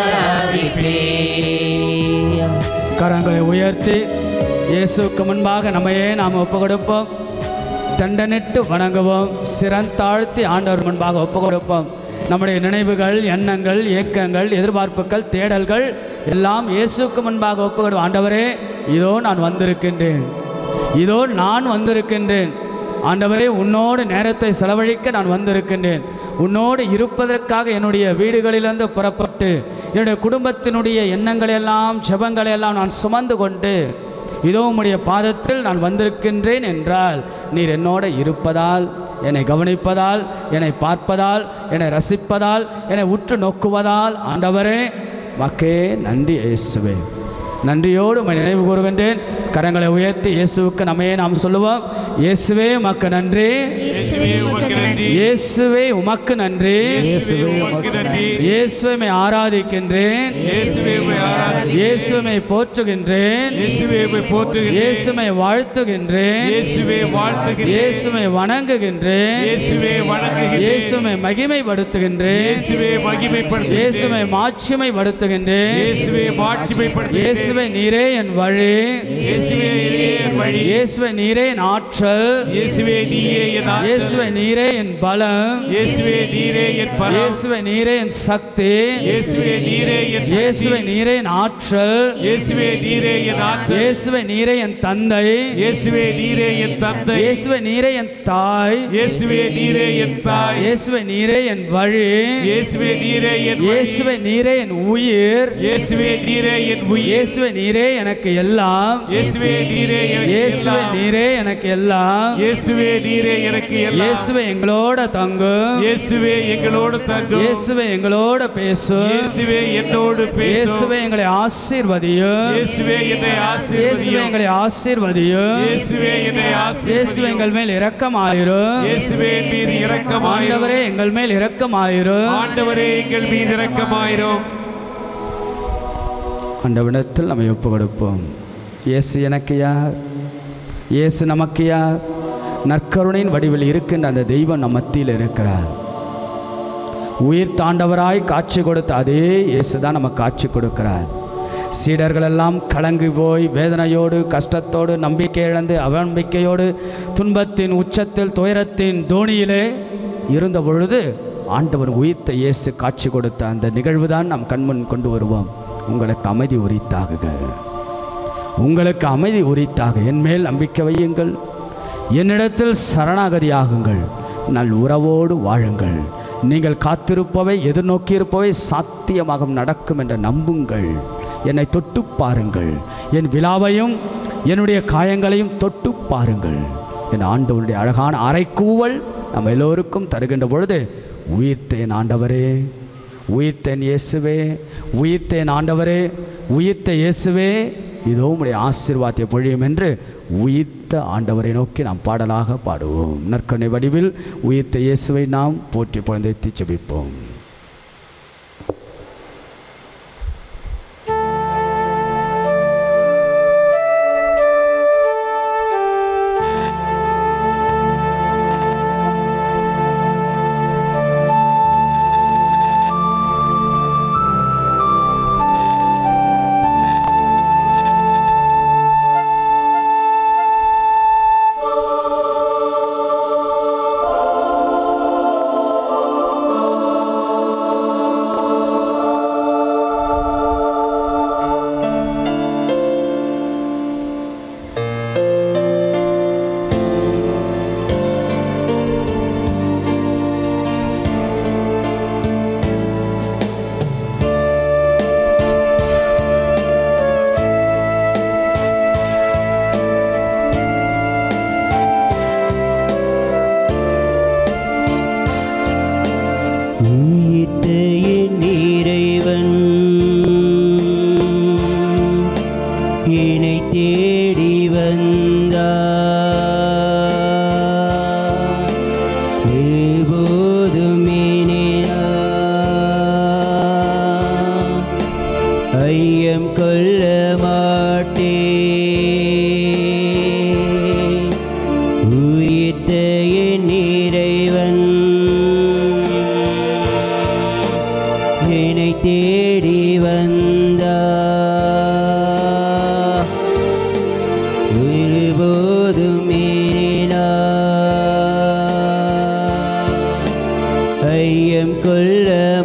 ஆராதிப்பே கரங்களை உயர்த்தி இயேசுக்கு முன்பாக நம்மையே நாம் ஒப்பு கொடுப்போம் தண்டனிட்டு வணங்குவோம் சிறந்தாழ்த்தி ஆண்டவர் முன்பாக ஒப்பு கொடுப்போம் நம்முடைய நினைவுகள் எண்ணங்கள் ஏக்கங்கள் எதிர்பார்ப்புகள் தேடல்கள் எல்லாம் இயேசுக்கு முன்பாக ஒப்பு கொடுப்போம் ஆண்டவரே இதோ நான் வந்திருக்கின்றேன் இதோ நான் வந்திருக்கின்றேன் ஆண்டவரே உன்னோடு நேரத்தை செலவழிக்க நான் வந்திருக்கின்றேன் உன்னோடு இருப்பதற்காக என்னுடைய வீடுகளிலிருந்து புறப்பட்டு என்னுடைய குடும்பத்தினுடைய எண்ணங்களெல்லாம் ஜெபங்களெல்லாம் நான் சுமந்து கொண்டு இதோ உம்முடைய பாதத்தில் நான் வந்திருக்கின்றேன் என்றால் நீர் என்னோடு இருப்பதால் என்னை கவனிப்பதால் என்னை பார்ப்பதால் என்னை ரசிப்பதால் என்னை உற்று நோக்குவதால் ஆண்டவரே மக்கே நன்றி இயேசுவே நன்றியோடு உம்மை நினைவு கூறுகின்றேன் கரங்களை உயர்த்தி இயேசுவுக்கு நம்மையே நாம் சொல்லுவோம் இயேசுவே உமக்கு நன்றி இயேசுவே உமக்கு நன்றி இயேசுவே உமக்கு நன்றி இயேசுவே உமக்கு நன்றி இயேசுவை ஆராதிக்கின்றேன் இயேசுவே உம்மை ஆராதிக்கிறேன். இயேசுவை போற்றுகின்றேன் இயேசுவே உம்மை போற்றுகிறேன். இயேசுவை வாழ்த்துகின்றேன் இயேசுவே வாழ்த்துகிறேன். இயேசுவை வணங்குகின்றேன் இயேசுவே வணங்குகிறேன். இயேசுவை மகிமைப்படுத்துகின்றேன் இயேசுவே மகிமைப்படுத்துகிறேன். இயேசுவை மாட்சிமைப்படுத்துகின்றேன் இயேசுவே மாட்சிமைப்படுத்துகிறேன். இயேசுவை நீரே என் வழி இயேசுவே நீரே என் வழி. இயேசுவை நீரே என் ஆற்றல் இயேசுவே நீரே என் ஆற்றல். இயேசுவை நீரே என் பலம் இயேசுவே நீரே என் பலம். இயேசுவை நீரே என் சக்தி இயேசுவே நீரே என் சக்தி. இயேசுவை நீரே என் ஆற்றல் இயேசுவே நீரே என் ஆற்றல். இயேசுவை நீரே என் தந்தை இயேசுவே நீரே என் தந்தை. இயேசுவை நீரே என் தாய் இயேசுவே நீரே என் தாய். இயேசுவை நீரே என் வழி இயேசுவே நீரே என் வழி. இயேசுவை நீரே என் உயிர் இயேசுவே நீரே என் உயிர். இயேசுவை நீரே எனக்கு எல்லாம் இயேசுவே நீரே எனக்கு இயேசுவை எல்லாம். நீரே எனக்கு எல்லாம் இயேசுவே நீரே எனக்கு எல்லாம். இயேசுவை எங்களோட தங்கும் இயேசுவே எங்களோடு தங்கும். இயேசுவை எங்களோட பேசும் இயேசுவே என்னோடு பேசும். இயேசுவை எங்களை ஆசீர்வதியும் இயேசுவே என்னை இயேசுவை ஆசீர்வதியும். எங்களை ஆசீர்வதியும் இயேசுவே என்னை இயேசுவை ஆசீர்வதியும். எங்கள் மேல் இரக்கமாயிரும் இயேசுவே என் மீது இரக்கமாயிரும். ஆண்டவரே எங்கள் மேல் இரக்கமாயிரும் ஆண்டவரே எங்கள் மீது இரக்கமாயிரும் ஆண்டவனிடத்தில் நம்ம ஒப்பு கொடுப்போம் இயேசு எனக்கு யார் இயேசு நமக்கு யார் நற்கருணையின் வடிவில் இருக்கின்ற அந்த தெய்வம் நம் மத்தியில் இருக்கிறார் உயிர் தாண்டவராய் காட்சி கொடுத்த அதே இயேசு தான் நமக்கு காட்சி கொடுக்கிறார் சீடர்கள் எல்லாம் கலங்கி போய் வேதனையோடு கஷ்டத்தோடு நம்பிக்கை இழந்து அவநம்பிக்கையோடு துன்பத்தின் உச்சத்தில் துயரத்தின் தோணியிலே இருந்த பொழுது ஆண்டவர் உயிர்த்த இயேசு காட்சி கொடுத்த அந்த நிகழ்வு தான் நாம் கண்முன் கொண்டு வருவோம் உங்களுக்கு அமைதி உரித்தாகுக உங்களுக்கு அமைதி உரித்தாக என் மேல் நம்பிக்கை வையுங்கள் என்னிடத்தில் சரணாகதியாகுங்கள் நல் உறவோடு வாழுங்கள் நீங்கள் காத்திருப்பவை எதிர்நோக்கியிருப்பவை சாத்தியமாக நடக்கும் என்று நம்புங்கள் என்னை தொட்டு பாருங்கள் என் விழாவையும் என்னுடைய காயங்களையும் தொட்டு பாருங்கள் என் ஆண்டவருடைய அழகான அறைக்கூவல் நம்ம எல்லோருக்கும் தருகின்ற பொழுது உயிர்த்தேன் ஆண்டவரே உயிர்த்தேன் இயேசுவே உயிர்த்தேன் ஆண்டவரே உயிர்த்த இயேசுவே இதோ உம்முடைய ஆசீர்வாதத்தை பொழியும் என்று உயிர்த்த ஆண்டவரை நோக்கி நாம் பாடலாக பாடுவோம் நற்கனை வடிவில் உயிர்த்த இயேசுவை நாம் போற்றி புகழ்ந்து ஜெபிப்போம் உயிர்த்த என் இறைவன் என்னை தேடி வந்தார் எப்போதும் இனினார். ஐயம் கொள்ள மாட்டேன் உயிர்த்த என் இறைவன் என்னை தேடி வந்தார் ஒருபோதும் மீறினார் ஐயம் கொள்ள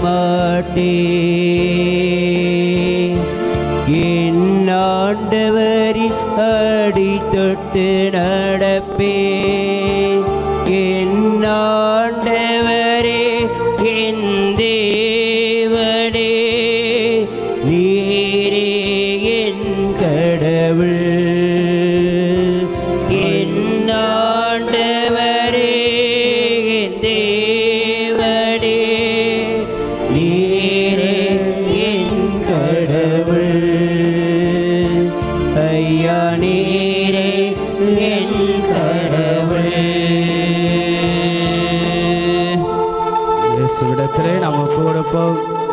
மாட்டேன் என் ஆண்டவரின் அடி தொட்டு நடப்பேன் என் ஆண்டவரே என் தேவனே நீரே என் கடவுள் என் ஆண்டவரே என் தேவனே நீரே என் கடவுள்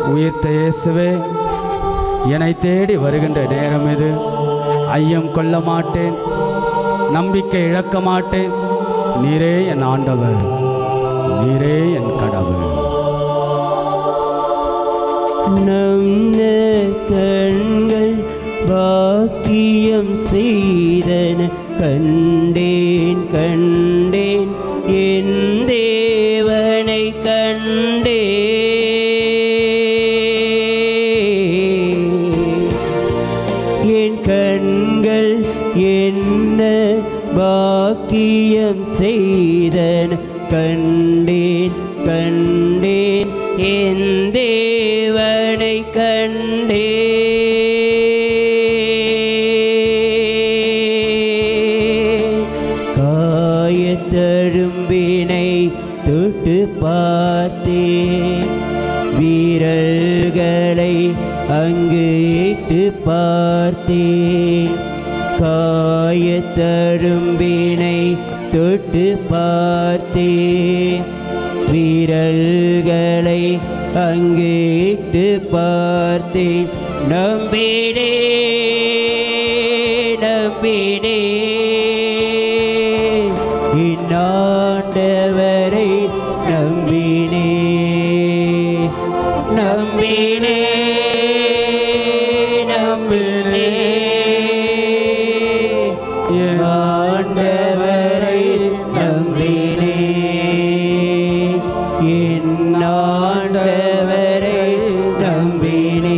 உயிர்த்த இயேசுவே என்னை தேடி வருகின்ற நேரம் இது ஐயம் கொள்ள மாட்டேன் நம்பிக்கை இழக்க மாட்டேன் நீரே என் ஆண்டவர் நீரே என் கடவுள் நம் கண்கள் பாக்கியம் செய்தன கண்டேன் கண்டேன் என் தேவனை கண்டேன் என் கண்கள் என்ன பாக்கியம் செய்தன கண்டேன் கண்டேன் என் தேவனை கண்டேன் காயத்தழும்பினை தொட்டு பார்த்தேன் வீரல்களை அங்கு இட்டு பார்த்தேன் காயத்தழும்பினை தொட்டு பார்த்தேன் வீரல்களை அங்கு இட்டு பார்த்தேன் நம்பினே நம்பினே இன்னாண்டவரை நம்பினே நம்பினே நம்பினே என் ஆண்டவரை நம்பினே என் ஆண்டவரை நம்பினே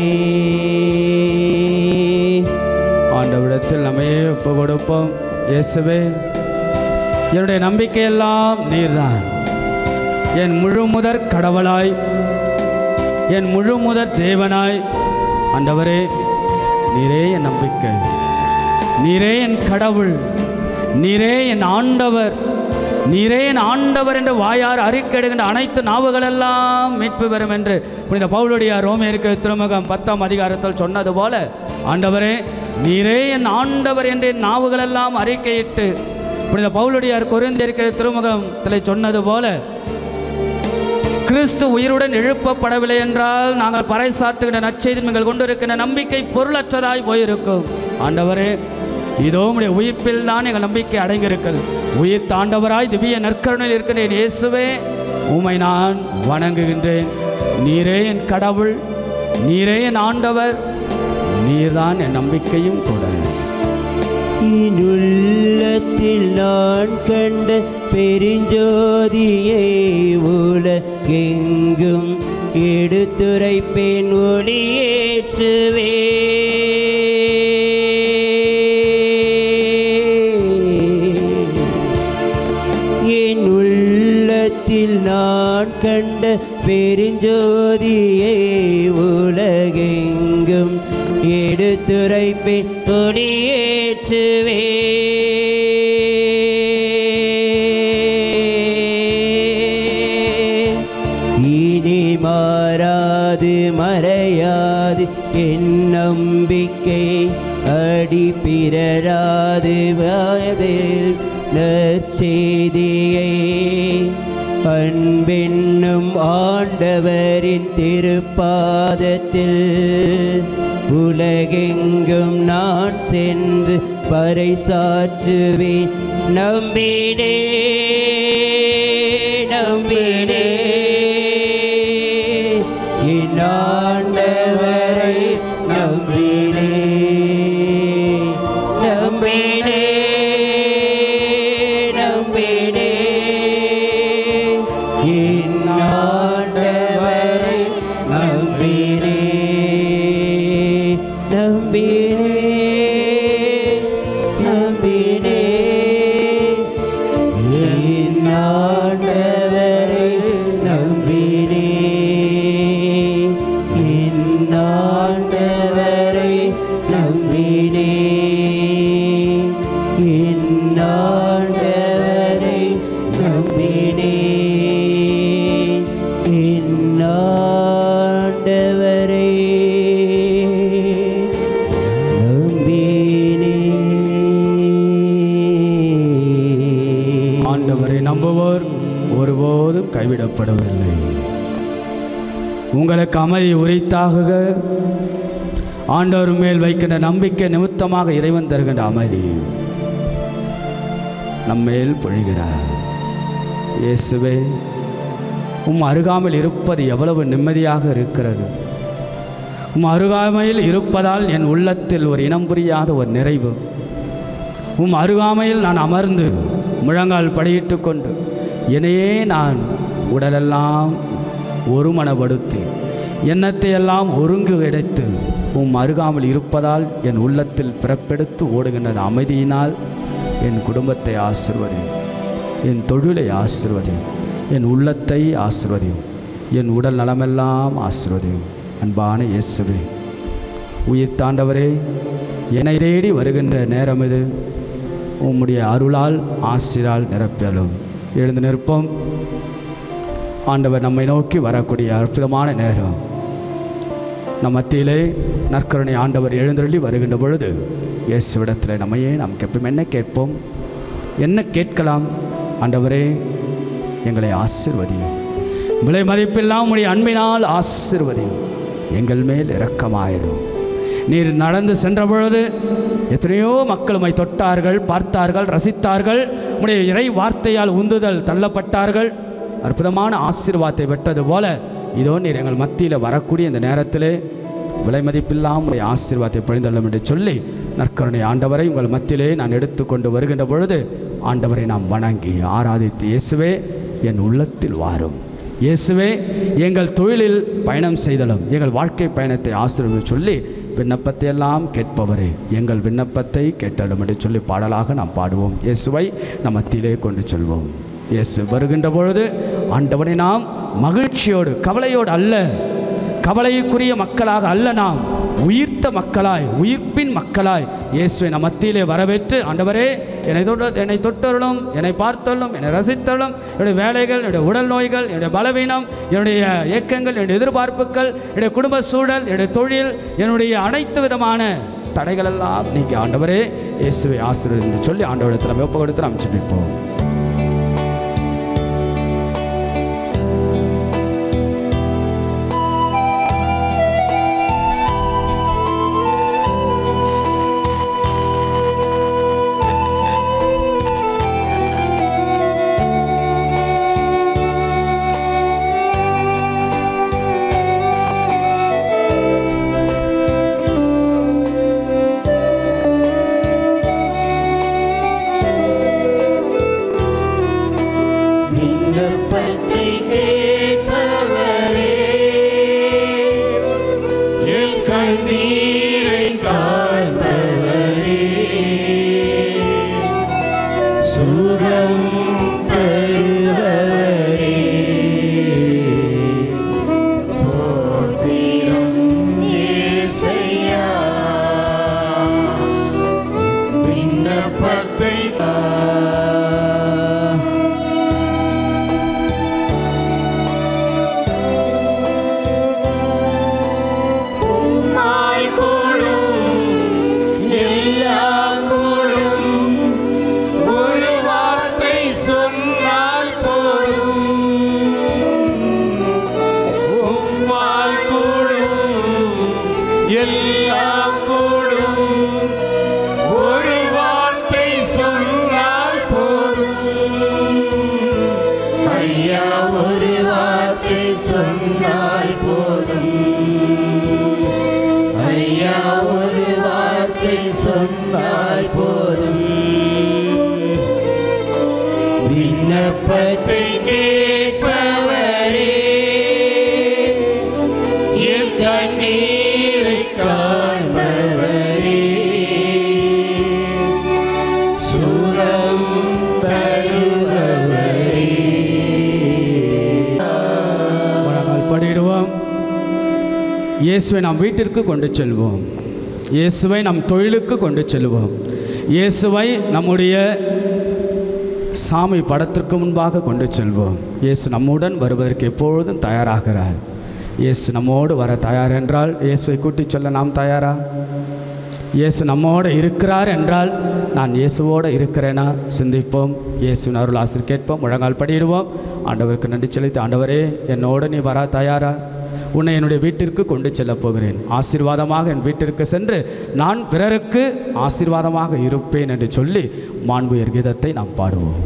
ஆண்டவிடத்தில் நம்மையே ஒப்பு கொடுப்போம் இயேசுவே என்னுடைய நம்பிக்கையெல்லாம் நீர்தான் என் முழு முதற் கடவுளாய் என் முழு முதற் தேவனாய் ஆண்டவரே நீரே என் நம்பிக்கை நீரே என் கடவுள் நீரே என் ஆண்டவர் நீரே என் ஆண்டவர் என்று வாயார் அறிக்கையிடுகின்ற அனைத்து நாவுகளெல்லாம் மீட்பு பெறும் என்று புனித பவுலுடைய ரோமேற்கு திருமுகம் பத்தாம் அதிகாரத்தில் சொன்னது போல ஆண்டவரே நீரே என் ஆண்டவர் என்று என் நாவுகளெல்லாம் அறிக்கையிட்டு புனித பவுலுடையார் கொரிந்திருக்கிற திருமுகத்தில் சொன்னது போல கிறிஸ்து உயிருடன் எழுப்பப்படவில்லை என்றால் நாங்கள் பறைசாற்றுகின்ற நற்செய்தி நீங்கள் கொண்டிருக்கின்ற நம்பிக்கை பொருளற்றதாய் போயிருக்கும் ஆண்டவரே இதோ உடைய உயிர்ப்பில் தான் எங்கள் நம்பிக்கை அடங்கியிருக்கிறது உயிர் தாண்டவராய் திவ்ய நற்கருணையில் இருக்கின்றேன் இயேசுவே உமை நான் வணங்குகின்றேன் நீரே என் கடவுள் நீரே என் ஆண்டவர் நீர்தான் என் நம்பிக்கையும் கூட உள்ளத்தில் நான் கண்ட பெருஞ்சோதியை உலகெங்கும் எடுத்துரைப்பேன் ஒளியேற்றுவே என் உள்ளத்தில் நான் கண்ட பெருஞ்சோதியை உலகெங்கும் எடுத்துரைப்பேன் கொடியேற்றுவே இனி மாறாது மறையாது என் நம்பிக்கை அடி பிறராது வாவில் நற்செய்தியை அன்பென்னும் ஆண்டவரின் திருப்பாதத்தில் உலகெங்கும் நான் சென்று பறைசாற்றுவேன் நம்பினே நம்பினே என் ஆண்டவரை நம்பினே நம்பினே நம்பினே என் ஆண்டவரை நம்பினே நம்பினே நம்பினே என் ஆண்டவரை நம்பினே என் ஆண்டவரை நம்பினே என் ஆண்டவரை நம்பினே என் ஆண்டவரை நம்பினே ஆண்டவரை நம்புவோர் ஒருபோதும் கைவிடப்படுவதில்லை உங்களுக்கு அமைதி உரித்தாகுக ஆண்டவர் மேல் வைக்கின்ற நம்பிக்கை நிமித்தமாக இறைவன் தருகின்ற அமைதி நம்மேல் பொழிகிறார் இயேசுவே உம் அருகாமையில் இருப்பது எவ்வளவு நிம்மதியாக இருக்கிறது உம் அருகாமையில் இருப்பதால் என் உள்ளத்தில் ஒரு இனம் புரியாத ஒரு நிறைவு உம் அருகாமையில் நான் அமர்ந்து முழங்கால் படியிட்டு கொண்டு என்னையே நான் உடலெல்லாம் ஒருமனப்படுத்தி எண்ணத்தை எல்லாம் ஒருங்கு கிடைத்து உம் அருகாமல் இருப்பதால் என் உள்ளத்தில் பிறப்பெடுத்து ஓடுகின்ற அமைதியினால் என் குடும்பத்தை ஆசிர்வதி என் தொழிலை ஆசிர்வதி என் உள்ளத்தை ஆசிர்வதியும் என் உடல் நலமெல்லாம் ஆசிர்வதியும் அன்பான இயேசுவே உயிர் தாண்டவரே என்னை தேடி வருகின்ற நேரம் இது உம்முடைய அருளால் ஆசிரால் நிரப்பலும் எழுந்து நிற்போம் ஆண்டவர் நம்மை நோக்கி வரக்கூடிய அற்புதமான நேரம் நம் மத்தியிலே நற்கருணை ஆண்டவர் எழுந்தருளி வருகின்ற பொழுது இயேசுவிடத்தில் நம்மையே நாம் கேட்போம் என்ன கேட்போம் என்ன கேட்கலாம் ஆண்டவரே எங்களை ஆசிர்வதியும் விலை மதிப்பில்லாம் உடைய அன்பினால் ஆசிர்வதியும் எங்கள் மேல் இரக்கமாயிரும் நீர் நடந்து சென்ற பொழுது எத்தனையோ மக்கள் உம்மை தொட்டார்கள் பார்த்தார்கள் ரசித்தார்கள் உடைய இறை வார்த்தையால் உந்துதல் தள்ளப்பட்டார்கள் அற்புதமான ஆசீர்வாதத்தை பெற்றது போல இதோ நீர் எங்கள் மத்தியில் வரக்கூடிய இந்த நேரத்திலே விலை மதிப்பில்லாம் உடைய ஆசீர்வாதத்தை பொழிந்தள்ளும் என்று சொல்லி நற்கருணை ஆண்டவரை உங்கள் மத்தியிலே நான் எடுத்துக்கொண்டு வருகின்ற பொழுது ஆண்டவரை நாம் வணங்கி ஆராதித்து இயேசுவே என் உள்ளத்தில் வாரும் இயேசுவே எங்கள் தொழிலில் பயணம் செய்தலும் எங்கள் வாழ்க்கை பயணத்தை ஆசிரியர் சொல்லி விண்ணப்பத்தை எல்லாம் கேட்பவரே எங்கள் விண்ணப்பத்தை கேட்டலும் என்று சொல்லி பாடலாக நாம் பாடுவோம் இயேசுவை நம் மத்தியிலே கொண்டு செல்வோம் இயேசு வருகின்ற பொழுது ஆண்டவனை நாம் மகிழ்ச்சியோடு கவலையோடு அல்ல கவலைக்குரிய மக்களாக அல்ல நாம் உயிர்த்த மக்களாய் உயிர்ப்பின் மக்களாய் இயேசுவை நம் மத்தியிலே வரவேற்று ஆண்டவரே என்னை தொட்ட என்னை தொட்டருளும் என்னை பார்த்தருளும் என்னை ரசித்தருளும் என்னுடைய வேலைகள் என்னுடைய உடல் நோய்கள் என்னுடைய பலவீனம் என்னுடைய இயக்கங்கள் என்னுடைய எதிர்பார்ப்புகள் என்னுடைய குடும்ப சூழல் என்னுடைய தொழில் என்னுடைய அனைத்து விதமான தடைகளெல்லாம் நீங்க ஆண்டவரே இயேசுவை ஆசிரியர் என்று சொல்லி ஆண்டவரிடத்தில் நம்ம ஒப்பு கொடுத்து நாம் ஜெபிப்போம் விண்ணப்பத்தை கேட்பவரே என் கண்ணீரை காண்பவரே சுகம் தருபவரே ஸ்தோத்திரம் இயேசையா விண்ணப்பத்தை தா உம்மால் கூடும் எல்லாம் கூடும் ஒரு வார்த்தை சொன்னால் போதும் உம்மால் கூடும் எல்லாம் கூடும் ஒரு வார்த்தை சொன்னால் போதும் ஐயா ஒரு வார்த்தை சொன்னால் போதும் ஐயா ஒரு வார்த்தை சொன்னால் போதும் விண்ணப்பத்தை கேட்பவரே என் கண்ணீரை காண்பவரே சுரம் தருபவரே முழங்கால் படிடுவோம் இயேசுவை நாம் வீட்டிற்கு கொண்டு செல்வோம் இயேசுவை நம் தொழிலுக்கு கொண்டு செல்வோம் இயேசுவை நம்முடைய சாமி படத்திற்கு முன்பாக கொண்டு செல்வோம் இயேசு நம்முடன் வருவதற்கு எப்பொழுதும் தயாராகிறார் இயேசு நம்மோடு வர தயார் என்றால் இயேசுவை கூட்டிச் சொல்ல நாம் தயாரா இயேசு நம்மோடு இருக்கிறார் என்றால் நான் இயேசுவோடு இருக்கிறேனா சிந்திப்போம் இயேசுவின் அருள் ஆசிரியர் கேட்போம் முழங்கால் படியிடுவோம் ஆண்டவருக்கு நன்றி செலுத்தி ஆண்டவரே என்னோடு நீ வர தயாரா உன்னை என்னுடைய வீட்டிற்கு கொண்டு செல்லப் போகிறேன் ஆசீர்வாதமாக என் வீட்டிற்கு சென்று நான் பிறருக்கு ஆசீர்வாதமாக இருப்பேன் என்று சொல்லி மாண்புயர் கீதத்தை நாம் பாடுவோம்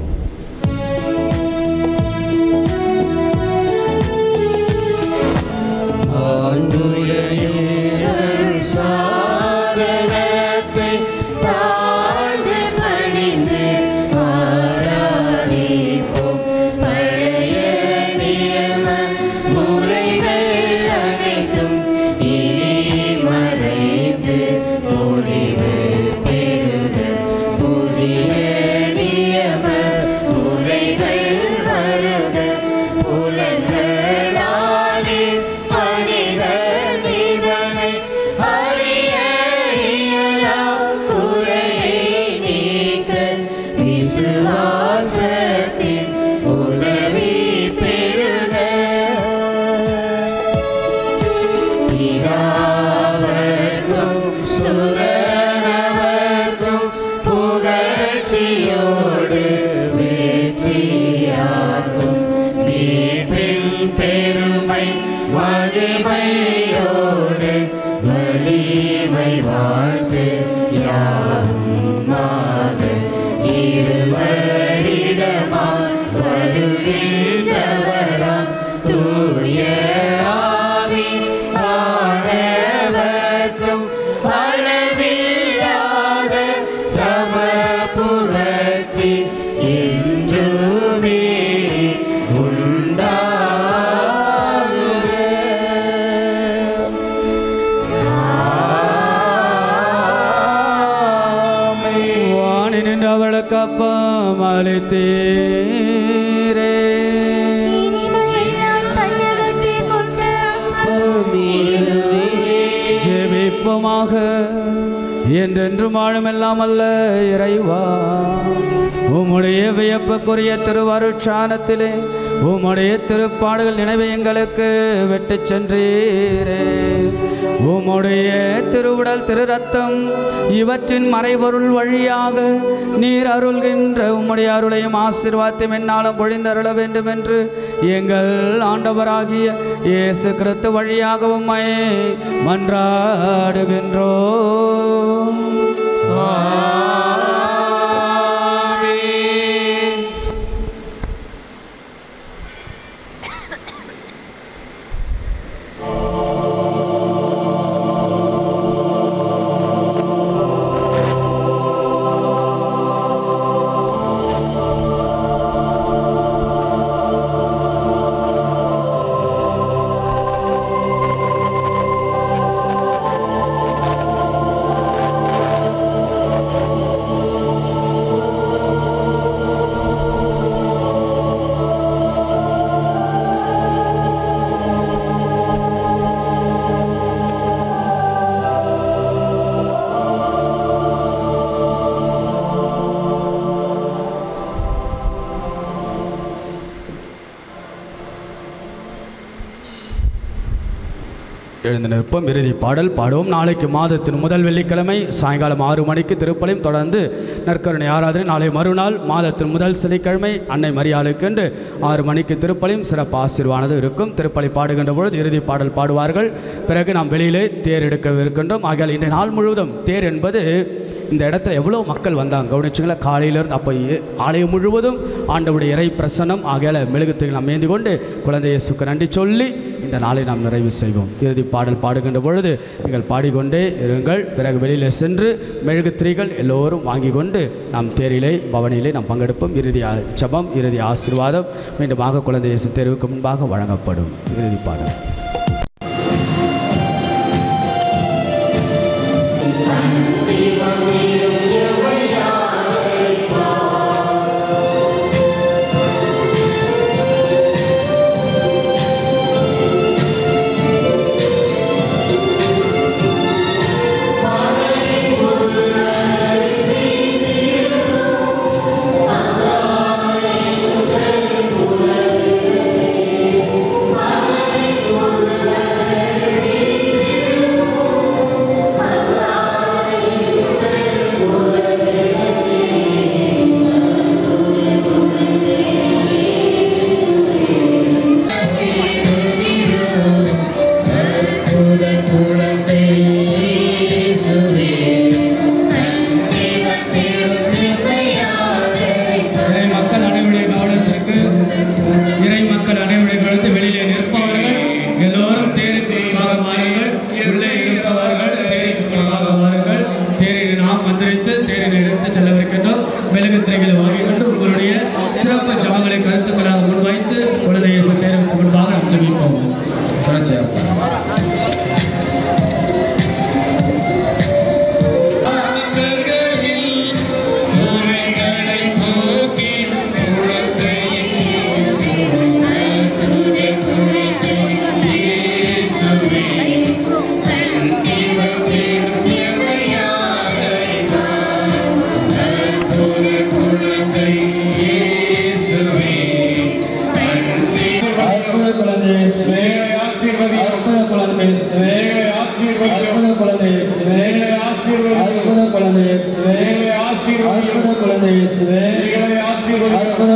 சாதனத்தை தாழ்ந்து பணிந்து ஆராதிப்போம் பழைய நியம முறைகள் அனைத்தும் இனி மறைந்து முடிவு பெறுக புதிய நியம முறைகள் வருக புலன்களாலே மனித நிதனை அறிய இயலா குறையை நீக்க விசுவாசத்தின் உதவி பெறுக பிதாவர்க்கும் சுதனவர்க்கும் புகழ்ச்சியோடு வெற்றியாகும் மீட்பின் பெருமை மகிமையோடு வலிமை வாழ்த்து யாருமாக இருவரிடமா வருகின்றவராம் தூய ஆவி ஆனவர்க்கும் அளவில்லாத சம புகழ்ச்சி என்றுமே வாணி நின்று அவளுக்கு அப்பம் அளித்தீரே ஜெபிப்போமாக என்றென்றும் வாழும் எல்லாம் அல்ல இறைவா உம்முடைய வியப்புக்குரிய திருவருட்சானத்திலே உம்முடைய திருப்பாடுகள் நினைவை எங்களுக்கு விட்டுச் சென்றீரே உம்முடைய திருவுடல் திரு ரத்தம் இவற்றின் மறைபொருள் வழியாக நீர் அருள்கின்ற உம்முடைய அருளையும் ஆசீர்வாதத்தையும் என்னாலும் பொழிந்தருள வேண்டும் என்று எங்கள் ஆண்டவராகிய இயேசு கிறிஸ்து வழியாக உம்மை மன்றாடுகின்றோம் எழுந்து நிற்போம் இறுதி பாடல் பாடுவோம் நாளைக்கு மாதத்தின் முதல் வெள்ளிக்கிழமை சாயங்காலம் ஆறு மணிக்கு திருப்பலையும் தொடர்ந்து நற்கருணை ஆராதனை நாளை மறுநாள் மாதத்தின் முதல் சனிக்கிழமை அன்னை மரியாளுக்கென்று ஆறு மணிக்கு திருப்பலையும் சிறப்பு ஆசீர்வானது இருக்கும் திருப்பலி பாடுகின்ற பொழுது இறுதி பாடல் பாடுவார்கள் பிறகு நாம் வெளியிலே தேர் எடுக்க இருக்கின்றோம் ஆகையால் இன்றைய நாள் முழுவதும் தேர் என்பது இந்த இடத்துல எவ்வளோ மக்கள் வந்தாங்க கவனிச்சுங்களா காலையிலேருந்து அப்போ ஏ- ஆலயம் முழுவதும் ஆண்டவுடைய இறை பிரசன்னம் ஆகையால் மெழுகுத்திரிகள் நாம் ஏந்தி கொண்டு குழந்தை இயேசுக்கு நன்றி சொல்லி இந்த நாளை நாம் நிறைவு செய்வோம் இறுதி பாடல் பாடுகின்ற பொழுது நீங்கள் பாடிக்கொண்டே இருங்கள் பிறகு வெளியில் சென்று மெழுகுத்திரிகள் எல்லோரும் வாங்கி கொண்டு நாம் தேரிலே பவனியிலே நாம் பங்கெடுப்போம் இறுதி ஆ- ஜெபம் இறுதி ஆசீர்வாதம் மீண்டுமாக குழந்தை இயேசு தேர்வுக்கு முன்பாக வழங்கப்படும் இறுதி பாடல் Thank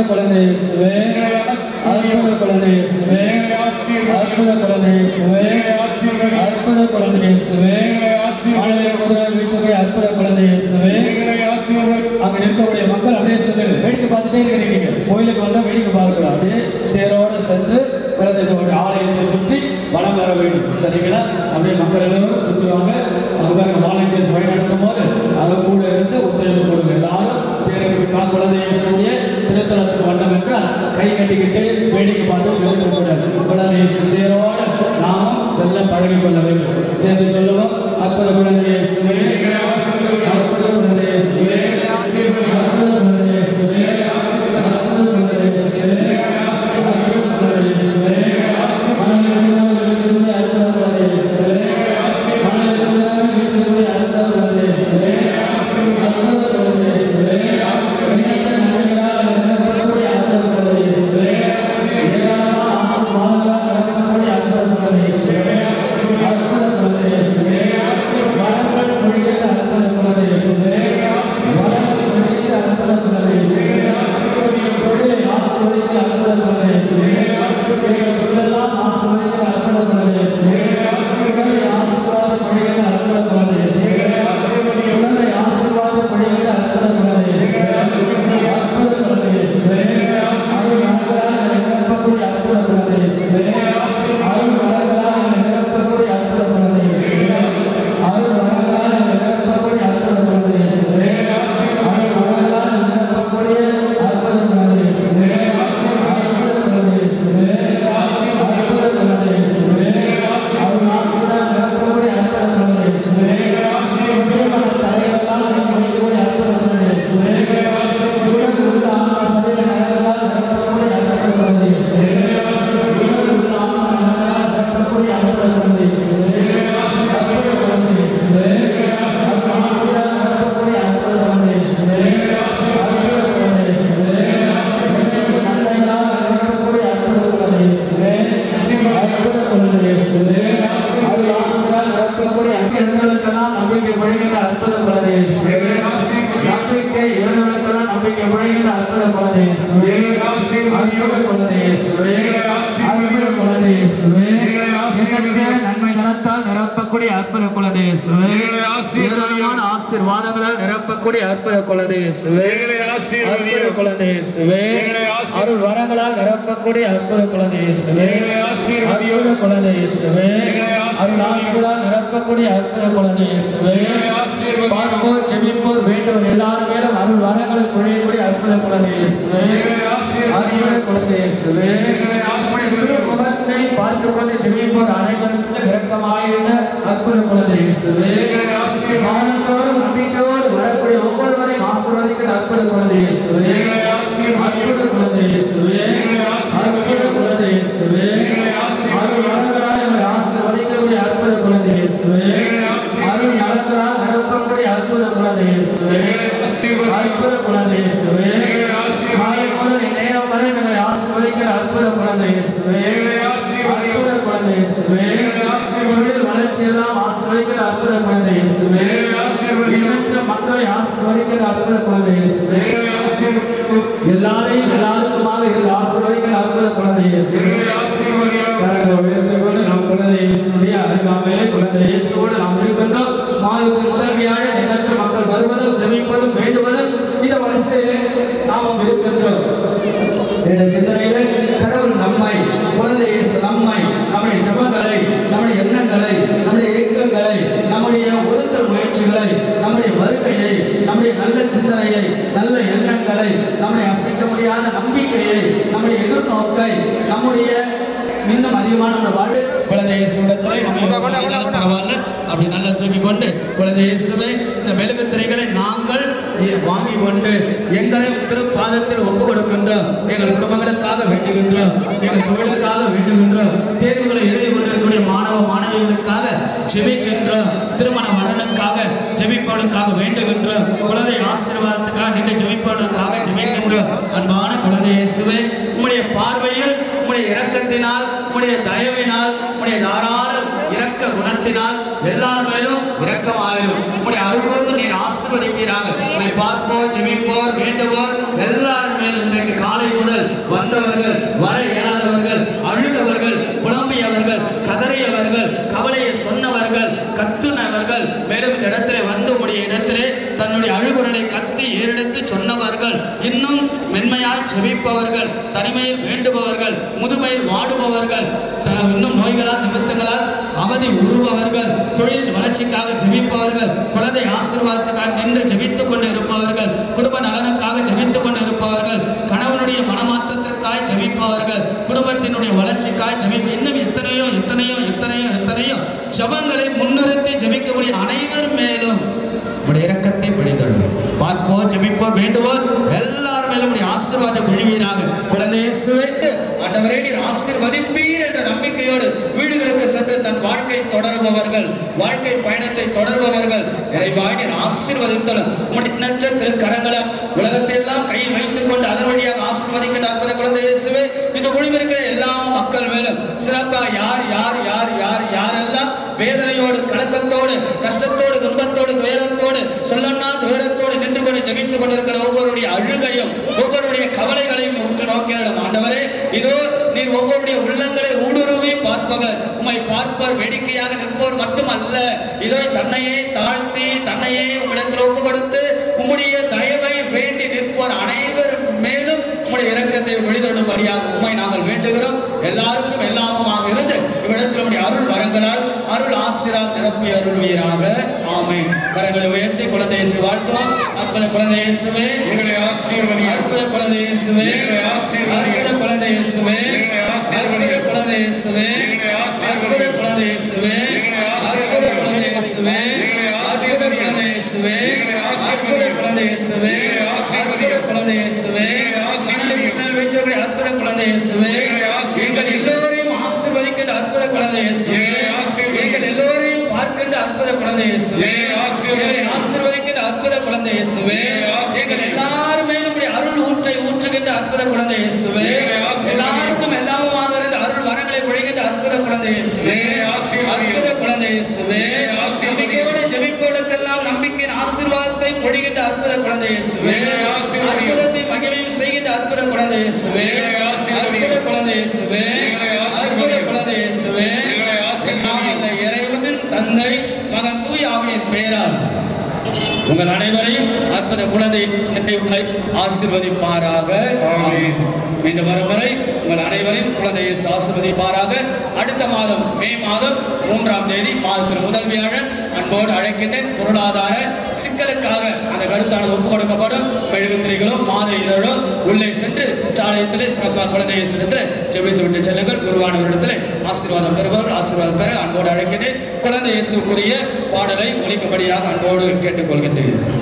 குழந்தை இயேசுவே அற்புத குழந்தை இயேசுவே அற்புத குழந்தை இயேசுவே அற்புத குழந்தை இயேசுவே மனதில் முதல் வீட்டுக்குரிய அற்புத குழந்தை இயேசுவே அங்க இருக்கக்கூடிய மக்கள் அப்படியே சென்று வேடிக்கை பார்த்துட்டே இருக்கிறீங்க நீங்க கோயிலுக்கு வந்தா வேடிக்கை பார்க்கலாம் அப்படியே தேரோட சென்று குழந்தை இயேசுவோட ஆலயத்தை சுற்றி வளம் வர வேண்டும் சரிங்களா அப்படியே மக்கள் எல்லாரும் சுற்றுவாங்க அங்க பாருங்க வாலண்டியர்ஸ் வழி நடத்தும் போது அவங்க கூட இருந்து ஒத்துழைப்பு கொடுங்க எல்லாரும் தேருக்கு பின்னால் குழந்தை இயேசுடைய திருத்தலத்துக்கு வந்தோம் என்றால் கை கட்டிக்கிட்டு வேடிக்கை பார்த்து வேடிக்கை கூடாது குழந்தை இயேசு தேரோட நாமும் செல்ல பழகிக் கொள்ள வேண்டும் சேர்ந்து சொல்லுவோம் அற்புத குழந்தை இயேசுவே அற்புத குழந்தை இயேசுவே அற்புத குழந்தை இயேசுவே அற்புத குழந்தை இயேசுவே அற்புத குழந்தை இயேசுவே மனதில் அற்புத குழந்தை இயேசுவே மனதில் வீட்டுக்குரிய அற்புத குழந்தை இயேசுவே அற்புத குழந்தை இயேசுவே எண்ணற்ற நன்மைகளால் நிரப்பக்கூடிய அற்புத குழந்தை இயேசுவே ஏராளமான ஆசீர்வாதங்களால் நிரப்பக்கூடிய அற்புத குழந்தை இயேசுவே அற்புத குழந்தை இயேசுவே வரங்கள் பொழிகிற அற்புத குழந்தை இயேசுவே வரங்கள் பொழிகிற அற்புத குழந்தை இயேசுவே தொழிலை ஆசீர்வதிக்கிற அற்புத குழந்தை இயேசுவே எங்கள் தொழிலெல்லாம் ஆசீர்வதிக்கிற அற்புத குழந்தை இயேசுவே உடலை ஆசீர்வாதம் பொழிகிற அற்புத குழந்தை இயேசுவே உடலை ஆசீர்வாதம் பொழிகிற அற்புத குழந்தை இயேசுவே அற்புத குழந்தை இயேசுவே அருள் வரங்களால் நிரப்பக்கூடிய அற்புத குழந்தை இயேசுவே அருள் வரங்களால் நிரப்பக்கூடிய அற்புத குழந்தை இயேசுவே அருள் வரங்களால் நிரப்பக்கூடிய அற்புத குழந்தை இயேசுவே அருள் வரங்களால் நிரப்பக்கூடிய அற்புத குழந்தை இயேசுவே அற்புத குழந்தை இயேசுவே அற்புத குழந்தை இயேசுவே அருள் ஆசீர்வாதம் நிரப்பக்கூடிய அற்புத குழந்தை இயேசுவே திருமண தடைகளால் நீக்கி வைக்கக்கூடிய அற்புத குழந்தை இயேசுவே உடல் உள்ள ஆன்மா சரீர நலங்களால் நிரப்பக்கூடிய அற்புத குழந்தை இயேசுவே உடல் உள்ள ஆன்மா நலங்களால் நிரப்பக்கூடிய அற்புத குழந்தை இயேசுவே அற்புத குழந்தை இயேசுவே அருள் ஆசீர்வாதம் நிரப்பக்கூடிய அற்புத குழந்தை இயேசுவே அற்புத குழந்தை இயேசுவே எங்களுக்கு நன்மைகளால் நிரப்பக்கூடிய அற்புத குழந்தை இயேசுவே அற்புத குழந்தை இயேசுவே அருள் ஆசீர்வாதம் நிரப்பக்கூடிய இடங்களுக்கெல்லாம் நம்பிக்கை வழிகின்ற அற்புத குழந்தை இயேசுவே நம்பிக்கை இடங்களுக்கெல்லாம் நம்பிக்கை வழிகின்ற அற்புத குழந்தை இயேசுவே அற்புத குழந்தை இயேசுவே அற்புத குழந்தை இயேசுவே எங்களுக்கு நன்மை தனத்தால் நிரப்பக்கூடிய அற்புத குழந்தை இயேசுவே ஏராளமான ஆசீர்வாதங்களால் நிரப்பக்கூடிய அற்புத குழந்தை இயேசுவே அற்புத குழந்தை இயேசுவே அருள் வரங்களால் நிரப்பக்கூடிய அற்புத குழந்தை இயேசுவே அற்புத குழந்தை இயேசுவே அருள் ஆசீர்வாதம் நிரப்பக்கூடிய அற்புத குழந்தை இயேசுவே பார்ப்போர் ஜெபிப்போர் வேண்டுவர் எல்லாரும் மேலும் அருள் வரங்களை பொழியக்கூடிய அற்புத குழந்தை இயேசுவே அற்புத குழந்தை இயேசுவே உம்முடைய திருமுகத்தை பார்த்து கொண்டு ஜெபிப்போர் அனைவருக்கும் இரக்கமாயிருந்த அற்புத குழந்தை இயேசுவே மாதத்தோறும் நம்பிக்கையோடு வரக்கூடிய ஒவ்வொருவரையும் ஆசீர்வதிக்கிற அற்புத குழந்தை இயேசுவே அற்புத குழந்தை இயேசுவே அற்புத குழந்தை இயேசுவே அருள் வரங்களால் எங்களை ஆசீர்வதிக்கக்கூடிய அற்புத குழந்தை இயேசுவே அருள் நலங்களால் நிரப்பக்கூடிய அற்புத குழந்தை இயேசுவே அற்புத குழந்தை இயேசுவே காலை முதல் இந்நேரம் வரை எங்களை ஆசீர்வதிக்கிற அற்புத குழந்தை இயேசுவே அற்புத குழந்தை இயேசுவே தொழில் வளர்ச்சி எல்லாம் ஆசீர்வதிக்கிற அற்புத குழந்தை இயேசுவே எண்ணற்ற மக்களை ஆசீர்வதிக்கிற அற்புத குழந்தை இயேசுவே எல்லாரையும் எல்லாருக்குமாக இருந்து ஆசீர்வதிக்கிற அற்புத குழந்தை இயேசுவே கரங்களை உயர்த்திக் கொண்டு நம் குழந்தை இயேசுடைய அருகாமையிலே குழந்தை இயேசுவோடு நாம் இருக்கின்றோம் மாதத்தின் முதல் வியாழன் எண்ணற்ற மக்கள் வருவதும் ஜெபிப்பதும் வேண்டுவதும் இந்த வரிசையிலே நாமும் இருக்கின்றோம் என்னுடைய சிந்தனையிலே கடவுள் நம்மை குழந்தை இயேசு நம்மை நம்முடைய ஜபங்களை நம்முடைய எண்ணங்களை நம்முடைய ஏக்கங்களை நம்முடைய ஒருத்தர் முயற்சிகளை நம்முடைய வருகையை நம்முடைய நல்ல சிந்தனையை நல்ல எண்ணங்களை நம்முடைய அசைக்க முடியாத நம்பிக்கையை நம்முடைய எதிர்நோக்கை நம்முடைய இன்னும் அதிகமான நம்ம வாழ்வு குழந்தை இயேசுவிடத்திலே நம்ம இருந்தாலும் பரவாயில்ல அப்படி நல்லா தூக்கி கொண்டு குழந்தை இயேசுவே இந்த மெழுகு திரைகளை நாங்கள் இ- வாங்கி கொண்டு எங்களை திரு பாதத்தில் ஒப்பு கொடுக்கின்றோம் எங்கள் குடும்பங்களுக்காக வேண்டுகின்றோம் எங்கள் தொழிலுக்காக வேண்டுகின்றோம் தேர்வுகளை எழுதி கொண்டிருக்கக்கூடிய மாணவ மாணவிகளுக்காக ஜெபிக்கின்றோம் திருமண வரனுக்காக ஜெபிப்பவனுக்காக வேண்டுகின்றோம் குழந்தை ஆசீர்வாதத்துக்காக நின்று ஜெபிப்பவனுக்காக ஜெபிக்கின்றோம் அன்பான குழந்தை இயேசுவே உம்முடைய பார்வையில் உம்முடைய இரக்கத்தினால் உம்முடைய தயவினால் உம்முடைய தாராள இரக்க குணத்தினால் எல்லார் மேலும் இரக்கமாயிரும் உம்முடைய அருள்வோடு நீர் ஆசீர்வதிப்பீராக உம்மை பார்ப்போர் ஜெபிப்போர் வேண்டுவோர் எல்லார் மேலும் இன்றைக்கு காலை முதல் சொன்னார்கள் மேலும் இந்த இடத்திலே வந்து உடைய இடத்திலே தன்னுடைய அழுகுரலை கத்தி ஏறெடுத்து சொன்னவர்கள் இன்னும் மென்மையாய் ஜெபிப்பவர்கள் தனிமையில் வேண்டுபவர்கள் முதுமையில் வாடுபவர்கள் த- இன்னும் நோய்களால் நிமித்தங்களால் அவதி உருபவர்கள் தொழில் வளர்ச்சிக்காக ஜெபிப்பவர்கள் குழந்தை ஆசீர்வாதத்துக்காக நின்று ஜெபித்துக் கொண்டு இருப்பவர்கள் குடும்ப நலனுக்காக ஜெபித்துக் கொண்டு இருப்பவர்கள் கணவனுடைய மனமாற்றத்திற்காய் ஜெபிப்பவர்கள் குடும்பத்தினுடைய வளர்ச்சிக்காய் ஜெபிப்பு இன்னும் எத்தனையோ எத்தனையோ எத்தனையோ எத்தனையோ ஜெபங்களை முன்னிறுத்தி ஜெபிக்கக்கூடிய அனைவர் மேலும் உடைய இரக்கத்தை பிடித்தள்ளும் பார்ப்போர் ஜெபிப்போர் வேண்டுவோர் எல்லார் மேலும் உடைய ஆசீர்வாதம் பொழிவீராக குழந்தை இயேசுவே ஆண்டவரே நீர் ஆசீர்வதிப்பீர் என்ற நம்பிக்கையோடு வீடுகளுக்கு சென்று தன் வாழ்க்கை தொடர்பவர்கள் வாழ்க்கை பயணத்தை தொடர்பவர்கள் நிறைவாய் நீர் ஆசீர்வதித்தலும் உம்முடைய எண்ணற்ற திருக்கரங்களால் உலகத்தை எல்லாம் கையில் வைத்துக் கொண்டு அதன் வழியாக ஆசீர்வதிக்கின்ற அற்புத குழந்தை இயேசுவே இந்த ஒளிமிருக்கிற எல்லா மக்கள் மேலும் சிறப்பா யார் யார் யார் யார் யாரெல்லாம் வேதனையோடு கலக்கத்தோடு கஷ்டத்தோடு துன்பத்தோடு துயரத்தோடு சொல்லன்னா துயரத்தோடு நின்று கொண்டு ஜெபித்துக் கொண்டிருக்கிற ஒவ்வொருடைய அழுகையும் ஒவ்வொருடைய கவலைகளையும் நீ உற்று நோக்கிடும் ஆண்டவரே இதோ நீர் ஒவ்வொருடைய உள்ளங்களை ஊடுருவி பார்ப்பவர் உம்மை பார்ப்பவர் வேடிக்கையாக நிற்போர் மட்டுமல்ல இதோ தன்னையே தாழ்த்தி தன்னையே உம்மிடத்தில் ஒப்பு கொடுத்து உம்முடைய தயவை வேண்டி நிற்போர் அனைவர் மேலும் உம்முடைய இரக்கத்தை வெளிதொடும்படியாக உம்மை நாங்கள் வேண்டுகிறோம் எல்லாருக்கும் எல்லாமுமாக இருந்து இவ்விடத்தில் உம்முடைய அருள் வரங்களால் அருள் ஆசிரால் நிரப்பி அருள்வீராக ஆமென் கரங்களை உயர்த்தி குழந்தை இயேசுவை வாழ்த்துவோம் அற்புத குழந்தை இயேசுவே எங்களை ஆசீர்வதி அற்புத குழந்தை இயேசுவே எங்களை ஆசீர்வதி அற்புத குழந்தை இயேசுவே எங்களை ஆசீர்வதி அற்புத குழந்தை இயேசுவே எங்களை ஆசீர்வதி அற்புத குழந்தை இயேசுவே எங்களை அற்புத ஆசீர்வதி குழந்தை இயேசுவே எங்களை அற்புத ஆசீர்வதி குழந்தை இயேசுவே எங்களை அற்புத ஆசீர்வதி குழந்தை இயேசுவே எங்களை ஆசீர்வதி அற்புத குழந்தை இயேசுவே எங்களை ஆசீர்வதி பின்னால் வைத்தபடி அற்புத குழந்தை இயேசுவே எங்களை ஆசீர்வதி எங்கள் எல்லோரையும் ஆசீர்வதிக்கின்ற அற்புத குழந்தை இயேசுவே எங்களை ஆசீர்வதி எங்கள் எல்லோரையும் பார்க்கின்ற அற்புத குழந்தை இயேசுவே எங்களை ஆசீர்வதி எங்களை ஆசீர்வதிக்கின்ற அற்புத குழந்தை இயேசுவே எங்களை ஆசீர்வதி எங்கள் எல்லாரும் மேலும் உம்முடைய அருள் ஊற்றை ஊற்றுகின்ற அற்புத குழந்தை இயேசுவே எங்களை ஆசீர்வதி எல்லாருக்கும் எல்லாமுமாக இருந்து அருள் வரங்களை பொழிகின்ற அற்புத குழந்தை இயேசுவே எங்களை ஆசீர்வதி அற்புத குழந்தை இயேசுவே எங்களை ஆசீர்வதி நம்பிக்கையோடு ஜெபிப்போடுக்கெல்லாம் நம்பிக்கையின் ஆசீர்வாதத்தை பொழிகின்ற அற்புத குழந்தை இயேசுவே எங்களை ஆசீர்வதி அற்புதத்தை மகிமையும் செய்கின்ற அற்புத குழந்தை இயேசுவே எங்களை ஆசீர்வதி அற்புத குழந்தை இயேசுவே எங்களை ஆசீர்வதி அற்புத குழந்தை இயேசுவே எங்களை ஆசீர்வதி எல்லாம் வல்ல இறைவனின் தந்தை மகன் தூய் ஆவியின் பெயரால் உங்கள் அனைவரையும் அற்புத குழந்தை உங்களை ஆசீர்வதிப்பாராக ஆமென். மீண்டும் வரும் வரை உங்கள் அனைவரையும் குழந்தை இயேசு ஆசீர்வதிப்பாராக அடுத்த மாதம் மே மாதம் மூன்றாம் தேதி மாதத்தின் முதல் வியாழன் அன்போடு அழைக்கின்றேன் பொருளாதார சிக்கலுக்காக அந்த கருத்தானது ஒப்புக் கொடுக்கப்படும் மெழுகுத்திரைகளும் மாத இதழும் உள்ளே சென்று சிற்றாலயத்திலே சிறப்பாக குழந்தை இயேசுடத்தில் ஜெபித்து விட்டு செல்லுங்கள் குருவானவரிடத்தில் ஆசீர்வாதம் பெறுபவர்கள் ஆசீர்வாதம் பெற அன்போடு அழைக்கின்றேன் குழந்தை இயேசுக்குரிய பாடலை ஒலிக்கும்படியாக அன்போடு கேட்டுக்கொள்கின்றேன்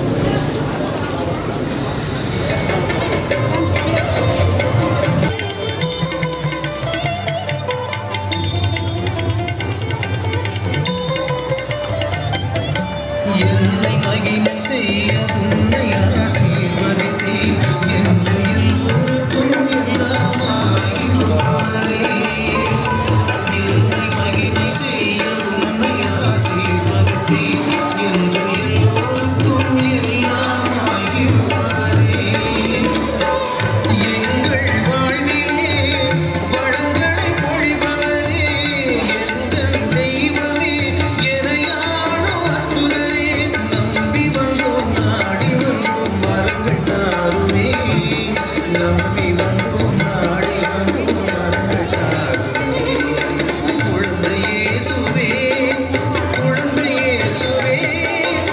என்னை மகிமை செய்ய உன்னை ஆசீர்வதித்தேன் என்று எல்லோருக்கும் எல்லாமாயிருப்பாரே. என்னை மகிமை செய்ய உன்னை ஆசீர்வதித்தேன் என்று எல்லோருக்கும் எல்லாமாயிருப்பாரே. எங்கள் வாழ்விலே வளங்களை பொழிபவரே, எங்கள் தெய்வமே, எனையாளும் அற்புதரே, நம்பி வந்தோம், நாடி வந்தோம், வரங்கள் தாருமே. நம்பி வந்தோம், நாடி வந்தோம், வரங்கள் தாருமே. குழந்தை இயேசுவே, குழந்தை இயேசுவே,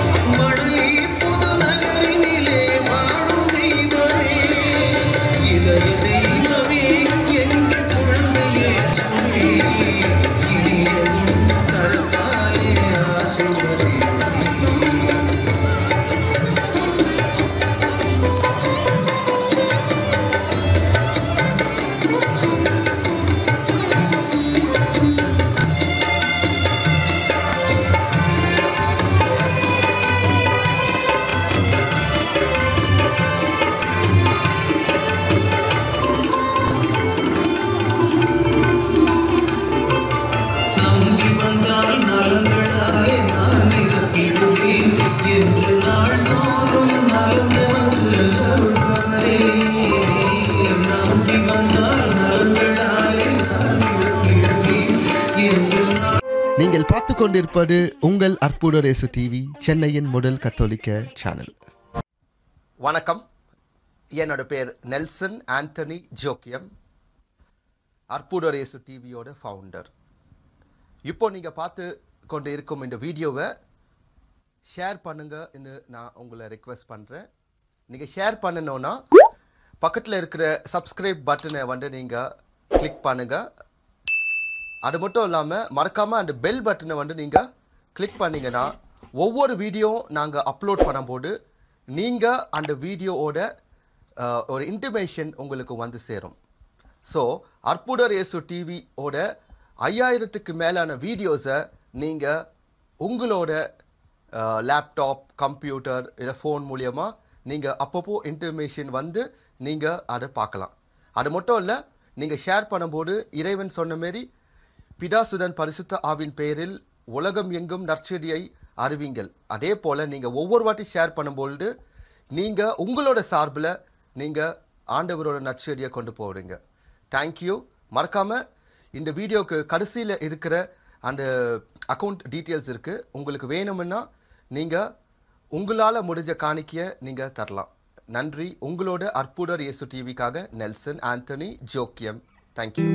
கொண்டிருப்பது உங்கள் அற்புத ரேசு டிவி சென்னையின் முதல் கத்தோலிக்க சேனல் வணக்கம் என்னோட பேர் நெல்சன் ஆண்டனி ஜோக்கியம் அற்புதரேசு டிவியோட ஃபவுண்டர் இப்போ நீங்கள் பார்த்து கொண்டு இருக்கும் இந்த வீடியோவை ஷேர் பண்ணுங்கன்னு நான் உங்களை ரெக்வெஸ்ட் பண்ணுறேன் நீங்கள் ஷேர் பண்ணணுன்னா பக்கத்தில் இருக்கிற சப்ஸ்கிரைப் பட்டனை வந்து நீங்கள் கிளிக் பண்ணுங்கள் அது மட்டும் இல்லாமல் மறக்காமல் அந்த பெல் பட்டனை வந்து நீங்கள் கிளிக் பண்ணீங்கன்னா ஒவ்வொரு வீடியோ நாங்கள் அப்லோட் பண்ணும்போது நீங்கள் அந்த வீடியோவோட அஹ், ஒரு இன்டிமேஷன் உங்களுக்கு வந்து சேரும் ஸோ அற்புதர் இயேசு டிவியோட ஐயாயிரத்துக்கு மேலான வீடியோஸை நீங்கள் உங்களோட லேப்டாப் கம்ப்யூட்டர் இல்லை ஃபோன் மூலியமாக நீங்கள் அப்பப்போ இன்டர்மேஷன் வந்து நீங்கள் அதை பார்க்கலாம் அது மட்டும் இல்லை நீங்கள் ஷேர் பண்ணும்போது இறைவன் சொன்ன மாரி பிதாசுடன் பரிசுத்த ஆவின் பெயரில் உலகம் எங்கும் நற்செடியை அறிவிங்கள் அதே போல் நீங்கள் ஒவ்வொரு வாட்டி ஷேர் பண்ணும்பொழுது நீங்கள் உங்களோட சார்பில் நீங்கள் ஆண்டவரோட நற்செடியை கொண்டு போகிறீங்க தேங்க்யூ மறக்காமல் இந்த வீடியோக்கு கடைசியில் இருக்கிற அந்த அக்கௌண்ட் டீட்டெயில்ஸ் இருக்குது உங்களுக்கு வேணும்னா நீங்கள் உங்களால் முடிஞ்ச காணிக்கையை நீங்கள் தரலாம் நன்றி உங்களோட அற்புதர் இயேசு டிவிக்காக நெல்சன் ஆண்டனி ஜோக்கியம் தேங்க்யூ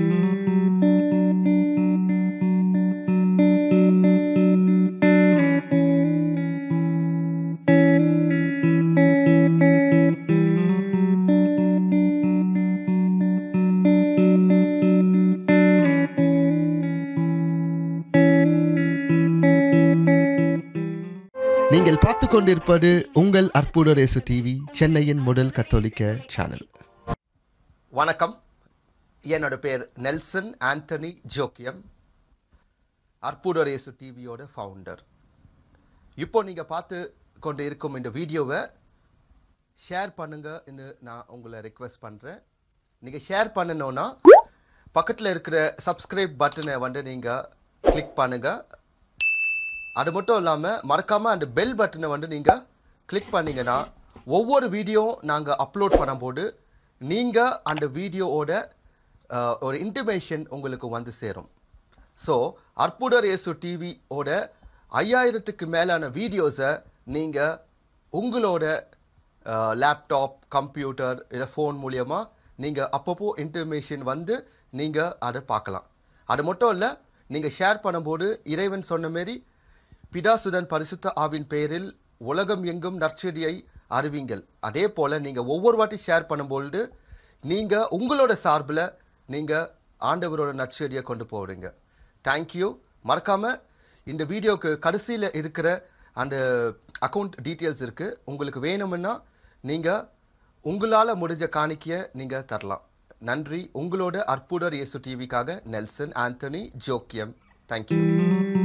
நீங்கள் பார்த்து கொண்டிருப்பது உங்கள் அற்புத ரேசு டிவி சென்னையின் முதல் கத்தோலிக்க சேனல் வணக்கம் என்னோட பேர் நெல்சன் ஆண்டனி ஜோக்கியம் அற்புதரேசு டிவியோட ஃபவுண்டர் இப்போ நீங்கள் பார்த்து கொண்டு இருக்கும் இந்த வீடியோவை ஷேர் பண்ணுங்கன்னு நான் உங்களை ரெக்வெஸ்ட் பண்ணுறேன் நீங்கள் ஷேர் பண்ணணுன்னா பக்கத்தில் இருக்கிற சப்ஸ்கிரைப் பட்டனை வந்து நீங்கள் கிளிக் பண்ணுங்கள் அது மட்டும் இல்லாமல் மறக்காமல் அந்த பெல் பட்டனை வந்து நீங்கள் கிளிக் பண்ணீங்கன்னா ஒவ்வொரு வீடியோ நாங்கள் அப்லோட் பண்ணும்போது நீங்கள் அந்த வீடியோவோட அஹ், ஒரு இன்டிமேஷன் உங்களுக்கு வந்து சேரும் ஸோ அற்புதர் இயேசு டிவியோட ஐயாயிரத்துக்கு மேலான வீடியோஸை நீங்கள் உங்களோட லேப்டாப் கம்ப்யூட்டர் இல்லை ஃபோன் மூலியமாக நீங்கள் அப்பப்போ இன்டர்மேஷன் வந்து நீங்கள் அதை பார்க்கலாம் அது மட்டும் இல்லை நீங்கள் ஷேர் பண்ணும்போது இறைவன் சொன்ன மாரி பிதாசுடன் பரிசுத்த ஆவின் பெயரில் உலகம் எங்கும் நற்செடியை அறிவிங்கள் அதே போல் நீங்கள் ஒவ்வொரு வாட்டி ஷேர் பண்ணும்பொழுது நீங்கள் உங்களோட சார்பில் நீங்கள் ஆண்டவரோட நற்செடியை கொண்டு போகிறீங்க தேங்க்யூ மறக்காமல் இந்த வீடியோக்கு கடைசியில் இருக்கிற அந்த அக்கௌண்ட் டீட்டெயில்ஸ் இருக்குது உங்களுக்கு வேணும்னா நீங்கள் உங்களால் முடிஞ்ச காணிக்கையை நீங்கள் தரலாம் நன்றி உங்களோட அற்புதர் இயேசு டிவிக்காக நெல்சன் ஆண்டனி ஜோக்கியம் தேங்க்யூ